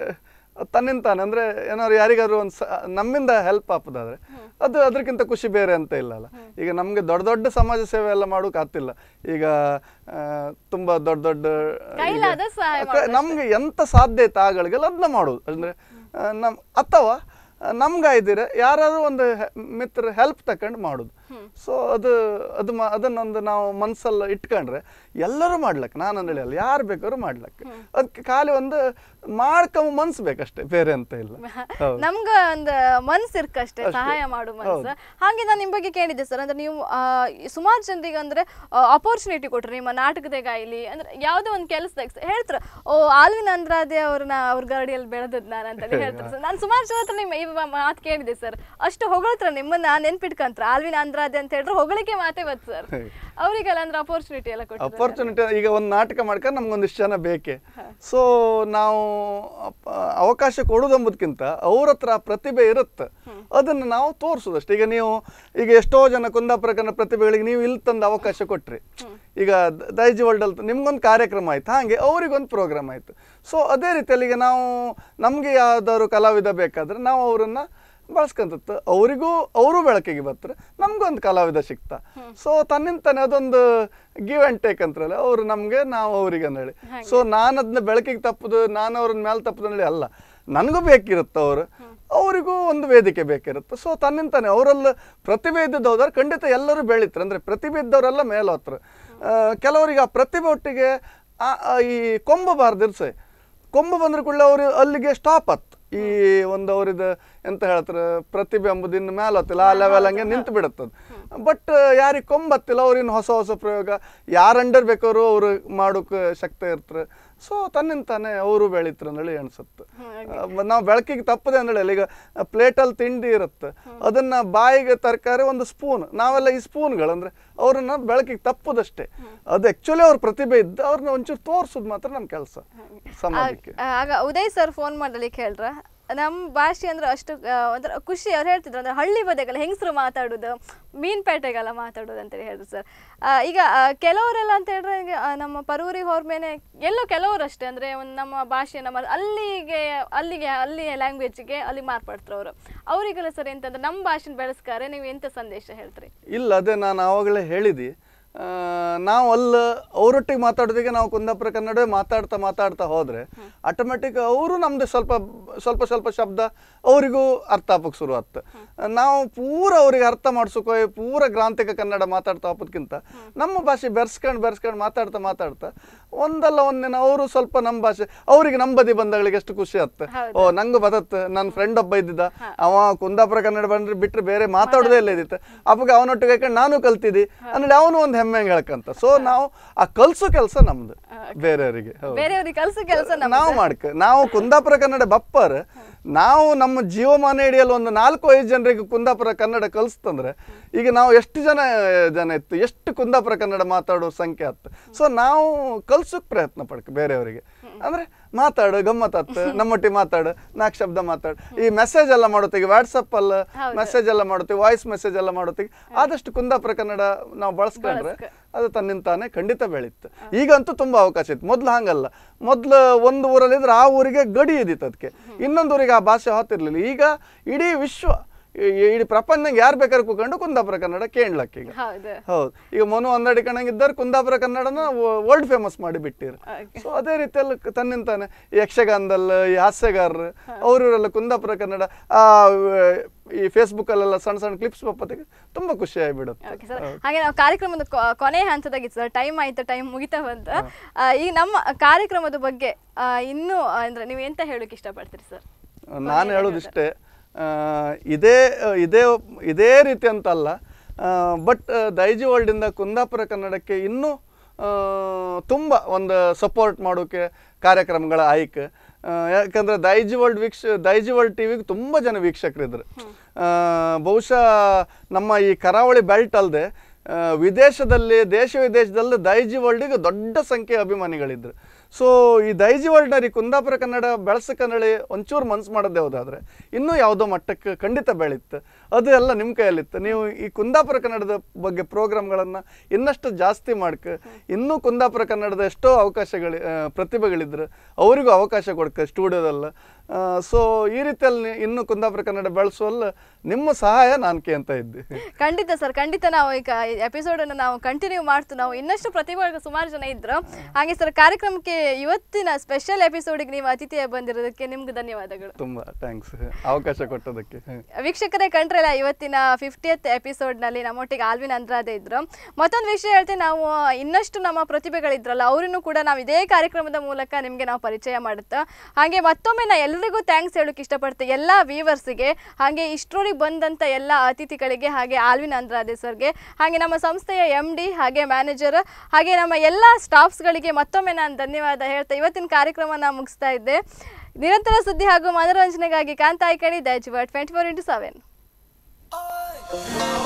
ಅದ್ ತನ್ನಿಂತಾನೆ ಅಂದ್ರೆ ಏನಾದ್ರು ಯಾರಿಗಾದ್ರು ಒಂದು ನಮ್ಮಿಂದ ಹೆಲ್ಪ್ ಆಪದಾದ್ರೆ ಅದು ಅದಕ್ಕಿಂತ ಖುಷಿ ಬೇರೆ ಅಂತ ಇಲ್ಲಲ್ಲ ಈಗ ನಮ್ಗೆ ದೊಡ್ಡ ದೊಡ್ಡ ಸಮಾಜ ಸೇವೆ ಎಲ್ಲ ಮಾಡೋಕೆ ಆಗ್ತಿಲ್ಲ ಈಗ ಆ, ತುಂಬಾ ದೊಡ್ಡ ದೊಡ್ಡ ಈಗ- ಕೈಲಾದ ಸಹಾಯ ಕ- ನಮ್ಗೆ ಎಂತ ಸಾಧ್ಯ ಐತೆ ಆಗಳಿಗೆಲ್ಲ ಅದನ್ನ ಮಾಡೋದು ಅಂದ್ರೆ ಆ, ನಮ್ ಅಥವಾ ನಮ್ಗಾಯ್ದಿರ ಯಾರಾದ್ರೂ ಒಂದು ಹೆ- ಮಿತ್ರ ಹೆಲ್ಪ್ ತಕೊಂಡು ಮಾಡೋದು ಸೊ ಅದು ಅದು ಮ- ಅದನ್ನೊಂದು ನಾವು ಮನ್ಸಲ್ಲಿ ಇಟ್ಕೊಂಡ್ರೆ ಎಲ್ಲರೂ ಮಾಡ್ಲಕ್ಕೆ ನಾನು ಅಂದೇಳಿ ಅಲ್ಲ ಯಾರು ಬೇಕಾದ್ರೂ ಮಾಡ್ಲಕ್ಕೆ ಅದಕ್ಕೆ ಖಾಲಿ ಒಂದು ಮಾಡ್ಕೊಂಬ ಮನ್ಸು ಬೇಕಷ್ಟೇ ಬೇರೆ ಅಂತ ಇಲ್ಲ ಹೌದು. ನಮ್ಗ ಒಂದ್ ಮನ್ಸ್ ಇರ್ಕಷ್ಟೇ ಸಹಾಯ ಮಾಡು ಮನ್ಸ್ ಹಾಗೆ ನಾನು ನಿಮ್ ಬಗ್ಗೆ ಕೇಳಿದ್ದೆ ಸರ್ ಅಂದ್ರೆ ನೀವು ಸುಮಾರು ಜನರಿಗೆ ಅಂದ್ರೆ ಅಪರ್ಚುನಿಟಿ ಕೊಟ್ರಿ ನಿಮ್ಮ ನಾಟಕದಾಗ ಆಯ್ಲಿ ಅಂದ್ರೆ ಯಾವ್ದೋ ಒಂದು ಕೆಲಸದಾಗ ಹೇಳ್ತಾರ ಓ ಆಲ್ವಿನ್ ಅಂದ್ರಾದೆ ಅವ್ರನ್ನ ಅವ್ರ ಗರಡಿಯಲ್ಲಿ ಬೆಳೆದದ್ ನಾನು ಅಂತ ಹೇಳ್ತಾರೆ ಸರ್ ನಾನು ಸುಮಾರು ಜನ ಹತ್ರ ನಿಮ್ಮ ಈ ಮಾತು ಕೇಳಿದೆ ಸರ್ ಅಷ್ಟು ಹೊಗಳ್ತಾರ ನಿಮ್ಮನ್ನ ನೆನ್ಪಿಟ್ಕಂತ್ರ ಆಲ್ವಿನ್ ಅಂದ್ರಾದೆ ಅಂತ ಹೇಳಿದ್ರೆ ಹೊಗಳಿಕೆ ಮಾತೇ ಬತ್ ಸರ್ ಅವರಿಗೆಲ್ಲ ಅಂದ್ರೆ ಅಪರ್ಚುನಿಟಿ ಎಲ್ಲ ಕೊಟ್ಟು ಅಪರ್ಚುನಿಟಿ ಈಗ ಒಂದು ನಾಟಕ ಮಾಡ್ಕೊಂಡು ನಮ್ಗೊಂದಿಷ್ಟು ಜನ ಬೇಕೆ ಸೊ ನಾವು ಅಪ್- ಅವಕಾಶ ಕೊಡೋದಂಬುದಕ್ಕಿಂತ ಅವ್ರ ಹತ್ರ ಆ ಪ್ರತಿಭೆ ಇರುತ್ತೆ ಅದನ್ನು ನಾವು ತೋರಿಸೋದಷ್ಟೇ ಈಗ ನೀವು ಈಗ ಎಷ್ಟೋ ಜನ ಕುಂದಾಪುರ ಕನ್ನಡ ಪ್ರತಿಭೆಗಳಿಗೆ ನೀವು ಇಲ್ಲಿ ತಂದು ಅವಕಾಶ ಕೊಟ್ರಿ ಈಗ ದ- ದೈಜಿ ವರ್ಲ್ಡ್ ಅಲ್ಲಿ ನಿಮ್ಗೊಂದು ಕಾರ್ಯಕ್ರಮ ಆಯ್ತು ಹಾಗೆ ಅವ್ರಿಗೊಂದು ಪ್ರೋಗ್ರಾಮ್ ಆಯ್ತು ಸೊ ಅದೇ ರೀತಿಯಲ್ಲಿ ಈಗ ನಾವು ನಮಗೆ ಯಾವ್ದಾದ್ರು ಕಲಾವಿದ ಬೇಕಾದ್ರೆ ನಾವು ಅವರನ್ನ ಬಳಸ್ಕೊಂತತ್ತ ಅವರಿಗೂ ಅವರು ಬೆಳಕಿಗೆ ಬರ್ತಾರೆ ನಮ್ಗೊಂದು ಕಲಾವಿದ ಸಿಗ್ತಾ ಸೊ ತನ್ನಿಂತಾನೆ ಅದೊಂದು ಗಿವ್ ಆ್ಯಂಡ್ ಟೇಕ್ ಅಂತಾರಲ್ಲ ಅವರು ನಮಗೆ ನಾವು ಅವ್ರಿಗೆ ಅಂದೇಳಿ ಸೊ ನಾನು ಅದನ್ನ ಬೆಳಕಿಗೆ ತಪ್ಪುದು ನಾನು ಅವ್ರನ್ನ ಮೇಲೆ ತಪ್ಪುದು ಅಂದೇಳಿ ಅಲ್ಲ ನನಗೂ ಬೇಕಿರುತ್ತೆ ಅವರು ಅವರಿಗೂ ಒಂದು ವೇದಿಕೆ ಬೇಕಿರುತ್ತೆ ಸೊ ತನ್ನಿಂತಾನೆ ಅವರೆಲ್ಲ ಪ್ರತಿಭೆ ಇದ್ದದ್ದು ಹೋದ್ರೆ ಖಂಡಿತ ಎಲ್ಲರೂ ಬೆಳೀತಾರೆ ಅಂದರೆ ಪ್ರತಿಭೆ ಇದ್ದವರೆಲ್ಲ ಮೇಲೆ ಹೋಗ್ತಾರೆ ಆ, ಕೆಲವರಿಗೆ ಆ ಪ್ರತಿಭೆ ಒಟ್ಟಿಗೆ ಆ- ಆ ಈ ಕೊಂಬ ಬಾರ್ದಿರ್ಸೆ ಕೊಂಬು ಬಂದ್ರೆ ಕೂಡಲೇ ಅವರು ಅಲ್ಲಿಗೆ ಸ್ಟಾಪ್ ಆತ್ ಈ ಒಂದು ಅವ್ರದ್ದು ಎಂತ ಹೇಳ್ತಾರೆ ಪ್ರತಿಭೆ ಎಂಬುದು ಇನ್ನು ಮೇಲೆ ಹತ್ತಿಲ್ಲ ಆ ಲೆವೆಲ್ ಹಂಗೆ ನಿಂತು ಬಿಡುತ್ತದು ಬಟ್ ಯಾರಿಗೆ ಕೊಂಬತ್ತಿಲ್ಲ ಅವ್ರು ಇನ್ನು ಹೊಸ ಹೊಸ ಪ್ರಯೋಗ ಯಾರು ಅಂಡರ್ ಬೇಕಾದ್ರು ಅವರು ಮಾಡೋಕೆ ಶಕ್ತಿ ಇರ್ತಾರೆ ಸೊ ತನ್ನಿಂತಾನೆ ಅವರು ಬೆಳೀತಾರೆ ಅಂದೇಳಿ ಅನ್ಸುತ್ತೆ ನಾವು ಬೆಳಕಿಗೆ ತಪ್ಪದೆ ಅಂದೇಳಿ ಈಗ ಪ್ಲೇಟಲ್ಲಿ ತಿಂಡಿ ಇರುತ್ತೆ ಅದನ್ನ ಬಾಯಿಗೆ ತರಕಾರಿ ಒಂದು ಸ್ಪೂನ್ ನಾವೆಲ್ಲ ಈ ಸ್ಪೂನ್ಗಳು ಅಂದ್ರೆ ಅವ್ರನ್ನ ಬೆಳಕಿಗೆ ತಪ್ಪುದಷ್ಟೇ ಅದು ಆಕ್ಚುಲಿ ಅವ್ರ ಪ್ರತಿಭೆ ಇದ್ದು ಅವ್ರನ್ನ ಒಂಚೂರು ತೋರ್ಸೋದು ಮಾತ್ರ ನಮ್ಮ ಕೆಲಸ ಸಮಾಜಕ್ಕೆ ಆ- ಆಗ ಉದಯ್ ಸರ್ ಫೋನ್ ಮಾಡಲಿಕ್ಕೆ ಹೇಳ್ರ ನಮ್ಮ ಭಾಷೆ ಅಂದ್ರೆ ಅಷ್ಟು ಆ, ಒಂಥರ ಖುಷಿ ಅವ್ರು ಹೇಳ್ತಿದ್ರು ಅಂದ್ರೆ ಹಳ್ಳಿ ಬದಿಗೆಲ್ಲ ಹೆಂಗಸರು ಮಾತಾಡೋದು ಮೀನ್ಪೇಟೆಗೆಲ್ಲ ಮಾತಾಡೋದು ಅಂತೇಳಿ ಹೇಳಿದ್ರು ಸರ್ ಈಗ ಆ, ಕೆಲವರೆಲ್ಲ ಅಂತ ಹೇಳಿದ್ರೆ ಈಗ, ಆ, ನಮ್ಮ ಪರೂರಿ ಹೊರಮೇನೆ ಎಲ್ಲೋ ಕೆಲವರು ಅಷ್ಟೇ ಅಂದ್ರೆ ಒಂದು ನಮ್ಮ ಭಾಷೆ ನಮ್ಮ ಅಲ್ಲಿಗೆ ಅಲ್ಲಿಗೆ ಅಲ್ಲಿ ಲ್ಯಾಂಗ್ವೇಜ್ಗೆ ಅಲ್ಲಿ ಮಾರ್ಪಾಡ್ತಾರೆ ಅವರು ಅವರಿಗೆಲ್ಲ ಸರ್ ಎಂತಂದ್ರೆ ನಮ್ಮ ಭಾಷೆನ ಬೆಳೆಸ್ಕಾರೆ ನೀವು ಎಂತ ಸಂದೇಶ ಹೇಳ್ತೀರಿ ಇಲ್ಲ ಅದೇ ನಾನು ಆವಾಗಲೇ ಹೇಳಿದೆ ಆ, ನಾವು ಅಲ್ಲ ಅವರೊಟ್ಟಿಗೆ ಮಾತಾಡೋದಿಗೆ ನಾವು ಕುಂದಾಪುರ ಕನ್ನಡವೇ ಮಾತಾಡ್ತಾ ಮಾತಾಡ್ತಾ ಹೋದರೆ ಆಟೋಮೆಟಿಕ್ ಅವರು ನಮ್ಮದು ಸ್ವಲ್ಪ ಸ್ವಲ್ಪ ಸ್ವಲ್ಪ ಶಬ್ದ ಅವರಿಗೂ ಅರ್ಥ ಆಪಕ್ಕೆ ಶುರು ಆಗುತ್ತೆ ನಾವು ಪೂರ ಅವ್ರಿಗೆ ಅರ್ಥ ಮಾಡ್ಸೋಕೆ ಪೂರ ಗ್ರಾಂಥಿಕ ಕನ್ನಡ ಮಾತಾಡ್ತಾ ಹೋಗೋದಕ್ಕಿಂತ ನಮ್ಮ ಭಾಷೆ ಬೆರ್ಸ್ಕೊಂಡು ಬೆರ್ಸ್ಕೊಂಡು ಮಾತಾಡ್ತಾ ಮಾತಾಡ್ತಾ ಒಂದಲ್ಲ ಒಂದಿನ ಅವರು ಸ್ವಲ್ಪ ನಮ್ಮ ಭಾಷೆ ಅವರಿಗೆ ನಮ್ಮ ಬದಿ ಬಂದಗಳಿಗೆ ಎಷ್ಟು ಖುಷಿ ಆಗುತ್ತೆ ಓ ನಂಗೂ ಬದತ್ ನನ್ನ ಫ್ರೆಂಡ್ ಒಬ್ಬ ಇದ್ದಿದ್ದ ಅವ ಕುಂದಾಪುರ ಕನ್ನಡ ಬಂದ್ರೆ ಬಿಟ್ರೆ ಬೇರೆ ಮಾತಾಡೋದೇ ಇಲ್ಲ ಇದ್ದಿತ್ತು ಅವಾಗ ಅವನೊಟ್ಟಿಗೆ ಹಾಕೊಂಡು ನಾನು ಕಲ್ತಿದ್ದಿ ಅಂದ್ರೆ ಅವನು ಒಂದು ಹೆಮ್ಮೆ ಹೇಳ್ಕಂತ ಸೊ ನಾವು ಆ ಕಲ್ಸೋ ಕೆಲಸ ನಮ್ದು ಬೇರೆಯವರಿಗೆ ಹೌದು ಬೇರೆಯವ್ರಿಗೆ ಕಲ್ಸೋ ಕೆಲಸ ನಾವು ಮಾಡ್ಕ ನಾವು ಕುಂದಾಪುರ ಕನ್ನಡ ಬಪ್ಪರ್ ನಾವು ನಮ್ಮ ಜೀವಮಾನ ಹಿಡಿಯಲು ಒಂದು ನಾಲ್ಕು ಐದು ಜನರಿಗೆ ಕುಂದಾಪುರ ಕನ್ನಡ ಕಲಿಸ್ತಂದ್ರೆ ಈಗ ನಾವು ಎಷ್ಟು ಜನ ಜನ ಇತ್ತು ಎಷ್ಟು ಕುಂದಾಪುರ ಕನ್ನಡ ಮಾತಾಡೋ ಸಂಖ್ಯೆ ಆತ್ತು ಸೊ ನಾವು ಕಲ್ಸೋಕ್ ಪ್ರಯತ್ನ ಪಡ್ಕ ಬೇರೆಯವರಿಗೆ ಅಂದ್ರೆ ಮಾತಾಡು ಗಮ್ಮತ್ತಾತು ನಮ್ಮೊಟ್ಟಿಗೆ ಮಾತಾಡು ನಾಲ್ಕು ಶಬ್ದ ಮಾತಾಡು ಈ ಮೆಸೇಜ್ ಎಲ್ಲ ಮಾಡೋತ್ತಿಗೆ ವಾಟ್ಸಪ್ ಅಲ್ಲ ಮೆಸೇಜ್ ಎಲ್ಲ ಮಾಡೋತ್ತಿಗೆ ವಾಯ್ಸ್ ಮೆಸೇಜ್ ಎಲ್ಲ ಮಾಡೋತ್ತಿಗೆ ಆದಷ್ಟು ಕುಂದಾಪುರ ಕನ್ನಡ ನಾವು ಬಳಸ್ಕೊಂಡ್ರೆ ಅದು ತನ್ನಿಂತಾನೆ ಖಂಡಿತ ಬೆಳೀತು ಈಗಂತೂ ತುಂಬಾ ಅವಕಾಶ ಇತ್ತು ಮೊದ್ಲು ಹಂಗಲ್ಲ ಮೊದ್ಲು ಒಂದು ಊರಲ್ಲಿ ಇದ್ರೆ ಆ ಊರಿಗೆ ಗಡಿ ಇದ್ದಿತ್ತು ಅದಕ್ಕೆ ಇನ್ನೊಂದು ಊರಿಗೆ ಆ ಭಾಷೆ ಹೋತಿರ್ಲಿಲ್ಲ ಈಗ ಇಡೀ ವಿಶ್ವ ಈ- ಇಡೀ ಪ್ರಪಂಚನಾಗ ಯಾರು ಬೇಕಾದ್ರೆ ಕೂತ್ಕೊಂಡು ಕುಂದಾಪುರ ಕನ್ನಡ ಕೇಳಲಕ್ಕ ಈಗ ಹೌದು ಹೌದು ಈಗ ಮನು ಅಂದಡಿ ಕಣಂಗಿದ್ದಾರೆ ಕುಂದಾಪುರ ಕನ್ನಡನ ವರ್ಲ್ಡ್ ಫೇಮಸ್ ಮಾಡಿ ಬಿಟ್ಟಿರು ಸೊ ಅದೇ ರೀತಿಯಲ್ಲಿ ಕ- ತನ್ನಿಂತಾನೆ ಈ ಯಕ್ಷಗಾನದಲ್ಲಿ ಈ ಹಾಸ್ಯಗಾರರು ಅವರೆಲ್ಲ ಕುಂದಾಪುರ ಕನ್ನಡ ಆ ವ- ಈ ಫೇಸ್ಬುಕ್ ಅಲ್ಲೆಲ್ಲ ಸಣ್ಣ ಸಣ್ಣ ಕ್ಲಿಪ್ಸ್ ಬಪ್ಪತ್ತಿಗೆ ತುಂಬಾ ಖುಷಿ ಆಗಿಬಿಡುತ್ತೆ ಓಕೆ ಸರ್ ಹಾಗೆ ನಾವು ಕಾರ್ಯಕ್ರಮದ ಕೊ- ಕೊನೆ ಹಂತದಾಗಿತ್ತು ಸರ್ ಟೈಮ್ ಆಯ್ತು ಟೈಮ್ ಮುಗಿತಾ ಬಂತ ಆ, ಈ ನಮ್ಮ ಕಾರ್ಯಕ್ರಮದ ಬಗ್ಗೆ ಆ, ಇನ್ನೂ ಅಂದ್ರೆ ನೀವು ಎಂತ ಹೇಳೋಕೆ ಇಷ್ಟಪಡ್ತೀರಿ ಸರ್ ನಾನು ಹೇಳೋದಿಷ್ಟೇ ಆ, ಇದೇ ಇದೇ ಇದೇ ರೀತಿ ಅಂತಲ್ಲ ಬಟ್ ದೈಜಿ ವರ್ಲ್ಡಿಂದ ಕುಂದಾಪುರ ಕನ್ನಡಕ್ಕೆ ಇನ್ನೂ ಆ, ತುಂಬ ಒಂದು ಸಪೋರ್ಟ್ ಮಾಡೋಕ್ಕೆ ಕಾರ್ಯಕ್ರಮಗಳ ಆಯ್ಕೆ ಆ, ಯಾಕಂದ್ರೆ ದೈಜಿ ವರ್ಲ್ಡ್ ವೀಕ್ಷ ದೈಜಿ ವರ್ಲ್ಡ್ ಟಿ ವಿಗೆ ತುಂಬ ಜನ ವೀಕ್ಷಕರಿದ್ರು ಆ, ಬಹುಶಃ ನಮ್ಮ ಈ ಕರಾವಳಿ ಬೆಲ್ಟ್ ಅಲ್ಲದೆ ವಿದೇಶದಲ್ಲಿ ದೇಶ ವಿದೇಶದಲ್ಲಿ ದೈಜಿ ವರ್ಲ್ಡಿಗೆ ದೊಡ್ಡ ಸಂಖ್ಯೆಯ ಅಭಿಮಾನಿಗಳಿದ್ರು ಸೊ ಈ ದೈಜಿ ವರ್ಲ್ಡ್ನರಿ ಕುಂದಾಪುರ ಕನ್ನಡ ಬೆಳೆಸಕನ್ನಡಿ ಒಂಚೂರು ಮನ್ಸು ಮಾಡದೆ ಹೋದಾದ್ರೆ ಇನ್ನೂ ಯಾವುದೋ ಮಟ್ಟಕ್ಕೆ ಖಂಡಿತ ಬೆಳೀತು ಅದು ಎಲ್ಲ ನಿಮ್ಮ ಕೈಯಲ್ಲಿತ್ತು ನೀವು ಈ ಕುಂದಾಪುರ ಕನ್ನಡದ ಬಗ್ಗೆ ಪ್ರೋಗ್ರಾಮ್ಗಳನ್ನು ಇನ್ನಷ್ಟು ಜಾಸ್ತಿ ಮಾಡ್ಕ ಇನ್ನೂ ಕುಂದಾಪುರ ಕನ್ನಡದ ಎಷ್ಟೋ ಅವಕಾಶಗಳು ಆ, ಪ್ರತಿಭೆಗಳಿದ್ರು ಅವರಿಗೂ ಅವಕಾಶ ಕೊಡ್ಕ ಸ್ಟುಡಿಯೋದಲ್ಲ ಸೊ ಈ ರೀತಿಯಲ್ಲಿ ಇನ್ನೂ ಕುಂದಾಪುರ ಕನ್ನಡ ಬೆಳೆಸುವಲ್ಲ ನಿಮ್ಮ ಸಹಾಯ ನಾನು ಕೇಳ್ತ ಇದ್ದೆ ಖಂಡಿತ ಸರ್ ಖಂಡಿತ ನಾವು ಈಗ ಎಪಿಸೋಡ್ ಅನ್ನು ನಾವು ಕಂಟಿನ್ಯೂ ಮಾಡ್ತು ನಾವು ಇನ್ನಷ್ಟು ಪ್ರತಿಭೆಗಳು ಸುಮಾರು ಜನ ಇದ್ರು ಹಾಗೆ ಸರ್ ಕಾರ್ಯಕ್ರಮಕ್ಕೆ ಇವತ್ತಿನ ಸ್ಪೆಷಲ್ ಎಪಿಸೋಡಿಗೆ ನೀವು ಅತಿಥಿಯಾಗಿ ಬಂದಿರೋದಕ್ಕೆ ನಿಮ್ಗೆ ಧನ್ಯವಾದಗಳು ತುಂಬ ಥ್ಯಾಂಕ್ಸ್ ಅವಕಾಶ ಕೊಟ್ಟದಕ್ಕೆ ವೀಕ್ಷಕರೇ ಕಂಡ್ರಲ್ಲ ಇವತ್ತಿನ ಫಿಫ್ಟಿಯತ್ ಎಪಿಸೋಡ್ನಲ್ಲಿ ನಮ್ಮೊಟ್ಟಿಗೆ ಆಲ್ವಿನ್ ಅಂದ್ರಾದೆ ಇದ್ರು ಮತ್ತೊಂದು ವಿಷಯ ಹೇಳ್ತೀನಿ ನಾವು ಇನ್ನಷ್ಟು ನಮ್ಮ ಪ್ರತಿಭೆಗಳಿದ್ರಲ್ಲ ಅವರನ್ನು ಕೂಡ ನಾವು ಇದೇ ಕಾರ್ಯಕ್ರಮದ ಮೂಲಕ ನಿಮಗೆ ನಾವು ಪರಿಚಯ ಮಾಡುತ್ತಾ ಹಾಗೆ ಮತ್ತೊಮ್ಮೆ ನಾ ಎಲ್ರಿಗೂ ಥ್ಯಾಂಕ್ಸ್ ಹೇಳೋಕೆ ಇಷ್ಟಪಡ್ತೀನಿ ಎಲ್ಲ ವ್ಯೂವರ್ಸಿಗೆ ಹಾಗೆ ಇಷ್ಟರೊಳಗೆ ಬಂದಂಥ ಎಲ್ಲ ಅತಿಥಿಗಳಿಗೆ ಹಾಗೆ ಆಲ್ವಿನ್ ಅಂದ್ರಾದೆ ಸರ್ಗೆ ಹಾಗೆ ನಮ್ಮ ಸಂಸ್ಥೆಯ ಎಮ್ ಡಿ ಹಾಗೆ ಮ್ಯಾನೇಜರ್ ಹಾಗೆ ನಮ್ಮ ಎಲ್ಲ ಸ್ಟಾಫ್ಸ್ಗಳಿಗೆ ಮತ್ತೊಮ್ಮೆ ನಾನು ಧನ್ಯವಾದ ಹೇಳ್ತಾ ಇವತ್ತಿನ ಕಾರ್ಯಕ್ರಮ ನಾನು ಮುಗಿಸ್ತಾ ಇದ್ದೆ ನಿರಂತರ ಸುದ್ದಿ ಹಾಗೂ ಮನೋರಂಜನೆಗಾಗಿ ಕಾಂತಾಯಿ ಕಡಿ ದಯಚಿ ಟ್ವೆಂಟಿ ಫೋರ್ ಇಂಟು ಸೆವೆನ್